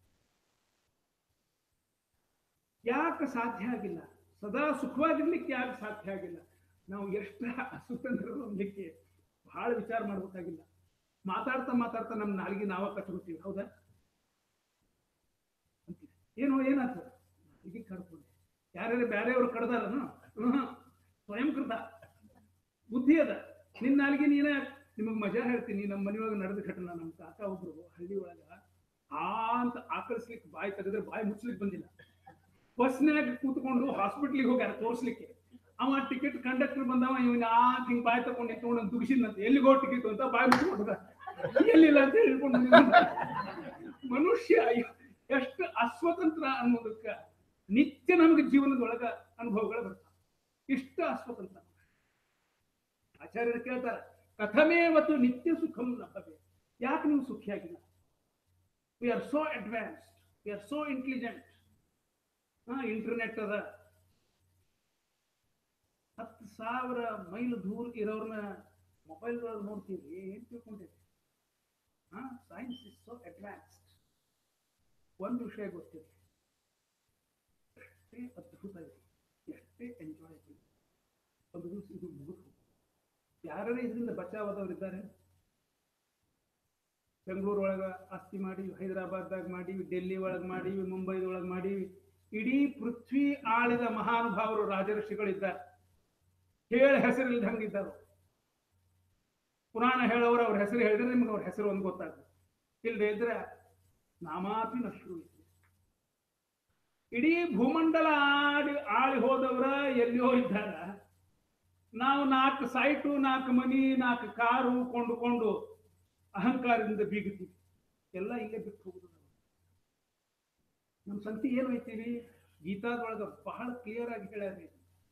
ಯಾಕೆ ಸಾಧ್ಯ ಆಗಿಲ್ಲ ಸದಾ ಸುಖವಾಗಿರ್ಲಿಕ್ಕೆ ಯಾಕೆ ಸಾಧ್ಯ ಆಗಿಲ್ಲ ನಾವು ಎಷ್ಟು ಅಸ್ವತಂತ್ರ ಹೊಂದಲಿಕ್ಕೆ ಬಹಳ ವಿಚಾರ ಮಾಡ್ಬೇಕಾಗಿಲ್ಲ ಮಾತಾಡ್ತಾ ಮಾತಾಡ್ತಾ ನಮ್ಮ ನಾಲ್ಗೆ ನಾವ ಕಟ್ಕೊತೀವಿ ಹೌದಾ ಅಂತೀವಿ. ಏನೋ ಏನಾಯ್ತು ನಾಲ್ಗೆ ಕಡ್ಕೊಂಡೆ ಯಾರ್ಯಾರು ಬೇರೆಯವ್ರು ಕಡ್ದಾರನು ಹ್ಮ್. ಸ್ವಯಂ ಕೃತ ಬುದ್ಧಿ ಅದ ನಿನ್ನ ನಾಲ್ಗೆ ನೀನ ನಿಮಗ್ ಮಜಾ ಹೇಳ್ತೀನಿ ನಮ್ಮ ಮನೆಯೊಳಗೆ ನಡೆದ ಘಟನೆ ನಮ್ಮ ಕಾಕ ಒಬ್ರು ಹಳ್ಳಿ ಒಳಗ ಆ ಅಂತ ಆಕಳಿಸ್ಲಿಕ್ಕೆ ಬಾಯಿ ತೆಗೆದ್ರೆ ಬಾಯಿ ಮುಚ್ಚಲಿಕ್ಕೆ ಬಂದಿಲ್ಲ ಬಸ್ನ್ಯಾಗ ಕೂತ್ಕೊಂಡು ಹಾಸ್ಪಿಟ್ಲಿಗೆ ಹೋಗ್ಯಾರ ತೋರ್ಸ್ಲಿಕ್ಕೆ ಅವ ಟಿಕೆಟ್ ಕಂಡಕ್ಟರ್ ಬಂದವ ಇವನ್ ಆ ಹಿಂಗ್ ಬಾಯಿ ತಗೊಂಡು ಇಟ್ಕೊಂಡು ದುಗಿಸಿದ್ನಂತ ಎಲ್ಲಿಗೆ ಹೋಗಿ ಟಿಕೆಟ್ ಅಂತ ಬಾಯಿ ಮುಚ್ಚಿಕೊಂಡ ಎಲ್ಲಿಲ್ಲ ಅಂತ ಹೇಳ್ಕೊಂಡು ನಿಂತ್ಕೊಂಡ. ಮನುಷ್ಯ ಎಷ್ಟು ಅಸ್ವತಂತ್ರ ಅನ್ನೋದಕ್ಕ ನಿತ್ಯ ನಮಗೆ ಜೀವನದೊಳಗ ಅನುಭವಗಳು ಬರ್ತಾವ ಇಷ್ಟ ಅಸ್ವತಂತ್ರ ಆಚಾರ್ಯರು ಕೇಳ್ತಾರ ಕಥಮೇವತ್ತು ನಿತ್ಯ ಸುಖಂ ಲಭ್ಯತೆ ಯಾಕೆ ನೀವು ಸುಖಿಯಾಗಿಲ್ಲ we are so advanced we are so intelligent ಹಾ ಇಂಟರ್ನೆಟ್ ಅದ ಹತ್ತು ಸಾವಿರ ಮೈಲ್ ದೂರ ಇರೋರ್ನ ಮೊಬೈಲ್ ಒಳಗೆ ನೋಡ್ತೀವಿ ಏನ್ ತಿಳ್ಕೊಂಡಿರಿ ಹಾ ಸೈನ್ಸ್ ಇಸ್ ಸೋ ಅಡ್ವಾನ್ಸ್ಡ್ ಒಂದು ವಿಷಯ ಗೊತ್ತಿದೆ ಎಷ್ಟೇ ಅದ್ಭುತ ಇದೆ ಎಷ್ಟೇ ಎಂಜಾಯ್ ಇದೆ ಒಂದು ದಿವಸ ಇದು ಮುಗಿದು ಯಾರೇ ಇದರಿಂದ ಬಚಾವಾದವ್ರು ಇದ್ದಾರೆ ಬೆಂಗಳೂರು ಒಳಗ ಆಸ್ತಿ ಮಾಡೀವಿ ಹೈದರಾಬಾದ್ದಾಗ ಮಾಡೀವಿ ಡೆಲ್ಲಿ ಒಳಗೆ ಮಾಡೀವಿ ಮುಂಬೈದೊಳಗೆ ಮಾಡೀವಿ ಇಡೀ ಪೃಥ್ವಿ ಆಳಿದ ಮಹಾನುಭಾವರು ರಾಜಋಷಿಗಳಿದ್ದಾರೆ ಹೇಳ ಹೆಸರಿಲ್ದಂಗಿದ್ದರು ಪುರಾಣ ಹೇಳೋರು ಅವ್ರ ಹೆಸರು ಹೇಳಿದ್ರೆ ನಿಮ್ಗೆ ಅವ್ರ ಹೆಸರು ಒಂದು ಗೊತ್ತಾಗ್ತದೆ ಇಲ್ಲದೆ ಇದ್ರೆ ನಾಮಾಪಿ ನಶ್ರು ಇಡೀ ಭೂಮಂಡಲ ಆಡಿ ಆಳಿ ಹೋದವರ ಎಲ್ಲಿಯೋ ಇದ್ದಾರ ನಾವು ನಾಲ್ಕು ಸೈಟು ನಾಲ್ಕು ಮನಿ ನಾಲ್ಕು ಕಾರು ಕೊಂಡುಕೊಂಡು ಅಹಂಕಾರದಿಂದ ಬೀಗುತ್ತೀವಿ ಎಲ್ಲ ಇಲ್ಲೇ ಬಿಟ್ಟು ಹೋಗುದು ನಾವು. ನಮ್ಮ ಸಂತಿ ಏನು ಐತೀವಿ ಗೀತಾದೊಳಗ ಬಹಳ ಕ್ಲಿಯರ್ ಆಗಿ ಹೇಳ್ಯಾರ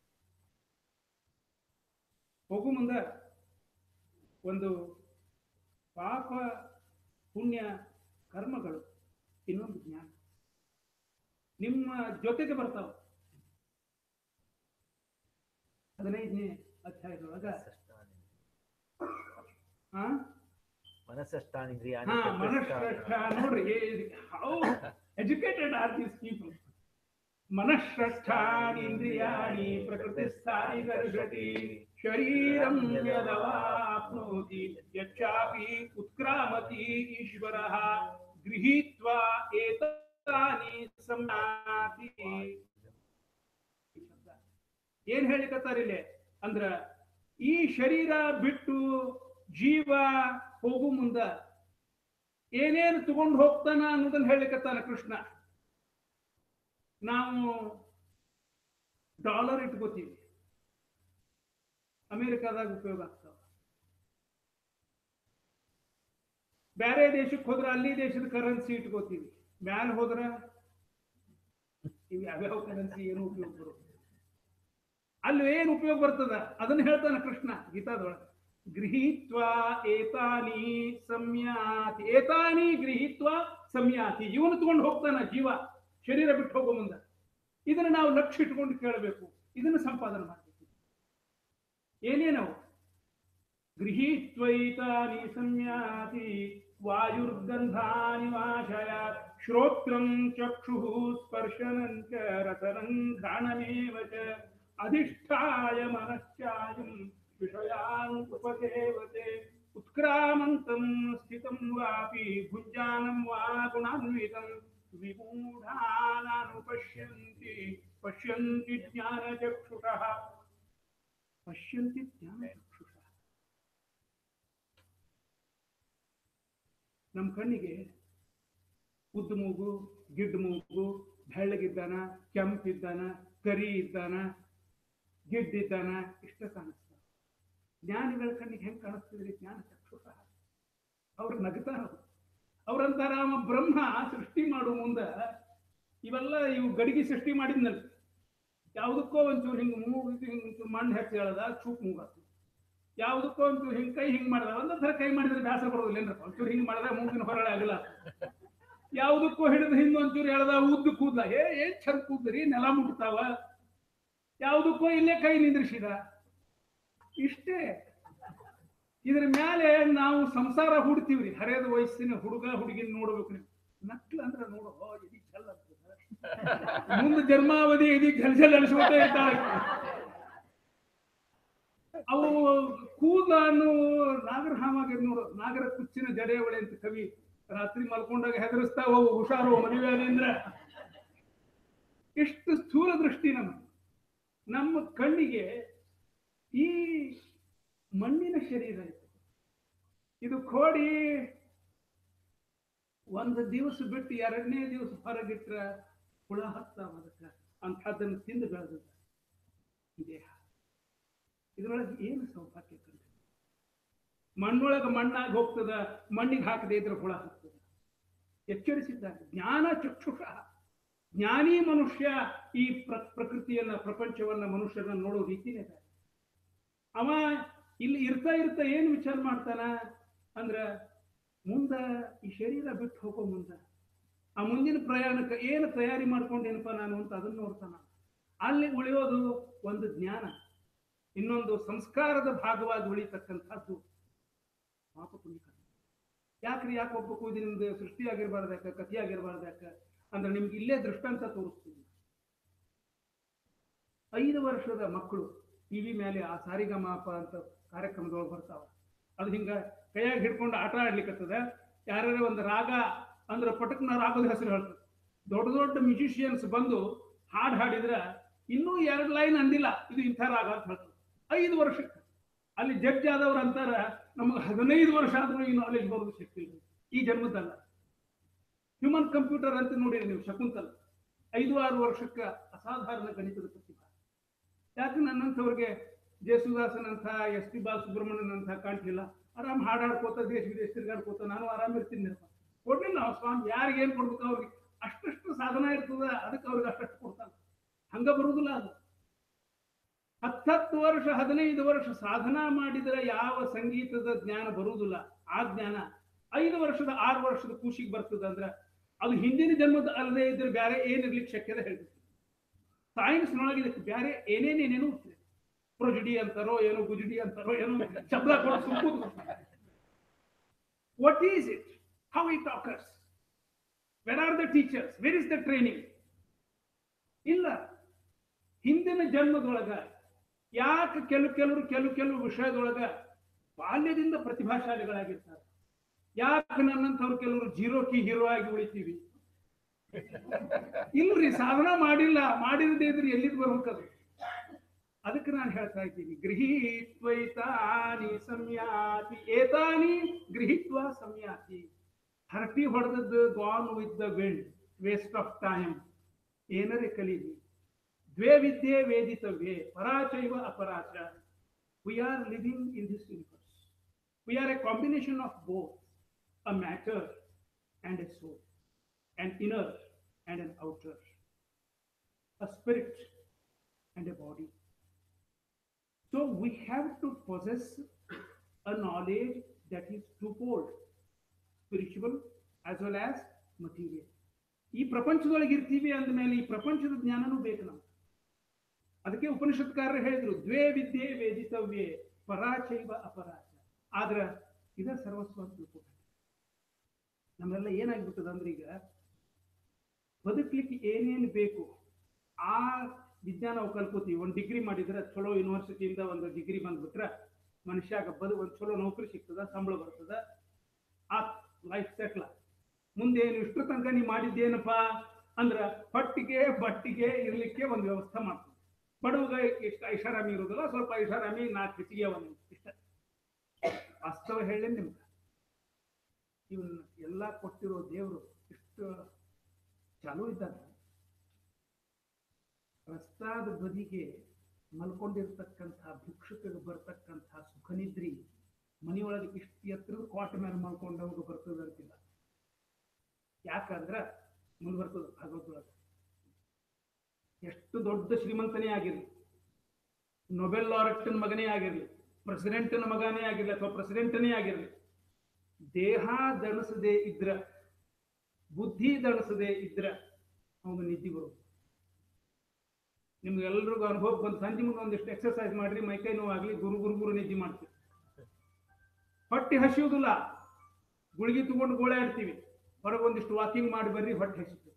ಹೋಗು ಮುಂದ ಒಂದು ಪಾಪ ಪುಣ್ಯ ಕರ್ಮಗಳು ಇನ್ನೊಂದು ಜ್ಞಾನ ನಿಮ್ಮ ಜೊತೆಗೆ ಬರ್ತಾವ ಹದಿನೈದನೇ ಅಧ್ಯಾಯದೊಳಗ ಹಾ ಮನಸ್ಸಷ್ಟಾನಿಂದ್ರಿಯಾಣಿ ಹಾ ಮನಃಶ್ರೇಷ್ಠ ನೋಡ್ರಿ how educated are these people ಮನಃಶ್ರೇಷ್ಠಾನಿಂದ್ರಿಯಾಣಿ ಪ್ರಕೃತಿಸ್ಥಾನಿ ಗರ್ಷತಿ ಶರೀರಂ ಯದವಾಪ್ನೋತಿ ಯಚ್ಚಾಪಿ ಉತ್ಕ್ರಾಮತಿ ಈಶ್ವರಃ ಗೃಹೀತ್ವಾ ಏತಾನಿ ಸಂಯಾತಿ ಏನ್ ಹೇಳಿಕತ್ತಾರ ಇಲ್ಲಿ ಅಂದ್ರ ಈ ಶರೀರ ಬಿಟ್ಟು ಜೀವ ಹೋಗು ಮುಂದ ಏನೇನು ತಗೊಂಡು ಹೋಗ್ತಾನ ಅನ್ನೋದನ್ನ ಹೇಳಿಕತ್ತಾನ ಕೃಷ್ಣ ನಾವು ಡಾಲರ್ ಇಟ್ಕೋತೀವಿ ಅಮೆರಿಕಾದಾಗ ಉಪಯೋಗ ಆಗ್ತಾವ ಬೇರೆ ದೇಶಕ್ಕೆ ಹೋದ್ರೆ ಅಲ್ಲಿ ದೇಶದ ಕರೆನ್ಸಿ ಇಟ್ಕೋತೀವಿ ಮ್ಯಾಲ ಹೋದ್ರ ಇವ್ ಯಾವ್ಯಾವ ಕರೆನ್ಸಿ ಏನು ಉಪಯೋಗ ಬರುತ್ತೆ ಅಲ್ಲಿ ಏನು ಉಪಯೋಗ ಬರ್ತದ ಅದನ್ನ ಹೇಳ್ತಾನೆ ಕೃಷ್ಣ ಗೀತಾದೊಳಗೆ ಗೃಹೀತ್ವ ಏತಾನಿ ಸಂಯಾತಿ ಏತಾನಿ ಗೃಹೀತ್ವ ಸಂಯಾತಿ ಇವನು ತಗೊಂಡು ಹೋಗ್ತಾನ ಜೀವ ಶರೀರ ಬಿಟ್ಟು ಹೋಗೋ ಮುಂದ ಇದನ್ನ ನಾವು ಲಕ್ಷ್ಯ ಇಟ್ಕೊಂಡು ಕೇಳಬೇಕು ಇದನ್ನ ಸಂಪಾದನೆ ಮಾಡಬೇಕು ಏನೇನವು ಗೃಹೀತ್ವೈತಾನಿ ಸಂಯಾತಿ ವಾಯುರ್ಗಂಧಾನಿ ವಾಶಯಾತ್ ಶ್ರೋತ್ರಂ ಚಕ್ಷುಃ ಸ್ಪರ್ಶನಂಚ ರಸನಂ ಘ್ರಾಣಮೇವ ಚ ಅಧಿಷ್ಠಾಯ ಮನಶ್ಚಾಯಂ ವಿಷಯಾನ್ ಉಪಸೇವತೆ ಉತ್ಕ್ರಾಮಂತಂ ಸ್ಥಿತಂ ವಾಪಿ ಭುಜಾನಂ ವಾ ಗುಣಾನ್ವಿತಂ ವಿಮೂಢಾನಾನು ಪಶ್ಯಂತಿ ಪಶ್ಯಂತಿ ಜ್ಞಾನಚಕ್ಷುಷಃ ಪಶ್ಯಂತಿ ಜ್ಞಾನಚಕ್ಷುಷಃ ನಮ್ಮ ಕಣ್ಣಿಗೆ ಉದ್ದ ಮೂಗು ಗಿಡ್ಡ ಮೂಗು ಬೆಳ್ಳಗಿದ್ದಾನ ಕೆಂಪಿದ್ದಾನ ಕರಿ ಇದ್ದಾನ ಗಿಡ್ಡಿದ್ದಾನ ಇಷ್ಟ ಕಾಣಿಸ್ತಾನೆ ಜ್ಞಾನಿಗಳ ಕಣ್ಣಿಗೆ ಹೆಂಗೆ ಕಾಣಿಸ್ತಿದ್ರಿ ಜ್ಞಾನ ಚಕ್ಷುಷ ಅವ್ರು ನಗ್ತಾರ ಅವ್ರಂತಾರ ಅವ ಬ್ರಹ್ಮ ಸೃಷ್ಟಿ ಮಾಡುವ ಮುಂದ ಇವೆಲ್ಲ ಇವು ಗಡಿಗೆ ಸೃಷ್ಟಿ ಮಾಡಿದ್ನಲ್ಲ ಯಾವುದಕ್ಕೋ ಒಂಚೂರು ಹಿಂಗೆ ಮೂಗು ಹಿಂಗೆ ಒಂಚೂರು ಮಣ್ಣು ಹೆಚ್ಚು ಹೇಳದ ಚೂಪ್ ಮೂಗಾತು ಯಾವುದಕ್ಕೋ ಒಂಚೂರು ಹಿಂಗೆ ಕೈ ಹಿಂಗೆ ಮಾಡ್ದ ಒಂದೇ ಥರ ಕೈ ಮಾಡಿದ್ರೆ ಬೇಸರ ಬರೋದಿಲ್ಲ ಏನ್ರಪ್ಪ ಒಂಚೂರು ಹಿಂಗೆ ಮಾಡಿದ್ರೆ ಮೂಗಿನ ಹೊರಳೆ ಆಗಲ್ಲ ಯಾವುದಕ್ಕೂ ಹಿಡಿದು ಹಿಂದೆ ಒಂಚೂರು ಎಳ್ದ ಉದ್ದ ಕೂದ್ಲ ಏ ಏನ್ ಚಂದ ಕೂದ್ರಿ ನೆಲ ಮುಟ್ತಾವ ಯಾವುದಕ್ಕೋ ಇಲ್ಲೇ ಕೈ ನಿಂದ್ರಿಸಿದ ಇಷ್ಟೇ ಇದ್ರ ಮೇಲೆ ನಾವು ಸಂಸಾರ ಹುಡ್ತೀವ್ರಿ ಹರಿಯದ ವಯಸ್ಸಿನ ಹುಡುಗ ಹುಡುಗಿನ ನೋಡ್ಬೇಕು ನೀವು ನಕ್ಲ ಅಂದ್ರ ನೋಡು ಓ, ಇದೀಗ ಛಲ ಆಗ್ತದ ಮುಂದೆ ಜನ್ಮಾವಧಿ ಇದೀಗ ಜಲ್ ಜಲ್ ಅನಿಸ್ಕೊತೇ ಇರ್ತಾಳೆ ಅವು ಕೂದಲನ್ನು ನಾಗರ ಹಾಮಾಗ ನೋಡು ನಾಗರ ಕುಚ್ಚಿನ ಜಡೆ ಒಳೆ ಅಂತ ಕವಿ ರಾತ್ರಿ ಮಲ್ಕೊಂಡಾಗ ಹೆದರಿಸ್ತಾವ ಅವು ಹುಷಾರು ಮದುವೆ ಅಂದ್ರೆ ಎಷ್ಟು ಸ್ಥೂಲ ದೃಷ್ಟಿ ನಮ್ಮ ನಮ್ಮ ಕಣ್ಣಿಗೆ ಈ ಮಣ್ಣಿನ ಶರೀರ ಇದೆ ಇದು ಕೋಡಿ ಒಂದು ದಿವಸ ಬಿಟ್ಟು ಎರಡನೇ ದಿವಸ ಹೊರಗಿಟ್ರ ಹುಳ ಹತ್ತಾವ ಅದಕ್ಕೆ ಅಂಥದ್ದನ್ನು ತಿಂದು ಬೆಳೆದ ಈ ದೇಹ ಇದರೊಳಗೆ ಏನು ಸೌಭಾಗ್ಯ ಕಂಡು ಮಣ್ಣೊಳಗೆ ಮಣ್ಣಾಗಿ ಹೋಗ್ತದ ಮಣ್ಣಿಗೆ ಹಾಕದೇ ಇದ್ರೆ ಹುಳ ಹತ್ತದ ಎಚ್ಚರಿಸಿದ್ದಾರೆ ಜ್ಞಾನ ಚಕ್ಷುಷ ಜ್ಞಾನಿ ಮನುಷ್ಯ ಈ ಪ್ರ ಪ್ರಕೃತಿಯನ್ನ ಪ್ರಪಂಚವನ್ನ ಮನುಷ್ಯರನ್ನ ನೋಡೋ ರೀತಿನೇ ಬೇರೆ ಅವ ಇಲ್ಲಿ ಇರ್ತಾ ಇರ್ತಾ ಏನು ವಿಚಾರ ಮಾಡ್ತಾನ ಅಂದ್ರ ಮುಂದ ಈ ಶರೀರ ಬಿಟ್ಟು ಹೋಗೋ ಮುಂದ ಆ ಮುಂದಿನ ಪ್ರಯಾಣಕ್ಕೆ ಏನು ತಯಾರಿ ಮಾಡ್ಕೊಂಡೇನಪ್ಪ ನಾನು ಅಂತ ಅದನ್ನ ನೋಡ್ತಾನ ಅಲ್ಲಿ ಉಳಿಯೋದು ಒಂದು ಜ್ಞಾನ ಇನ್ನೊಂದು ಸಂಸ್ಕಾರದ ಭಾಗವಾಗಿ ಉಳಿತಕ್ಕಂಥದ್ದು ಪಾಪ ಪುಣ್ಯ ಕರ್ಮ. ಯಾಕ್ರಿ ಯಾಕೆ ಹೋಗ್ಬೇಕು ಇದು ನಿಮ್ದು ಸೃಷ್ಟಿಯಾಗಿರ್ಬಾರ್ದಾಕ ಕಥೆಯಾಗಿರ್ಬಾರ್ದಾಕ ಅಂದ್ರೆ ನಿಮ್ಗೆ ಇಲ್ಲೇ ದೃಷ್ಟಾಂತ ತೋರಿಸ್ತೀನಿ ಐದು ವರ್ಷದ ಮಕ್ಕಳು ಟಿವಿ ಮೇಲೆ ಆ ಸಾರಿಗಮಾಪ ಅಂತ ಕಾರ್ಯಕ್ರಮದೊಳಗೆ ಬರ್ತಾವ ಅದು ಹಿಂಗ ಕೈಯಾಗ ಹಿಡ್ಕೊಂಡು ಆಟ ಆಡ್ಲಿಕ್ಕತ್ತದ ಯಾರ್ಯಾರ ಒಂದು ರಾಗ ಅಂದ್ರೆ ಪಟಕ್ನ ರಾಗದ ಹೆಸರು ಹೇಳ್ತದೆ ದೊಡ್ಡ ದೊಡ್ಡ ಮ್ಯೂಸಿಷಿಯನ್ಸ್ ಬಂದು ಹಾಡು ಹಾಡಿದ್ರ ಇನ್ನೂ ಎರಡು ಲೈನ್ ಅಂದಿಲ್ಲ ಇದು ಇಂಥ ರಾಗ ಅಂತ ಹೇಳ್ತದೆ ಐದು ವರ್ಷಕ್ಕೆ ಅಲ್ಲಿ ಜಡ್ಜ್ ಆದವ್ರು ಅಂತಾರ ನಮಗೆ ಹದಿನೈದು ವರ್ಷ ಆದ್ರೂ ಈ ನಾಲೆಜ್ ಬರೋದು ಸಿಕ್ತಿಲ್ಲ ಈ ಜನ್ಮದಲ್ಲ ಹ್ಯೂಮನ್ ಕಂಪ್ಯೂಟರ್ ಅಂತ ನೋಡಿರಿ ನೀವು ಶಕುಂತಲ ಐದು ಆರು ವರ್ಷಕ್ಕೆ ಅಸಾಧಾರಣ ಗಣಿತದ ಪ್ರತಿಭಾ ಯಾಕೆ ನನ್ನಂಥವ್ರಿಗೆ ಜೇಸುದಾಸನಂಥ ಎಸ್ ಪಿ ಬಾಲಸುಬ್ರಹ್ಮಣ್ಯನ್ ಅಂತ ಕಾಣ್ತಿಲ್ಲ ಆರಾಮ್ ಹಾಡಾಡ್ಕೋತ ದೇಶ ವಿದೇಶ ತಿರ್ಗಾಡ್ಕೋತ ನಾನು ಆರಾಮ್ ಇರ್ತೀನಿ ಕೊಡ್ಲಿಲ್ಲ ನಾವು ಸ್ವಾಮಿ ಯಾರಿಗೆ ಏನ್ ಕೊಡ್ಬೇಕು ಅವ್ರಿಗೆ ಅಷ್ಟಷ್ಟು ಸಾಧನ ಇರ್ತದ ಅದಕ್ಕೆ ಅವ್ರಿಗೆ ಅಷ್ಟಷ್ಟು ಕೊಡ್ತಾನೆ ಹಂಗ ಬರುವುದಿಲ್ಲ ಅದು ಹತ್ತತ್ತು ವರ್ಷ ಹದಿನೈದು ವರ್ಷ ಸಾಧನಾ ಮಾಡಿದರೆ ಯಾವ ಸಂಗೀತದ ಜ್ಞಾನ ಬರುವುದಿಲ್ಲ ಆ ಜ್ಞಾನ ಐದು ವರ್ಷದ ಆರು ವರ್ಷದ ಕೂಸಿಗೆ ಬರ್ತದ ಅಂದ್ರೆ ಅದು ಹಿಂದಿನ ಜನ್ಮದ ಅಲ್ಲದೆ ಇದ್ರೆ ಬೇರೆ ಏನಿರ್ಲಿಕ್ಕೆ ಶಕ್ಯದ ಹೇಳ್ಬೇಕು ಸೈನ್ಸ್ನೊಳಗೆ ಇದಕ್ಕೆ ಬೇರೆ ಏನೇನೇನೇನು ಪ್ರೊಜುಡಿ ಅಂತಾರೋ ಏನೋ ಗುಜುಡಿ ಅಂತಾರೋ ಏನೋ ಶಬ್ದ ಕೊಡೋ ಸುಂಕುದು what is it how it occurs where are the teachers where is the training ಇಲ್ಲ ಹಿಂದಿನ ಜನ್ಮದೊಳಗ ಯಾಕೆ ಕೆಲವು ಕೆಲವರು ಕೆಲವು ಕೆಲವು ವಿಷಯದೊಳಗ ಬಾಲ್ಯದಿಂದ ಪ್ರತಿಭಾಶಾಲಿಗಳಾಗಿರ್ತಾರೆ ಯಾಕೆ ನನ್ನಂಥವ್ರು ಕೆಲವರು ಜೀರೋ ಕಿ ಹೀರೋ ಆಗಿ ಉಳಿತೀವಿ ಇಲ್ರಿ ಸಾಧನ ಮಾಡಿಲ್ಲ ಮಾಡಿರದೇ ಇದ್ರೆ ಎಲ್ಲಿದ್ ಬರ್ಬೇಕದು ಅದಕ್ಕೆ ನಾನು ಹೇಳ್ತಾ ಇದ್ದೀನಿ ಗೃಹೀತ್ವೈತಾನಿ ಸಂಯಾತಿ ಏತಾನಿ ಗೃಹೀತ್ವ ಸಂಯಾತಿ ಹರಟಿ ಹೊಡೆದದ್ದು gone with the wind waste of time ಏನರೇ ಕಲೀಲಿ ದ್ವೇ ವಿದ್ಯೆ ವೇದಿತವ್ಯೆ ಪರಾಚೈವ ಅಪರಾಚ we are living in this universe we are a combination of both a matter and a soul, an inner and an outer, a spirit and a body. So we have to possess a knowledge that is twofold, spiritual as well as material. ಈ ಪ್ರಪಂಚದೊಳಗೆ ಇರ್ತೀವಿ ಅಂದಮೇಲೆ ಈ ಪ್ರಪಂಚದ ಜ್ಞಾನನೂ ಬೇಕು ನಾವು ಅದಕ್ಕೆ ಉಪನಿಷತ್ಕಾರರು ಹೇಳಿದ್ರು ದ್ವೇ ವಿದ್ಯೆ ವೇದಿತವ್ಯೆ ಪರಾಚೈವ ಅಪರಾಚ ಆದ್ರ ಇದ ಸರ್ವಸ್ವ ಅಂತ ತಿಳ್ಕೊಬೇಕು ನಮ್ಮೆಲ್ಲ ಏನಾಗ್ಬಿಟ್ಟದ ಅಂದ್ರೆ ಈಗ ಬದುಕ್ಲಿಕ್ಕೆ ಏನೇನು ಬೇಕು ಆ ವಿಜ್ಞಾನ ನಾವು ಕಲ್ಕೋತೀವಿ ಒಂದು ಡಿಗ್ರಿ ಮಾಡಿದ್ರೆ ಚಲೋ ಯೂನಿವರ್ಸಿಟಿಯಿಂದ ಒಂದು ಡಿಗ್ರಿ ಬಂದ್ಬಿಟ್ರೆ ಮನುಷ್ಯಾಗ ಬದು ಒಂದು ಚಲೋ ನೌಕರಿ ಸಿಗ್ತದ ಸಂಬಳ ಬರ್ತದ ಆ ಲೈಫ್ ಸೆಟ್ಲ ಮುಂದೆ ಏನು ಇಷ್ಟು ತನಕ ನೀ ಮಾಡಿದ್ದೇನಪ್ಪ ಅಂದ್ರ ಹೊಟ್ಟಿಗೆ ಬಟ್ಟಿಗೆ ಇರ್ಲಿಕ್ಕೆ ಒಂದು ವ್ಯವಸ್ಥೆ ಮಾಡ್ತದೆ ಬಡವಗ ಎಷ್ಟು ಐಷಾರಾಮಿ ಇರೋದಿಲ್ಲ ಸ್ವಲ್ಪ ಐಷಾರಾಮಿ ನಾಲ್ಕು ಹೆಚ್ಚಿಗೆ ಒಂದು ಇಷ್ಟ ವಾಸ್ತವ ಹೇಳಿ ನಿಮ್ಗೆ ಇವನ್ ಎಲ್ಲ ಕೊಟ್ಟಿರೋ ದೇವರು ಇಷ್ಟು ಚಾಲೂ ಇದ್ದಾಗ ರಸ್ತಾದ ಬದಿಗೆ ಮಲ್ಕೊಂಡಿರ್ತಕ್ಕಂಥ ಭಿಕ್ಷುಕಿಗೆ ಬರ್ತಕ್ಕಂಥ ಸುಖನಿದ್ರಿ ಮನೆಯೊಳಗೆ ಇಷ್ಟು ಎತ್ತರದ ಕ್ವಾಟ ಮೇಲೆ ಮಲ್ಕೊಂಡವಾಗ ಬರ್ತದೆ ಅಂತಿಲ್ಲ ಯಾಕಂದ್ರ ಮುಂದೆ ಬರ್ತದೆ ಭಗವದ್ೊಳಗೆ ಎಷ್ಟು ದೊಡ್ಡ ಶ್ರೀಮಂತನೇ ಆಗಿರ್ಲಿ ನೊಬೆಲ್ ಲಾರೆಕ್ಟನ್ ಮಗನೇ ಆಗಿರ್ಲಿ ಪ್ರೆಸಿಡೆಂಟನ ಮಗನೇ ಆಗಿರ್ಲಿ ಅಥವಾ ಪ್ರೆಸಿಡೆಂಟನೇ ಆಗಿರ್ಲಿ ದೇಹ ದಣಿಸದೆ ಇದ್ರ ಬುದ್ಧಿ ದಣಿಸದೆ ಇದ್ರ ಅವನು ನಿದ್ದೆ ಬರೋದು ನಿಮ್ಗೆಲ್ರಿಗೂ ಅನುಭವ ಬಂದು ಸಂಜೆ ಮುಂದೆ ಒಂದಿಷ್ಟು ಎಕ್ಸರ್ಸೈಸ್ ಮಾಡ್ರಿ ಮೈಕೈ ನೋವಾಗ್ಲಿ ಗುರು ಗುರು ಗುರು ನಿದ್ದೆ ಮಾಡ್ತೀವಿ ಹೊಟ್ಟೆ ಹಸಿಯುವುದಿಲ್ಲ ಗುಳಿಗೆ ತಗೊಂಡು ಗೋಳೆ ಆಡ್ತೀವಿ ಹೊರಗೆ ಒಂದಿಷ್ಟು ವಾಕಿಂಗ್ ಮಾಡಿ ಬರ್ರಿ ಹೊಟ್ಟೆ ಹಸಿತು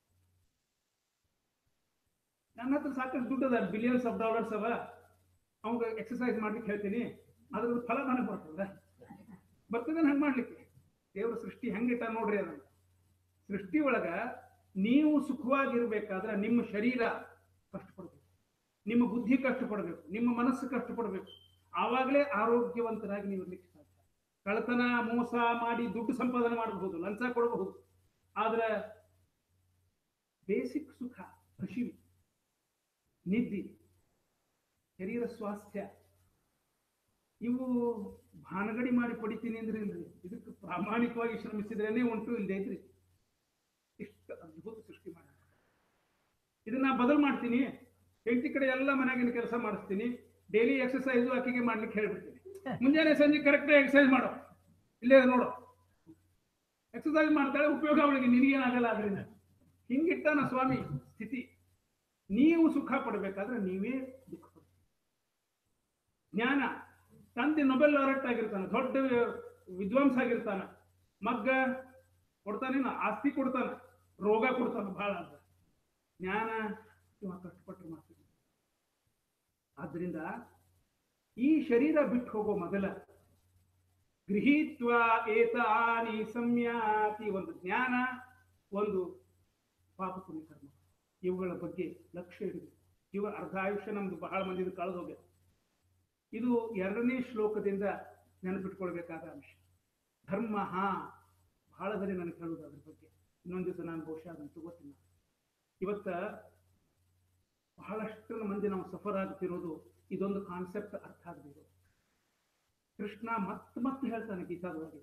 ನನ್ನ ಹತ್ರ ಸಾಕಷ್ಟು ದುಡ್ಡು ಅದ ಬಿಲಿಯನ್ಸ್ ಆಫ್ ಡಾಲರ್ಸ್ ಅವ ಅವಾಗ ಎಕ್ಸರ್ಸೈಸ್ ಮಾಡ್ಲಿಕ್ಕೆ ಹೇಳ್ತೀನಿ ಅದ್ರ ಫಲ ನನಗೆ ಬರ್ತದ ಬರ್ತದೆ ಹಂಗೆ ಮಾಡ್ಲಿಕ್ಕೆ ದೇವ್ರ ಸೃಷ್ಟಿ ಹೆಂಗಿಟ್ಟ ನೋಡ್ರಿ ಅದನ್ನ ಸೃಷ್ಟಿ ಒಳಗ ನೀವು ಸುಖವಾಗಿರ್ಬೇಕಾದ್ರೆ ನಿಮ್ಮ ಶರೀರ ಕಷ್ಟಪಡ್ಬೇಕು ನಿಮ್ಮ ಬುದ್ಧಿ ಕಷ್ಟಪಡಬೇಕು ನಿಮ್ಮ ಮನಸ್ಸು ಕಷ್ಟಪಡಬೇಕು ಆವಾಗಲೇ ಆರೋಗ್ಯವಂತರಾಗಿ ನೀವು ಇರ್ಲಿಕ್ಕೆ ಸಾಧ್ಯ ಕಳ್ಳತನ ಮೋಸ ಮಾಡಿ ದುಡ್ಡು ಸಂಪಾದನೆ ಮಾಡಬಹುದು ಲಂಚ ಕೊಡಬಹುದು ಆದ್ರೆ ಬೇಸಿಕ್ ಸುಖ ಹಸಿವು ನಿದ್ದೆ ಶರೀರ ಸ್ವಾಸ್ಥ್ಯ ಇವು ಭಾನಗಡಿ ಮಾಡಿ ಪಡಿತೀನಿ ಅಂದ್ರೆ ಇಲ್ರಿ ಇದಕ್ಕೆ ಪ್ರಾಮಾಣಿಕವಾಗಿ ಶ್ರಮಿಸಿದ್ರೇನೆ ಉಂಟು ಇಲ್ಲದೆ ಇದ್ರಿ ಇಷ್ಟು ಅದ್ಭುತ ಸೃಷ್ಟಿ ಮಾಡಿ ಇದನ್ನ ಬದಲು ಮಾಡ್ತೀನಿ ಹೆಂಡತಿ ಕಡೆ ಎಲ್ಲ ಮನೆಯಾಗಿನ ಕೆಲಸ ಮಾಡಿಸ್ತೀನಿ ಡೈಲಿ ಎಕ್ಸರ್ಸೈಸು ಆಕೆಗೆ ಮಾಡ್ಲಿಕ್ಕೆ ಹೇಳ್ಬಿಡ್ತೀನಿ ಮುಂಜಾನೆ ಸಂಜೆ ಕರೆಕ್ಟಾಗಿ ಎಕ್ಸರ್ಸೈಸ್ ಮಾಡೋ ಇಲ್ಲೇ ನೋಡು ಎಕ್ಸರ್ಸೈಸ್ ಮಾಡ್ತಾಳೆ ಉಪಯೋಗ ಅವಳಿಗೆ ನಿನಗೇನಾಗಲ್ಲ ಅದರಿಂದ ಹಿಂಗಿಟ್ಟಾನ ಸ್ವಾಮಿ ಸ್ಥಿತಿ ನೀವು ಸುಖ ಪಡಬೇಕಾದ್ರೆ ನೀವೇ ದುಃಖ ಪಡ್ತೀರಿ ಜ್ಞಾನ ತಂದೆ ನೊಬೆಲ್ ಲಾರೆಕ್ಟ್ ಆಗಿರ್ತಾನೆ ದೊಡ್ಡ ವಿದ್ವಾಂಸ ಆಗಿರ್ತಾನ ಮಗ್ಗ ಕೊಡ್ತಾನೇನ ಆಸ್ತಿ ಕೊಡ್ತಾನ ರೋಗ ಕೊಡ್ತಾನ ಬಹಳ ಅಂತ ಜ್ಞಾನ ಇವ ಕಷ್ಟಪಟ್ಟು ಮಾಡ್ತೀವಿ ಆದ್ರಿಂದ ಈ ಶರೀರ ಬಿಟ್ಟು ಹೋಗೋ ಮೊದಲ ಗೃಹೀತ್ವ ಏತಾನಿ ಸಂಯಾತಿ ಒಂದು ಜ್ಞಾನ ಒಂದು ಪಾಪ ಪುಣ್ಯ ಕರ್ಮ ಇವುಗಳ ಬಗ್ಗೆ ಲಕ್ಷ್ಯ ಇಡಬೇಕು ಇವ ಅರ್ಧ ಆಯುಷ್ಯ ನಮ್ದು ಬಹಳ ಮಂದಿದು ಕಳೆದು ಹೋಗ್ಯದ ಇದು ಎರಡನೇ ಶ್ಲೋಕದಿಂದ ನೆನಪಿಟ್ಕೊಳ್ಬೇಕಾದ ಅಂಶ ಧರ್ಮ ಬಹಳ ಸರಿ ನನಗೆ ಹೇಳುವುದು ಅದ್ರ ಬಗ್ಗೆ ಇನ್ನೊಂದು ದಿವಸ ನಾನು ಬಹುಶಃ ಅದನ್ನು ತಗೋತೀನಿ ನಾನು. ಇವತ್ತ ಬಹಳಷ್ಟು ಮಂದಿ ನಾವು ಸಫರ್ ಆಗ್ತಿರೋದು ಇದೊಂದು ಕಾನ್ಸೆಪ್ಟ್ ಅರ್ಥ ಆಗಬೇಕು ಕೃಷ್ಣ ಮತ್ತೆ ಮತ್ತೆ ಹೇಳ್ತಾನೆ ಗೀತಾದೊಳಗೆ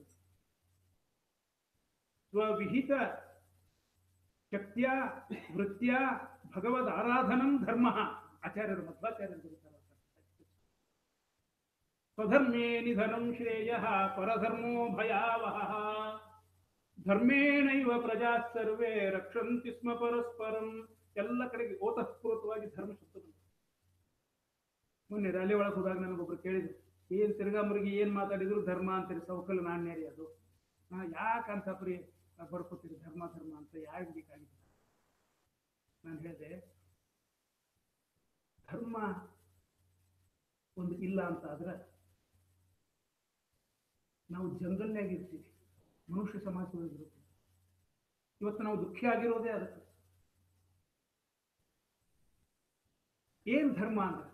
ಸ್ವವಿಹಿತ ಶಕ್ತಿಯ ವೃತ್ತಿಯ ಭಗವದ್ ಆರಾಧನಂ ಧರ್ಮ ಆಚಾರ್ಯರು ಮಧ್ವಾಚಾರ್ಯರು ಬರೀತಾರೆ ಸ್ವಧರ್ಮೇ ನಿಧನಂ ಶ್ರೇಯ ಪರಧರ್ಮೋ ಭಯಾವಹ ಧರ್ಮೇಣೈವ ಪ್ರಜಾ ಸರ್ವೇ ರಕ್ಷಂತಿ ಸ್ಮ ಪರಸ್ಪರಂ ಎಲ್ಲ ಕಡೆಗೆ ಓತಃಪೂರ್ವಕವಾಗಿ ಧರ್ಮ ಶಬ್ದ ಬಂತು ಮೊನ್ನೆ ರ್ಯಾಲಿ ಒಳಗೆ ಹೋದಾಗ ನನಗೊಬ್ರು ಕೇಳಿದ್ರು ಏನ್ ತಿರ್ಗಾ ಮುರುಗಿ ಏನ್ ಮಾತಾಡಿದ್ರು ಧರ್ಮ ಅಂತೀರಿ ಸೌಕಲ್ ನಾಣ್ಯರಿ ಅದು ನಾ ಯಾಕಂತ ಪ್ರಿ ಬರ್ಕೋತೀರಿ ಧರ್ಮ ಧರ್ಮ ಅಂತ ಯಾಕೆ ಬೇಕಾಗಿದೆ ನಾನು ಹೇಳಿದೆ ಧರ್ಮ ಒಂದು ಇಲ್ಲ ಅಂತ ಆದ್ರೆ ನಾವು ಜಂಗಲ್ನಾಗ ಇರ್ತೀವಿ ಮನುಷ್ಯ ಸಮಾಜದೊಳಗೆ ಇರ್ತೀವಿ ಇವತ್ತು ನಾವು ದುಃಖಿ ಆಗಿರೋದೇ ಅದಕ್ಕೆ ಏನ್ ಧರ್ಮ ಅಂದ್ರೆ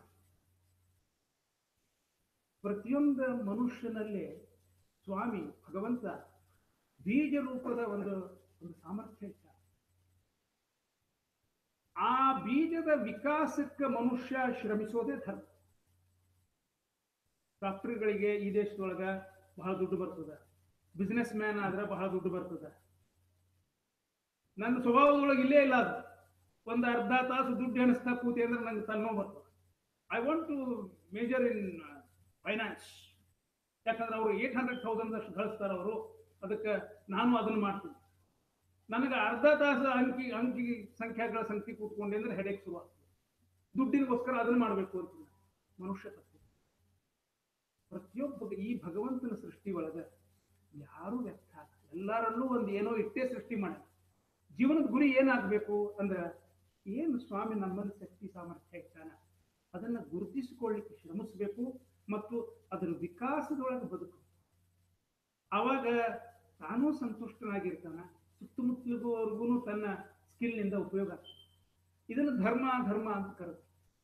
ಪ್ರತಿಯೊಂದು ಮನುಷ್ಯನಲ್ಲಿ ಸ್ವಾಮಿ ಭಗವಂತ ಬೀಜ ರೂಪದ ಒಂದು ಒಂದು ಸಾಮರ್ಥ್ಯ ಇಟ್ಟ ಆ ಬೀಜದ ವಿಕಾಸಕ್ಕೆ ಮನುಷ್ಯ ಶ್ರಮಿಸೋದೇ ಧರ್ಮ ಫ್ಯಾಕ್ಟ್ರಿಗಳಿಗೆ ಈ ದೇಶದೊಳಗ ಬಹಳ ದುಡ್ಡು ಬರ್ತದ ಬಿಸ್ನೆಸ್ ಮ್ಯಾನ್ ಆದ್ರೆ ಬಹಳ ದುಡ್ಡು ಬರ್ತದ ನನ್ನ ಸ್ವಭಾವದೊಳಗೆ ಇಲ್ಲೇ ಇಲ್ಲ ಅದು ಒಂದು ಅರ್ಧ ತಾಸು ದುಡ್ಡು ಎಣಿಸ್ತಾ ಕೂತಿ ಅಂದ್ರೆ ನಂಗೆ ತಲೆನೋವು ಬರ್ತದೆ I want to major in finance ಯಾಕಂದ್ರೆ ಅವರು ಏಟ್ ಹಂಡ್ರೆಡ್ ತೌಸಂಡ್ ಅಷ್ಟು ಗಳಿಸ್ತಾರೆ ಅವರು ಅದಕ್ಕೆ ನಾನು ಅದನ್ನು ಮಾಡ್ತೀನಿ ನನಗೆ ಅರ್ಧ ತಾಸು ಅಂಕಿ ಅಂಕಿ ಸಂಖ್ಯಾಗಳ ಸಂಖ್ಯೆ ಕೂತ್ಕೊಂಡೆ ಅಂದ್ರೆ ಹೆಡೆಕ್ ಶುರು ಆಗ್ತದೆ ದುಡ್ಡಿನಗೋಸ್ಕರ ಅದನ್ನು ಮಾಡಬೇಕು ಅಂತ ಮನುಷ್ಯ ತಪ್ಪು ಪ್ರತಿಯೊಬ್ಬ ಈ ಭಗವಂತನ ಸೃಷ್ಟಿ ಒಳಗ ಯಾರು ವ್ಯರ್ಥ ಆಗಲ್ಲ. ಎಲ್ಲರಲ್ಲೂ ಒಂದು ಏನೋ ಇಟ್ಟೇ ಸೃಷ್ಟಿ ಮಾಡಿ ಜೀವನದ ಗುರಿ ಏನಾಗಬೇಕು ಅಂದ್ರೆ ಏನು ಸ್ವಾಮಿ ನಮ್ಮಲ್ಲಿ ಶಕ್ತಿ ಸಾಮರ್ಥ್ಯ ಇಟ್ಟಾನ ಅದನ್ನ ಗುರುತಿಸಿಕೊಳ್ಳಿಕ್ಕೆ ಶ್ರಮಿಸಬೇಕು ಮತ್ತು ಅದರ ವಿಕಾಸದೊಳಗೆ ಬದುಕು ಅವಾಗ ತಾನೂ ಸಂತುಷ್ಟನಾಗಿರ್ತಾನ ಸುತ್ತಮುತ್ತಲಿಗೋರ್ಗು ತನ್ನ ಸ್ಕಿಲ್ನಿಂದ ಉಪಯೋಗ ಆಗ್ತದೆ. ಇದನ್ನು ಧರ್ಮ ಧರ್ಮ ಅಂತ ಕರೆದು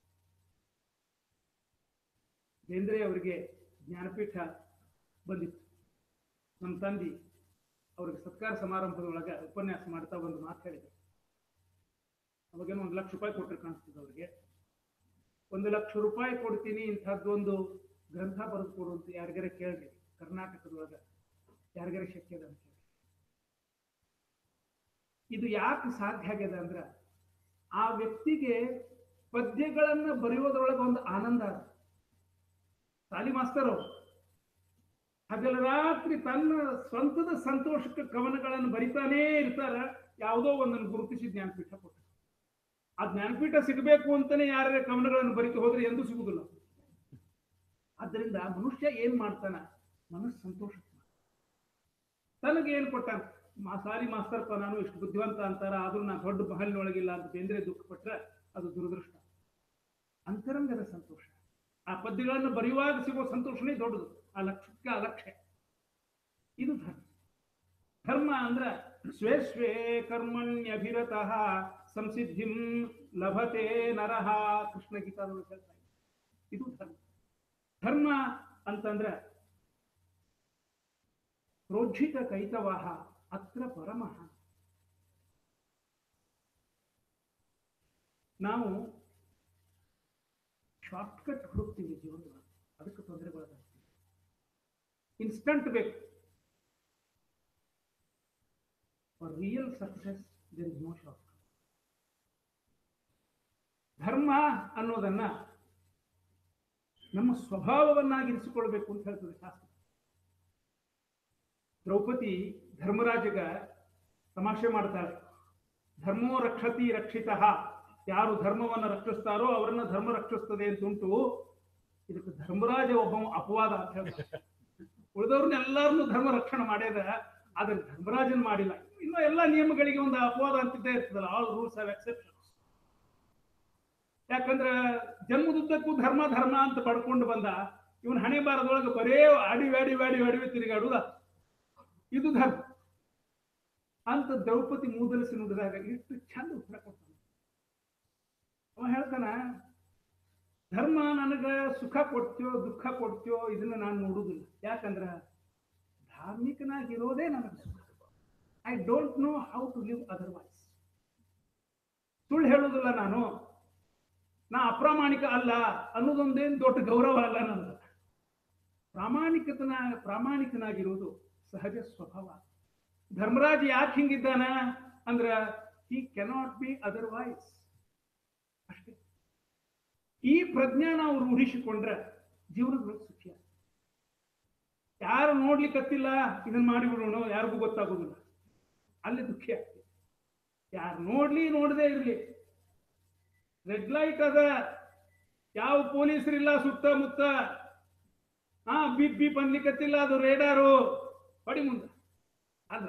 ಬೇಂದ್ರೆ ಅವರಿಗೆ ಜ್ಞಾನಪೀಠ ಬಂದಿತ್ತು ನಮ್ಮ ತಂದೆ ಅವ್ರಿಗೆ ಸತ್ಕಾರ ಸಮಾರಂಭದೊಳಗೆ ಉಪನ್ಯಾಸ ಮಾಡ್ತಾ ಒಂದು ಮಾತು ಹೇಳಿದ್ರು ಅವಾಗೇನೋ ಒಂದು ಲಕ್ಷ ರೂಪಾಯಿ ಕೊಟ್ಟರೆ ಕಾಣಿಸ್ತದೆ ಅವ್ರಿಗೆ ಒಂದು ಲಕ್ಷ ರೂಪಾಯಿ ಕೊಡ್ತೀನಿ ಇಂಥದ್ದೊಂದು ಗ್ರಂಥ ಬರೆದು ಕೊಡು ಅಂತ ಯಾರಿಗಾರ ಕೇಳಿದೆ ಕರ್ನಾಟಕದೊಳಗೆ ಯಾರಿಗಾರ ಶಕ್ಯ ಅದ ಅಂತ ಹೇಳಿ ಇದು ಯಾಕೆ ಸಾಧ್ಯ ಆಗ್ಯದ ಅಂದ್ರ ಆ ವ್ಯಕ್ತಿಗೆ ಪದ್ಯಗಳನ್ನ ಬರೆಯೋದ್ರೊಳಗೆ ಒಂದು ಆನಂದ ಅದ ಸಾಲಿ ಮಾಸ್ತರ್ ಅವ್ರು ಹಗಲು ರಾತ್ರಿ ತನ್ನ ಸ್ವಂತದ ಸಂತೋಷಕ್ಕೆ ಕವನಗಳನ್ನು ಬರಿತಾನೇ ಇರ್ತಾರ ಯಾವುದೋ ಒಂದನ್ನು ಗುರುತಿಸಿ ಜ್ಞಾನಪೀಠ ಕೊಟ್ಟ ಆ ಜ್ಞಾನಪೀಠ ಸಿಗಬೇಕು ಅಂತಾನೆ ಯಾರ ಕವನಗಳನ್ನು ಬರಿತು ಹೋದ್ರೆ ಎಂದೂ ಸಿಗುದಿಲ್ಲ ಆದ್ದರಿಂದ ಮನುಷ್ಯ ಏನ್ ಮಾಡ್ತಾನ ಮನಸ್ಸು ಸಂತೋಷ ತನಗೆ ಏನ್ ಕೊಟ್ಟಾನ ಮಾ ಸಾರಿ ಮಾಸ್ತರ್ಪ ನಾನು ಇಷ್ಟು ಬುದ್ಧಿವಂತ ಅಂತಾರ ಆದ್ರೂ ನಾನು ದೊಡ್ಡ ಮಹಲ್ನೊಳಗಿಲ್ಲ ಅಂತ ಬೇಂದ್ರೆ ದುಃಖ ಪಟ್ರೆ ಅದು ದುರದೃಷ್ಟ ಅಂತರಂಗದ ಸಂತೋಷ ಆ ಪದ್ಯಗಳನ್ನು ಬರೆಯುವಾಗ ಸಿಗೋ ಸಂತೋಷನೇ ದೊಡ್ಡದು ಆ ಲಕ್ಷ್ಯಕ್ಕೆ ಆ ಲಕ್ಷ್ಯ ಇದು ಧರ್ಮ ಧರ್ಮ ಅಂದ್ರ ಸ್ವೇ ಸ್ವೇ ಕರ್ಮಣ್ಯಭಿರತಃ ಸಂಸಿದ್ಧಿಂ ಲಭತೆ ನರಹ ಕೃಷ್ಣ ಗೀತಾದೊಳಗೆ ಹೇಳ್ತಾ ಇದೆ. ಇದು ಧರ್ಮ ಧರ್ಮ ಅಂತಂದ್ರ ಪ್ರೋಜ್ಜಿತ ಕೈತವಾಹ ಅತ್ರ ಪರಮಃ ನಾವು ಶಾರ್ಟ್ಕಟ್ ಹುಡುಕ್ತೀವಿ ಜೀವನದೊಳಗೆ ಅದಕ್ಕೆ ತೊಂದರೆಗೊಳಗಾಗ್ತೀವಿ ಇನ್ಸ್ಟಂಟ್ ಬೇಕು for real success there is no short ಧರ್ಮ ಅನ್ನೋದನ್ನ ನಮ್ಮ ಸ್ವಭಾವವನ್ನಾಗಿರಿಸಿಕೊಳ್ಬೇಕು ಅಂತ ಹೇಳ್ತದೆ ಶಾಸ್ತ್ರ ದ್ರೌಪದಿ ಧರ್ಮರಾಜಗ ತಮಾಷೆ ಮಾಡ್ತಾಳೆ ಧರ್ಮೋ ರಕ್ಷತಿ ರಕ್ಷಿತ ಯಾರು ಧರ್ಮವನ್ನು ರಕ್ಷಿಸ್ತಾರೋ ಅವರನ್ನ ಧರ್ಮ ರಕ್ಷಿಸ್ತದೆ ಅಂತ ಉಂಟು ಇದಕ್ಕೆ ಧರ್ಮರಾಜ ಒಬ್ಬ ಅಪವಾದ ಅಂತ ಹೇಳ್ತಾರೆ ಉಳಿದವ್ರನ್ನೆಲ್ಲರನ್ನು ಧರ್ಮ ರಕ್ಷಣೆ ಮಾಡ್ಯದ ಆದ್ರೆ ಧರ್ಮರಾಜನ್ ಮಾಡಿಲ್ಲ ಇನ್ನು ಎಲ್ಲ ನಿಯಮಗಳಿಗೆ ಒಂದು ಅಪವಾದ ಅಂತಿದ್ದೇ ಇರ್ತದಲ್ಲ ಆಲ್ ರೂಲ್ಸ್ ಹ್ಯಾವ್ ಎಕ್ಸೆಪ್ಷನ್ಸ್ ಯಾಕಂದ್ರ ಜನ್ಮದುದ್ದಕ್ಕೂ ಧರ್ಮ ಧರ್ಮ ಅಂತ ಪಡ್ಕೊಂಡು ಬಂದ ಇವನ್ ಹಣೆ ಬಾರದೊಳಗೆ ಬರೇ ಅಡಿವಿ ಅಡಿವಿ ಅಡಿವಿ ಅಡಿವಿ ತಿರುಗಾಡುದ ಇದು ಧರ್ಮ ಅಂತ ದ್ರೌಪದಿ ಮೂದಲಿಸಿ ನುಡಿದಾಗ ಎಷ್ಟು ಚಂದ ಉತ್ತರ ಕೊಡ್ತಾನೆ ಅವ ಹೇಳ್ತಾನ ಧರ್ಮ ನನಗ ಸುಖ ಕೊಡ್ತೀಯೋ ದುಃಖ ಕೊಡ್ತೀಯೋ ಇದನ್ನ ನಾನು ನೋಡುದಿಲ್ಲ ಯಾಕಂದ್ರ ಧಾರ್ಮಿಕನಾಗಿರೋದೇ ನನಗೆ ಸುಖ I don't know how to live otherwise ಸುಳ್ಳು ಹೇಳೋದಿಲ್ಲ ನಾನು ನಾ ಅಪ್ರಾಮಾಣಿಕ ಅಲ್ಲ ಅನ್ನೋದೊಂದೇನು ದೊಡ್ಡ ಗೌರವ ಅಲ್ಲ ನನಗೆ ಪ್ರಾಮಾಣಿಕತನ ಪ್ರಾಮಾಣಿಕನಾಗಿರೋದು ಸಹಜ ಸ್ವಭಾವ ಧರ್ಮರಾಜ್ ಯಾಕೆ ಹಿಂಗಿದ್ದಾನ ಅಂದ್ರ ಹಿ ಕೆನಾಟ್ ಬಿ ಅದರ್ವೈಸ್ ಅಷ್ಟೇ ಈ ಪ್ರಜ್ಞಾ ನಾವು ರೂಢಿಸಿಕೊಂಡ್ರೆ ಜೀವನದೊಳಗೆ ಸುಖಿ ಯಾರು ನೋಡ್ಲಿಕ್ಕತ್ತಿಲ್ಲ ಇದನ್ನ ಮಾಡಿಬಿಡೋಣ ಯಾರಿಗೂ ಗೊತ್ತಾಗೋದಿಲ್ಲ ಅಲ್ಲಿ ದುಃಖಿ ಆಗ್ತದೆ ಯಾರು ನೋಡ್ಲಿ ನೋಡದೇ ಇರ್ಲಿ ರೆಡ್ ಲೈಟ್ ಅದ ಯಾವ ಪೊಲೀಸರಿಲ್ಲ ಸುತ್ತಮುತ್ತ ಹಾ ಬೀಪ್ ಬೀಪ್ ಅನ್ಲಿಕ್ಕತ್ತಿಲ್ಲ ಅದು ರೇಡಾರು ಹೊಡಿ ಮುಂದೆ ಅಲ್ಲ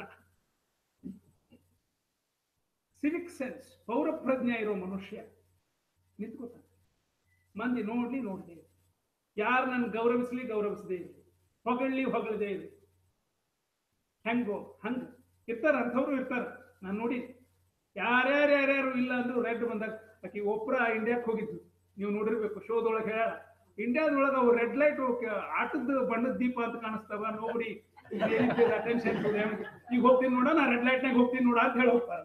ಸಿವಿಕ್ ಸೆನ್ಸ್ ಪೌರ ಪ್ರಜ್ಞೆ ಇರೋ ಮನುಷ್ಯ ನಿಂತ್ಕೋತಾನೆ ಮಂದಿ ನೋಡ್ಲಿ ನೋಡದೆ ಇರ್ಲಿ ಯಾರು ನನ್ ಗೌರವಿಸ್ಲಿ ಗೌರವಿಸದೇ ಇರಲಿ ಹೊಗಳ್ಲಿ ಹೊಗಳದೇ ಇರಲಿ ಹೆಂಗೋ ಹಂಗ ಇರ್ತಾರ ಅಂಥವ್ರು ಇರ್ತಾರ ನಾನು ನೋಡಿ ಯಾರ್ಯಾರು ಯಾರ್ಯಾರು ಇಲ್ಲ ಅಂದ್ರು ರೆಡ್ ಬಂದಾಗ ಆಕಿ ಒಪ್ರ ಇಂಡಿಯಾಕ್ ಹೋಗಿದ್ದು ನೀವು ನೋಡಿರ್ಬೇಕು ಶೋದೊಳಗೆ ಹೇಳ ಇಂಡಿಯಾದೊಳಗೆ ಅವು ರೆಡ್ ಲೈಟ್ ಆಟದ ಬಣ್ಣದ ದೀಪ ಅಂತ ಕಾಣಿಸ್ತಾವ ನೋಡಿ ಅಟೆನ್ಷನ್ ಈಗ ಹೋಗ್ತೀನಿ ನೋಡ ನಾ ರೆಡ್ ಲೈಟ್ನಾಗ ಹೋಗ್ತೀನಿ ನೋಡ ಅಂತ ಹೇಳಿ ಹೋಗ್ತಾರ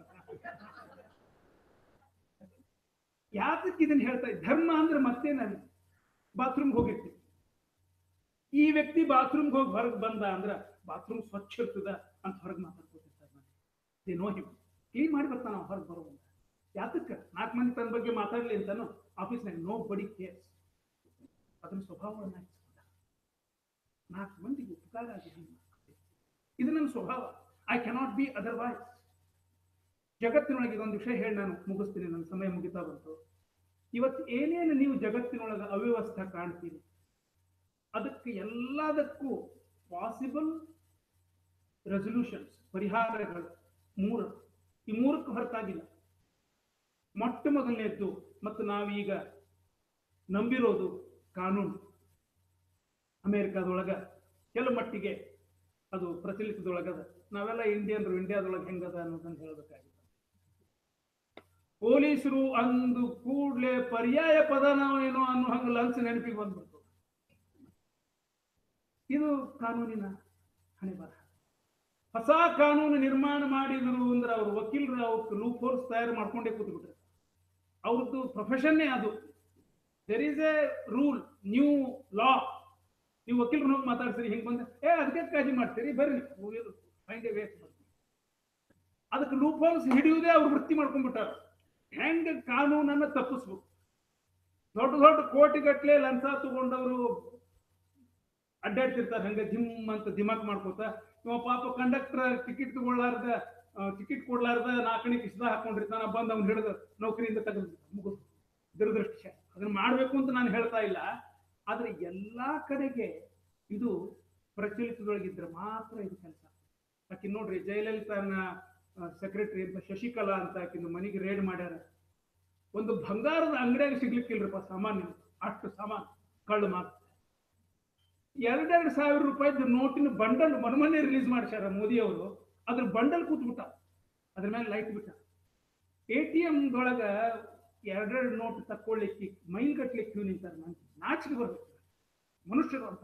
ಯಾತಕ್ಕೆ ಇದನ್ನ ಹೇಳ್ತಾ ಇದ್ದೆ? ಧರ್ಮ ಅಂದ್ರೆ ಮತ್ತೇನಲ್ಲ ಬಾತ್ರೂಮ್ ಹೋಗಿರ್ತೀವಿ ಈ ವ್ಯಕ್ತಿ ಬಾತ್ರೂಮ್ಗೆ ಹೋಗಿ ಹೊರಗೆ ಬಂದ ಅಂದ್ರ ಬಾತ್ರೂಮ್ ಸ್ವಚ್ಛ ಇರ್ತದ ಅಂತ ಹೊರಗೆ ಮಾತಾಡ್ಕೊತಿರ್ತಾರೆ ನೋ ಹಿಮ್ ಕ್ಲೀನ್ ಮಾಡಿ ಬರ್ತಾನ ಹೊರಗೆ ಬರೋ ಮುಂದೆ ಯಾತಕ್ಕ ನಾಲ್ಕು ಮಂದಿ ತನ್ನ ಬಗ್ಗೆ ಮಾತಾಡ್ಲಿ ಅಂತಾನು ಆಫೀಸ್ನಾಗ ನೋ ಬಡಿ ಕೇರ್ಸ್ ಅದನ್ನ ಸ್ವಭಾವವನ್ನ ಇಟ್ಕೊಂಡ ನಾಲ್ಕು ಮಂದಿಗೆ ಉಪಕಾರ ಆಗಿ ಹಂಗೆ ಮಾಡ್ಕೊತೀನಿ. ಇದು ನನ್ನ ಸ್ವಭಾವ ಐ ಕೆನಾಟ್ ಬಿ ಅದರ್ವೈಸ್ ಜಗತ್ತಿನೊಳಗೆ ಇದೊಂದು ವಿಷಯ ಹೇಳಿ ನಾನು ಮುಗಿಸ್ತೀನಿ ನನ್ನ ಸಮಯ ಮುಗಿತಾ ಬಂತು ಇವತ್ತು ಏನೇನು ನೀವು ಜಗತ್ತಿನೊಳಗೆ ಅವ್ಯವಸ್ಥೆ ಕಾಣ್ತೀರಿ ಅದಕ್ಕೆ ಎಲ್ಲದಕ್ಕೂ ಪಾಸಿಬಲ್ ರೆಸೊಲ್ಯೂಷನ್ಸ್ ಪರಿಹಾರಗಳು ಮೂರು ಈ ಮೂರಕ್ಕೆ ಹೊರತಾಗಿಲ್ಲ ಮೊಟ್ಟ ಮೊದಲನೇದ್ದು ಮತ್ತು ನಾವೀಗ ನಂಬಿರೋದು ಕಾನೂನು ಅಮೇರಿಕಾದೊಳಗ ಕೆಲವು ಮಟ್ಟಿಗೆ ಅದು ಪ್ರಚಲಿತದೊಳಗದ ನಾವೆಲ್ಲ ಇಂಡಿಯನ್ರು ಇಂಡಿಯಾದೊಳಗೆ ಹೆಂಗದ ಅನ್ನೋದನ್ನ ಹೇಳ್ಬೇಕಾಗಿತ್ತು ಪೊಲೀಸರು ಅಂದು ಕೂಡ್ಲೆ ಪರ್ಯಾಯ ಪದನ ಏನೋ ಅನ್ನೋ ಹಂಗ ಲಂಚ್ ನೆನಪಿಗೆ ಬಂದ್ಬಿಡ್ತು ಇದು ಕಾನೂನಿನ ಹಣೆ ಬರಹ ಹೊಸ ಕಾನೂನು ನಿರ್ಮಾಣ ಮಾಡಿದ್ರು ಅಂದ್ರೆ ಅವ್ರ ವಕೀಲರು ಅವ್ರ ಲೂಪ್ ಹೋಲ್ಸ್ ತಯಾರು ಮಾಡ್ಕೊಂಡೇ ಕೂತ್ಬಿಟ್ರೆ ಅವ್ರದ್ದು ಪ್ರೊಫೆಷನ್ನೇ ಅದು there is a rule new law ನೀವು ವಕೀಲರು ಹೋಗಿ ಮಾತಾಡ್ತೀರಿ ಹಿಂಗೆ ಬಂದ್ರೆ ಏ ಅದಕ್ಕೆ ಕಾಳಜಿ ಮಾಡ್ತೀರಿ ಬರ್ರಿ ಫೈಂಡ್ ಎ ವೇ ಅದಕ್ಕೆ ಲೂಪ್ ಹೋಲ್ಸ್ ಹಿಡಿಯುವುದೇ ಅವ್ರು ವೃತ್ತಿ ಮಾಡ್ಕೊಂಡ್ಬಿಟ್ಟಾರ ಹೆಂಗ ಕಾನೂನನ್ನ ತಪ್ಪಿಸ್ಬೇಕು ದೊಡ್ಡ ದೊಡ್ಡ ಕೋಟಿಗಟ್ಲೆ ಲಂಚ ತಗೊಂಡವರು ಅಡ್ಡಾಡ್ತಿರ್ತಾರೆ ಹಂಗ ಜಿಮ್ ಅಂತ ದಿಮಾಕ್ ಮಾಡ್ಕೋತ ಇವ ಪಾಪ ಕಂಡಕ್ಟರ್ ಟಿಕೆಟ್ ತಗೊಳ್ಳಾರ್ದ ಟಿಕೆಟ್ ಕೊಡ್ಲಾರ್ದ ನಾಲ್ಕನೇ ಕಿಸ್ದ ಹಾಕೊಂಡಿರ್ತಾನ ಬಂದ್ ಅವ್ನು ಹಿಡಿದು ನೌಕರಿಯಿಂದ ತೆಗೆದು ಮುಗಿದು ದುರದೃಷ್ಟ ಅದನ್ನ ಮಾಡ್ಬೇಕು ಅಂತ ನಾನು ಹೇಳ್ತಾ ಇಲ್ಲ ಆದ್ರೆ ಎಲ್ಲಾ ಕಡೆಗೆ ಇದು ಪ್ರಚಲಿತದೊಳಗಿದ್ರೆ ಮಾತ್ರ ಇದು ಕೆಲಸ ಆಕಿ ನೋಡ್ರಿ ಜಯಲಲಿತಾನ ಸೆಕ್ರೆಟರಿ ಅಂತ ಶಶಿಕಲಾ ಅಂತ ಆಕಿನ ಮನೆಗೆ ರೇಡ್ ಮಾಡ್ಯಾರ ಒಂದು ಬಂಗಾರದ ಅಂಗಡಿಯಾಗ ಸಿಗ್ಲಿಕ್ಕಿಲ್ರಪ್ಪ ಸಾಮಾನ್ಯ ಅಷ್ಟು ಸಾಮಾನು ಕಳ್ಳು ಮಾತು ಎರಡೆರಡು ಸಾವಿರ ರೂಪಾಯಿದ ನೋಟಿನ ಬಂಡಲ್ ಮನಮನೆ ರಿಲೀಸ್ ಮಾಡ್ಸ್ಯಾರ ಮೋದಿ ಅವರು ಅದ್ರ ಬಂಡಲ್ ಕೂತ್ಬಿಟ್ಟ ಅದ್ರ ಮೇಲೆ ಲೈಟ್ ಬಿಟ್ಟ ಎ ಟಿ ಒಳಗ ಎರಡೆರಡು ನೋಟ್ ತಕ್ಕೊಳ್ಳಿಕ್ಕೆ ಮೈಲ್ ಗಟ್ಲೆ ಕ್ಯೂ ನಿಂತಾರೆ ನಾನು ನಾಚಿಕೆ ಬರ್ಬೇಕು ಮನುಷ್ಯರು ಅಂತ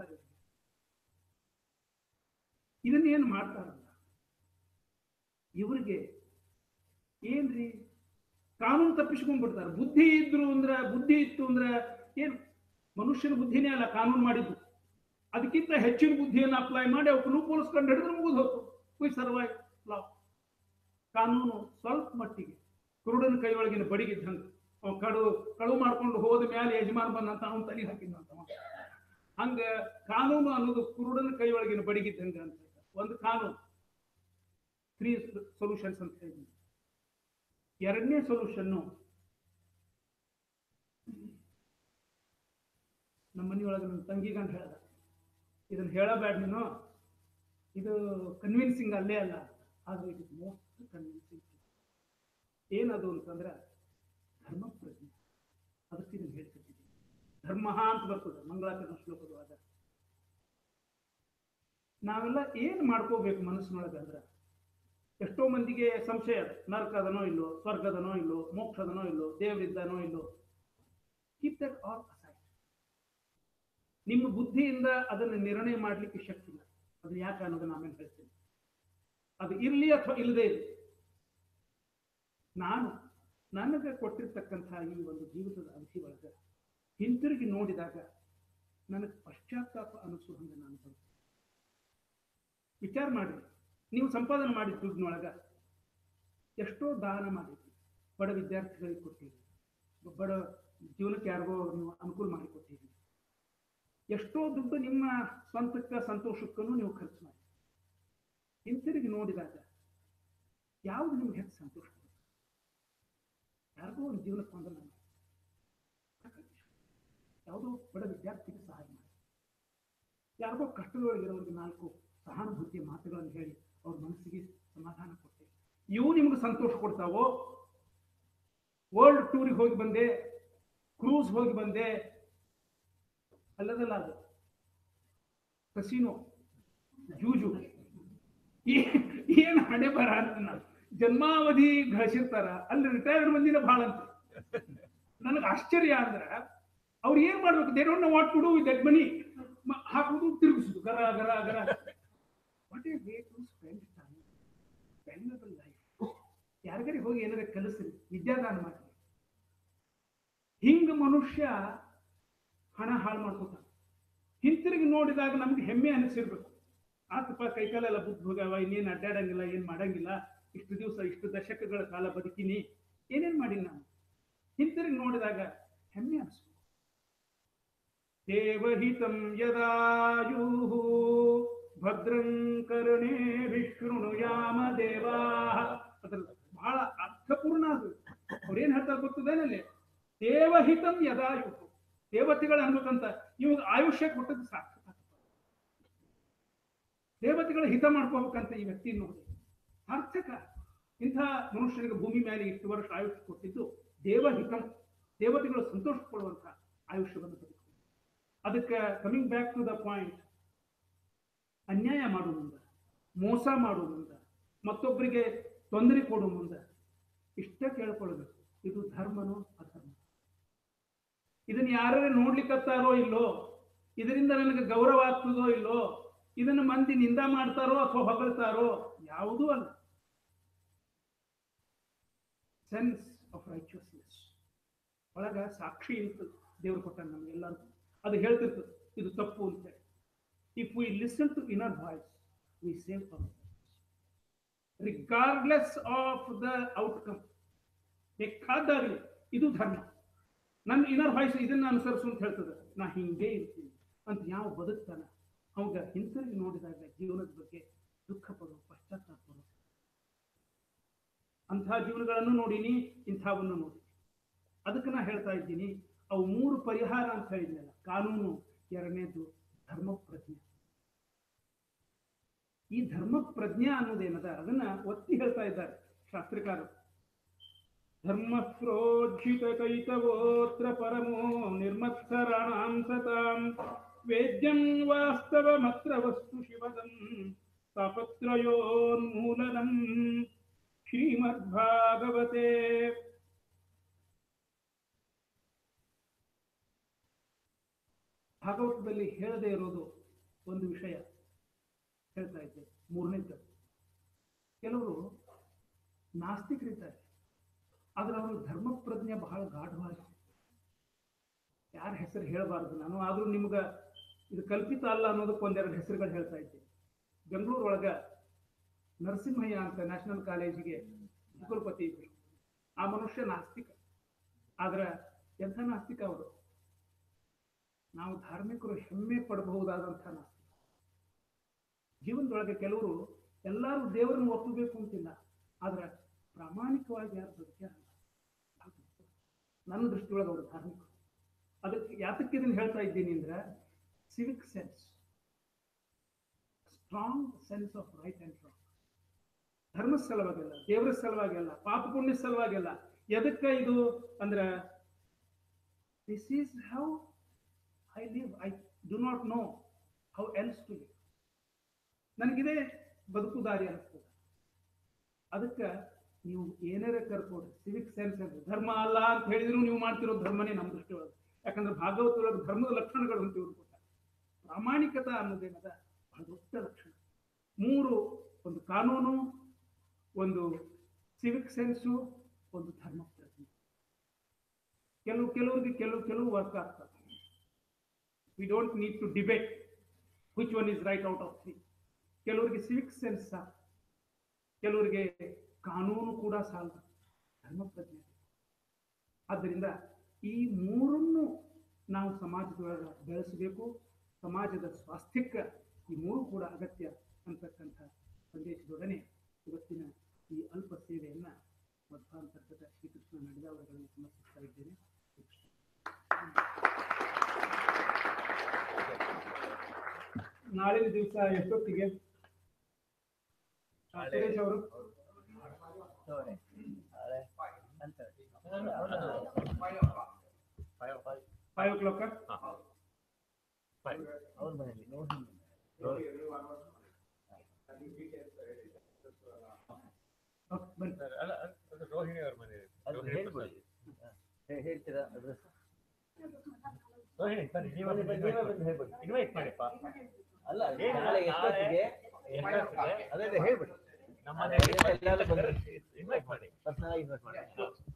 ಇದನ್ನ ಏನು ಮಾಡ್ತಾರಲ್ಲ ಇವರಿಗೆ ಏನ್ರಿ ಕಾನೂನು ತಪ್ಪಿಸ್ಕೊಂಡ್ಬಿಡ್ತಾರೆ ಬುದ್ಧಿ ಇದ್ರು ಅಂದ್ರೆ ಬುದ್ಧಿ ಇತ್ತು ಅಂದ್ರೆ ಏನು ಮನುಷ್ಯನ ಬುದ್ಧಿನೇ ಅಲ್ಲ ಕಾನೂನು ಮಾಡಿದ್ದು ಅದಕ್ಕಿಂತ ಹೆಚ್ಚಿನ ಬುದ್ಧಿಯನ್ನು ಅಪ್ಲೈ ಮಾಡಿ ಅವಕ್ಕೆ ಲೂಪ್ ಹೋಲಿಸ್ಕೊಂಡು ಹಿಡಿದ್ರೆ ಮುಗಿದು ಹೋತು ವಿ ಸರ್ವೈವ್ ಲಾ ಕಾನೂನು ಸ್ವಲ್ಪ ಮಟ್ಟಿಗೆ ಕುರುಡನ ಕೈಯೊಳಗಿನ ಬಡಿಗಿದ್ದಂಗೆ ಅವ ಕಡು ಕಳುವು ಮಾಡ್ಕೊಂಡು ಹೋದ ಮೇಲೆ ಯಜಮಾನ್ ಬಂದಂತ ಅವನ ತಲೆ ಹಾಕಿದಂತ ಹಂಗ ಕಾನೂನು ಅನ್ನೋದು ಕುರುಡನ ಕೈಯೊಳಗಿನ ಬಡಿಗಿದ್ದಂಗೆ ಅಂತ ಒಂದು ಕಾನೂನು ತ್ರೀ ಸೊಲ್ಯೂಷನ್ಸ್ ಅಂತ ಹೇಳಿದ್ವಿ ಎರಡನೇ ಸೊಲ್ಯೂಷನ್ನು ನಮ್ಮ ಮನೆಯೊಳಗೆ ನನ್ನ ತಂಗಿ ಗಂಡ ಹೇಳ್ದ ಇದನ್ನ ಹೇಳಬೇಡ ನೀನು ಇದು ಕನ್ವಿನ್ಸಿಂಗ್ ಅಲ್ಲೇ ಅಲ್ಲ ಆದ್ರೆ ಇದು ಮೋಸ್ಟ್ ಕನ್ವಿನ್ಸಿಂಗ್ ಏನದು ಅಂತಂದ್ರೆ ಧರ್ಮ ಪ್ರಜ್ಞೆ ಅದಕ್ಕೆ ಇದನ್ನು ಹೇಳ್ತಿದ್ದೀನಿ ಧರ್ಮ ಅಂತ ಬರ್ತದೆ ಮಂಗಳಾಚರಣ ಶ್ಲೋಕದೊಳಗ ನಾವೆಲ್ಲ ಏನ್ ಮಾಡ್ಕೋಬೇಕು ಮನಸ್ಸಿನೊಳಗೆ ಅಂದ್ರೆ ಎಷ್ಟೋ ಮಂದಿಗೆ ಸಂಶಯ ಅದ ನರಕದನೋ ಇಲ್ಲೋ ಸ್ವರ್ಗದನೋ ಇಲ್ಲೋ ಮೋಕ್ಷದನೋ ಇಲ್ಲೋ ದೇವರಿದ್ದಾನೋ ಇಲ್ಲೋ ಕೀಪ್ ದಟ್ ಆಲ್ ಅಸೈಡ್ ನಿಮ್ಮ ಬುದ್ಧಿಯಿಂದ ಅದನ್ನು ನಿರ್ಣಯ ಮಾಡಲಿಕ್ಕೆ ಶಕ್ತಿ ಇಲ್ಲ ಅದು ಯಾಕೆ ಅನ್ನೋದನ್ನ ಆಮೇಲೆ ಹೇಳ್ತೀನಿ ಅದು ಇರಲಿ ಅಥವಾ ಇಲ್ಲದೆ ಇರಲಿ ನಾನು ನನಗೆ ಕೊಟ್ಟಿರ್ತಕ್ಕಂತಹ ಈ ಒಂದು ಜೀವಿತದ ಅವಧಿ ಒಳಗೆ ಹಿಂತಿರುಗಿ ನೋಡಿದಾಗ ನನಗೆ ಪಶ್ಚಾತ್ತಾಪ ಅನಿಸೋ ಹಂಗೆ ನಾನು ಬಂತು ವಿಚಾರ ಮಾಡಿ ನೀವು ಸಂಪಾದನೆ ಮಾಡಿದ ದುಡ್ಡಿನೊಳಗ ಎಷ್ಟೋ ದಾನ ಮಾಡಿದ್ರಿ ಬಡ ವಿದ್ಯಾರ್ಥಿಗಳಿಗೆ ಕೊಟ್ಟಿರಿ ಬಡ ಜೀವನಕ್ಕೆ ಯಾರಿಗೋ ನೀವು ಅನುಕೂಲ ಮಾಡಿಕೊಟ್ಟಿರಿ ಎಷ್ಟೋ ದುಡ್ಡು ನಿಮ್ಮ ಸ್ವಂತಕ್ಕೆ ಸಂತೋಷಕ್ಕೂ ನೀವು ಖರ್ಚು ಮಾಡಿ ಹಿಂತಿರುಗಿ ನೋಡಿದಾಗ ಯಾವುದು ನಿಮ್ಗೆ ಹೆಚ್ಚು ಸಂತೋಷ ಕೊಡುತ್ತೆ? ಯಾರಿಗೋ ಒಂದು ಜೀವನಕ್ಕೆ ಒಂದು ನಾನು ಯಾವುದೋ ಬಡ ವಿದ್ಯಾರ್ಥಿಗೆ ಸಹಾಯ ಮಾಡಿ ಯಾರಿಗೋ ಕಷ್ಟದೊಳಗಿರೋರಿಗೆ ನಾಲ್ಕು ಸಹಾನುಭೂತಿಯ ಮಾತುಗಳನ್ನು ಹೇಳಿ ಅವ್ರ ಮನಸ್ಸಿಗೆ ಸಮಾಧಾನ ಕೊಟ್ಟೆ ಇವು ನಿಮ್ಗೆ ಸಂತೋಷ ಕೊಡ್ತಾವೋ ವರ್ಲ್ಡ್ ಟೂರಿಗೆ ಹೋಗಿ ಬಂದೆ ಕ್ರೂಸ್ ಹೋಗಿ ಬಂದೆ ಅಲ್ಲದಲ್ಲ ಅದು ಕಸಿನೋ ಜೂಜು ಈ- ಏನ್ ಹಣೆ ಬರ ಅಂತ ನಾನು ಜನ್ಮಾವಧಿ ಗಳಿಸಿರ್ತಾರ ಅಲ್ಲಿ ರಿಟೈರ್ಡ್ ಮಂದಿನ ಭಾಳ ಅಂತ ನನಗೆ ಆಶ್ಚರ್ಯ ಅಂದ್ರ ಅವ್ರು ಏನ್ ಮಾಡ್ಬೇಕು they don't know what to do with that money ಹಾಕುದು ತಿರುಗಿಸುದು ಗರ ಗರ ಗರ what a way to spend time valuable life ಯಾರಿಗಾರಿ ಹೋಗಿ ಏನಾರ ಕಲಿಸ್ರಿ ವಿದ್ಯಾದಾನ ಮಾಡಿ ಹಿಂಗ ಮನುಷ್ಯ ಹಣ ಹಾಳು ಮಾಡ್ಕೋತಾನೆ ಹಿಂತಿರುಗಿ ನೋಡಿದಾಗ ನಮ್ಗೆ ಹೆಮ್ಮೆ ಅನಿಸಿರ್ಬೇಕು ಆತಪ್ಪ ಕೈಕಾಲೆಲ್ಲ ಬುದ್ಧ ಹೋಗ್ಯಾವ ಇನ್ನೇನು ಅಡ್ಡಾಡಂಗಿಲ್ಲ ಏನ್ ಮಾಡಂಗಿಲ್ಲ ಇಷ್ಟು ದಿವಸ ಇಷ್ಟು ದಶಕಗಳ ಕಾಲ ಬದುಕಿನಿ ಏನೇನ್ ಮಾಡೀನಿ ನಾನು ಹಿಂತಿರುಗಿ ನೋಡಿದಾಗ ಹೆಮ್ಮೆ ಅನಿಸ್ಬೇಕು ದೇವಹಿತಂ ಯದಾಯು ಭದ್ರಂ ಕರ್ಣೇ ವಿಷ್ಣುಯಾಮ ದೇವಾ ಅದ್ರ ಬಹಳ ಅರ್ಥಪೂರ್ಣ ಅದು ಅವ್ರೇನ್ ಹೇಳ್ತಾರೆ ಗೊತ್ತದೇನಲ್ಲಿ ದೇವಹಿತಂ ಯದಾಯು ದೇವತೆಗಳು ಅನ್ಬೇಕಂತ ಇವಾಗ ಆಯುಷ್ಯ ಕೊಟ್ಟದ್ದು ಸಾರ್ಥಕ ದೇವತೆಗಳ ಹಿತ ಮಾಡ್ಕೋಬೇಕಂತ ಈ ವ್ಯಕ್ತಿ ನೋಡಿ ಸಾರ್ಥಕ ಇಂಥ ಮನುಷ್ಯನಿಗೆ ಭೂಮಿ ಮೇಲೆ ಇಷ್ಟು ವರ್ಷ ಆಯುಷ್ಯ ಕೊಟ್ಟಿದ್ದು ದೇವಹಿತಂ ದೇವತೆಗಳು ಸಂತೋಷ ಪಡುವಂತ ಆಯುಷ್ಯವನ್ನು ಬದುಕು ಅದಕ್ಕೆ coming back to the point ಅನ್ಯಾಯ ಮಾಡು ಮುಂದೆ ಮೋಸ ಮಾಡು ಮುಂದೆ ಮತ್ತೊಬ್ಬರಿಗೆ ತೊಂದರೆ ಕೊಡು ಮುಂದೆ ಇಷ್ಟ ಕೇಳ್ಕೊಳ್ಬೇಕು ಇದು ಧರ್ಮನೋ ಅಧರ್ಮ ಇದನ್ನ ಯಾರೇ ನೋಡ್ಲಿಕ್ಕತ್ತಾರೋ ಇಲ್ಲೋ ಇದರಿಂದ ನನಗೆ ಗೌರವ ಆಗ್ತದೋ ಇಲ್ಲೋ ಇದನ್ನು ಮಂದಿ ನಿಂದ ಮಾಡ್ತಾರೋ ಅಥವಾ ಹೊಗಳ್ತಾರೋ ಯಾವುದೂ ಅಲ್ಲ ಸೆನ್ಸ್ ಆಫ್ ರೈಚುವಸ್ನೆಸ್ ಒಳಗ ಸಾಕ್ಷಿ ಇರ್ತದೆ ದೇವ್ರು ಕೊಟ್ಟ ನಮ್ಗೆಲ್ಲರಿಗೂ ಅದು ಹೇಳ್ತಿರ್ತದೆ ಇದು ತಪ್ಪು ಅಂತೇಳಿ if we listen to inner voice we save our regardless of the outcome ಬೇಕಾದಾಗಲಿ ಇದು ಧರ್ಮ ನನ್ನ ಇನ್ನರ್ ವಾಯ್ಸ್ ಇದನ್ನ ಅನುಸರಿಸು ಅಂತ ಹೇಳ್ತದೆ ನಾ ಹಿಂಗೆ ಇರ್ತೀನಿ ಅಂತ ಯಾವ ಬದುಕ್ತಾನ ಅವಾಗ ಹಿಂತಿರುಗಿ ನೋಡಿದಾಗ ಜೀವನದ ಬಗ್ಗೆ ದುಃಖ ಪಡೋ ಪಶ್ಚಾತ್ತಾಪ ಪಡೋ ಅಂಥ ಜೀವನಗಳನ್ನು ನೋಡೀನಿ ಇಂಥವನ್ನು ನೋಡಿ ಅದಕ್ಕೆ ನಾ ಹೇಳ್ತಾ ಇದ್ದೀನಿ ಅವು ಮೂರು ಪರಿಹಾರ ಅಂತ ಹೇಳಿದ್ನಲ್ಲ ಕಾನೂನು ಎರಡನೇದು ಧರ್ಮ ಪ್ರಜ್ಞೆ ಈ ಧರ್ಮ ಪ್ರಜ್ಞೆ ಅನ್ನೋದೇನದ ಅದನ್ನ ಒತ್ತಿ ಹೇಳ್ತಾ ಇದ್ದಾರೆ ಶಾಸ್ತ್ರಕಾರರು ಧರ್ಮ ಪ್ರೋಜ್ಜಿತ ಕೈತವೋತ್ರ ಪರಮೋ ನಿರ್ಮತ್ಸರಾಣಾಂ ಸತಾಂ ವೇದ್ಯಂ ವಾಸ್ತವಮತ್ರ ವಸ್ತು ಶಿವದಂ ತಾಪತ್ರಯೋನ್ಮೂಲನಂ ಶ್ರೀಮದ್ಭಾಗವತೆ ಭಾಗವತದಲ್ಲಿ ಹೇಳದೇ ಇರೋದು ಒಂದು ವಿಷಯ ಹೇಳ್ತಾ ಇದ್ದೆ ಮೂರನೇದ್ದು ಕೆಲವರು ನಾಸ್ತಿಕರಿದ್ದಾರೆ ಆದ್ರೆ ಅವರು ಧರ್ಮ ಪ್ರಜ್ಞೆ ಬಹಳ ಗಾಢವಾಗಿ ಯಾರ ಹೆಸರು ಹೇಳಬಾರ್ದು ನಾನು ಆದ್ರೂ ನಿಮ್ಗೆ ಇದು ಕಲ್ಪಿತ ಅಲ್ಲ ಅನ್ನೋದಕ್ಕೆ ಒಂದೆರಡು ಹೆಸರುಗಳು ಹೇಳ್ತಾ ಇದ್ದೆ ಬೆಂಗಳೂರು ಒಳಗ ನರಸಿಂಹಯ್ಯ ಅಂತ ನ್ಯಾಷನಲ್ ಕಾಲೇಜಿಗೆ ಕುಲಪತಿ ಇದ್ರು ಆ ಮನುಷ್ಯ ನಾಸ್ತಿಕ ಆದ್ರೆ ಎಂಥ ನಾಸ್ತಿಕ ಅವರು ನಾವು ಧಾರ್ಮಿಕರು ಹೆಮ್ಮೆ ಪಡಬಹುದಾದಂಥ ನಾಸ್ತಿಕ ಜೀವನದೊಳಗೆ ಕೆಲವರು ಎಲ್ಲರೂ ದೇವರನ್ನು ಒಪ್ಪಬೇಕು ಅಂತಿಲ್ಲ ಆದ್ರೆ ಪ್ರಾಮಾಣಿಕವಾಗಿ ಯಾರು ಬದುಕ್ಯಾರ ನನ್ನ ದೃಷ್ಟಿಯೊಳಗೆ ಅವರು ಧಾರ್ಮಿಕರು ಅದಕ್ಕೆ ಯಾತಕ್ಕೆ ಇದನ್ನು ಹೇಳ್ತಾ ಇದ್ದೀನಿ ಅಂದ್ರೆ civic sense strong sense of right and wrong ಧರ್ಮದ ಸಲುವಾಗಿಲ್ಲ ದೇವರ ಸಲುವಾಗಿಲ್ಲ ಪಾಪ ಪುಣ್ಯ ಸಲುವಾಗಿಲ್ಲ ಎದಕ್ಕೆ ಇದು ಅಂದ್ರೆ this is how I live I do not know how else to live ನನಗಿದೇ ಬದುಕು ದಾರಿ ಅನಿಸ್ತದೆ ಅದಕ್ಕೆ ನೀವು ಏನಾರ ಕರ್ಕೊಡ್ರಿ ಸಿವಿಕ್ ಸೆನ್ಸ್ ಅಂತ ಧರ್ಮ ಅಲ್ಲ ಅಂತ ಹೇಳಿದ್ರು ನೀವು ಮಾಡ್ತಿರೋ ಧರ್ಮನೇ ನಮ್ಮ ದೃಷ್ಟಿಯೊಳಗೆ ಯಾಕಂದ್ರೆ ಭಾಗವತೊಳಗೆ ಧರ್ಮದ ಲಕ್ಷಣಗಳು ಅಂತ ಇವ್ರು ಕೊಟ್ಟ ಪ್ರಾಮಾಣಿಕತ ಅನ್ನೋದೇನದ ಬಹಳ ದೊಡ್ಡ ಲಕ್ಷಣ ಮೂರು ಒಂದು ಕಾನೂನು ಒಂದು ಸಿವಿಕ್ ಸೆನ್ಸು ಒಂದು ಧರ್ಮ ಪ್ರಜ್ಞೆ ಕೆಲವು ಕೆಲವರಿಗೆ ಕೆಲವು ಕೆಲವು ವರ್ಕ್ ಆಗ್ತದೆ we don't need to debate which one is right out of three ಕೆಲವರಿಗೆ ಸಿವಿಕ್ ಸೆನ್ಸ್ ಸಾಕು ಕೆಲವರಿಗೆ ಕಾನೂನು ಕೂಡ ಸಾಲದು ಧರ್ಮ ಪ್ರಜ್ಞೆ ಆದ್ದರಿಂದ ಈ ಮೂರನ್ನು ನಾವು ಸಮಾಜದೊಳಗೆ ಬೆಳೆಸಬೇಕು ಸಮಾಜದ ಸ್ವಾಸ್ಥ್ಯಕ್ಕೆ ಈ ಮೂರು ಕೂಡ ಅಗತ್ಯ ಅಂತಕ್ಕಂಥ ಸಂದೇಶದೊಡನೆ ಇವತ್ತಿನ ಈ ಅಲ್ಪ ಸೇವೆಯನ್ನ ಮಧ್ವಾಂತರ್ಗತ ಶ್ರೀಕೃಷ್ಣ ನಡೆದವರುಗಳನ್ನು ಸಮರ್ಪಿಸ್ತಾ ಇದ್ದೇನೆ ನಾಳಿನ ದಿವಸ ಎಷ್ಟೊತ್ತಿಗೆ ನಾಳೆ- ಸುರೇಶ್ ಅವರು five five o'clock five ಅವ್ರ ಮನೇಲಿ ನೋಡಿ ಬನ್ನಿ ಅಲ್ಲ ಅದು ರೋಹಿಣಿ ಅವ್ರ ಮನೆ ಅದು ರೋಹಿಣಿ ಹೇಳ್ಬಿಡಿ ಹೇ- ಹೇಳ್ತೀರಾ ಅಡ್ರೆಸ್ ರೋಹಿಣಿ ಬನ್ನಿ ನೀವು ಬನ್ನಿ, ಬನ್ನಿ, ನೀವೇ ಬಂದು ಹೇಳ್ಬಿಡಿ. ಇನ್ವೈಟ್ ಮಾಡಿಪ್ಪ ಅಲ್ಲ ಏನು ನಾಳೆ ಎಷ್ಟೊತ್ತಿಗೆ ಎಷ್ಟೊತ್ತಿಗೆ? ಅದೇ ಅದೇ ಹೇಳ್ಬಿಡಿ ನಮ್ಮ ಎಲ್ಲರೂ ಬಂದ್ರು. ಇನ್ವೈಟ್ ಮಾಡಿ ಪರ್ಸನಲ್ ಆಗಿ ಇನ್ವೆಸ್ಟ್ ಮಾಡಿ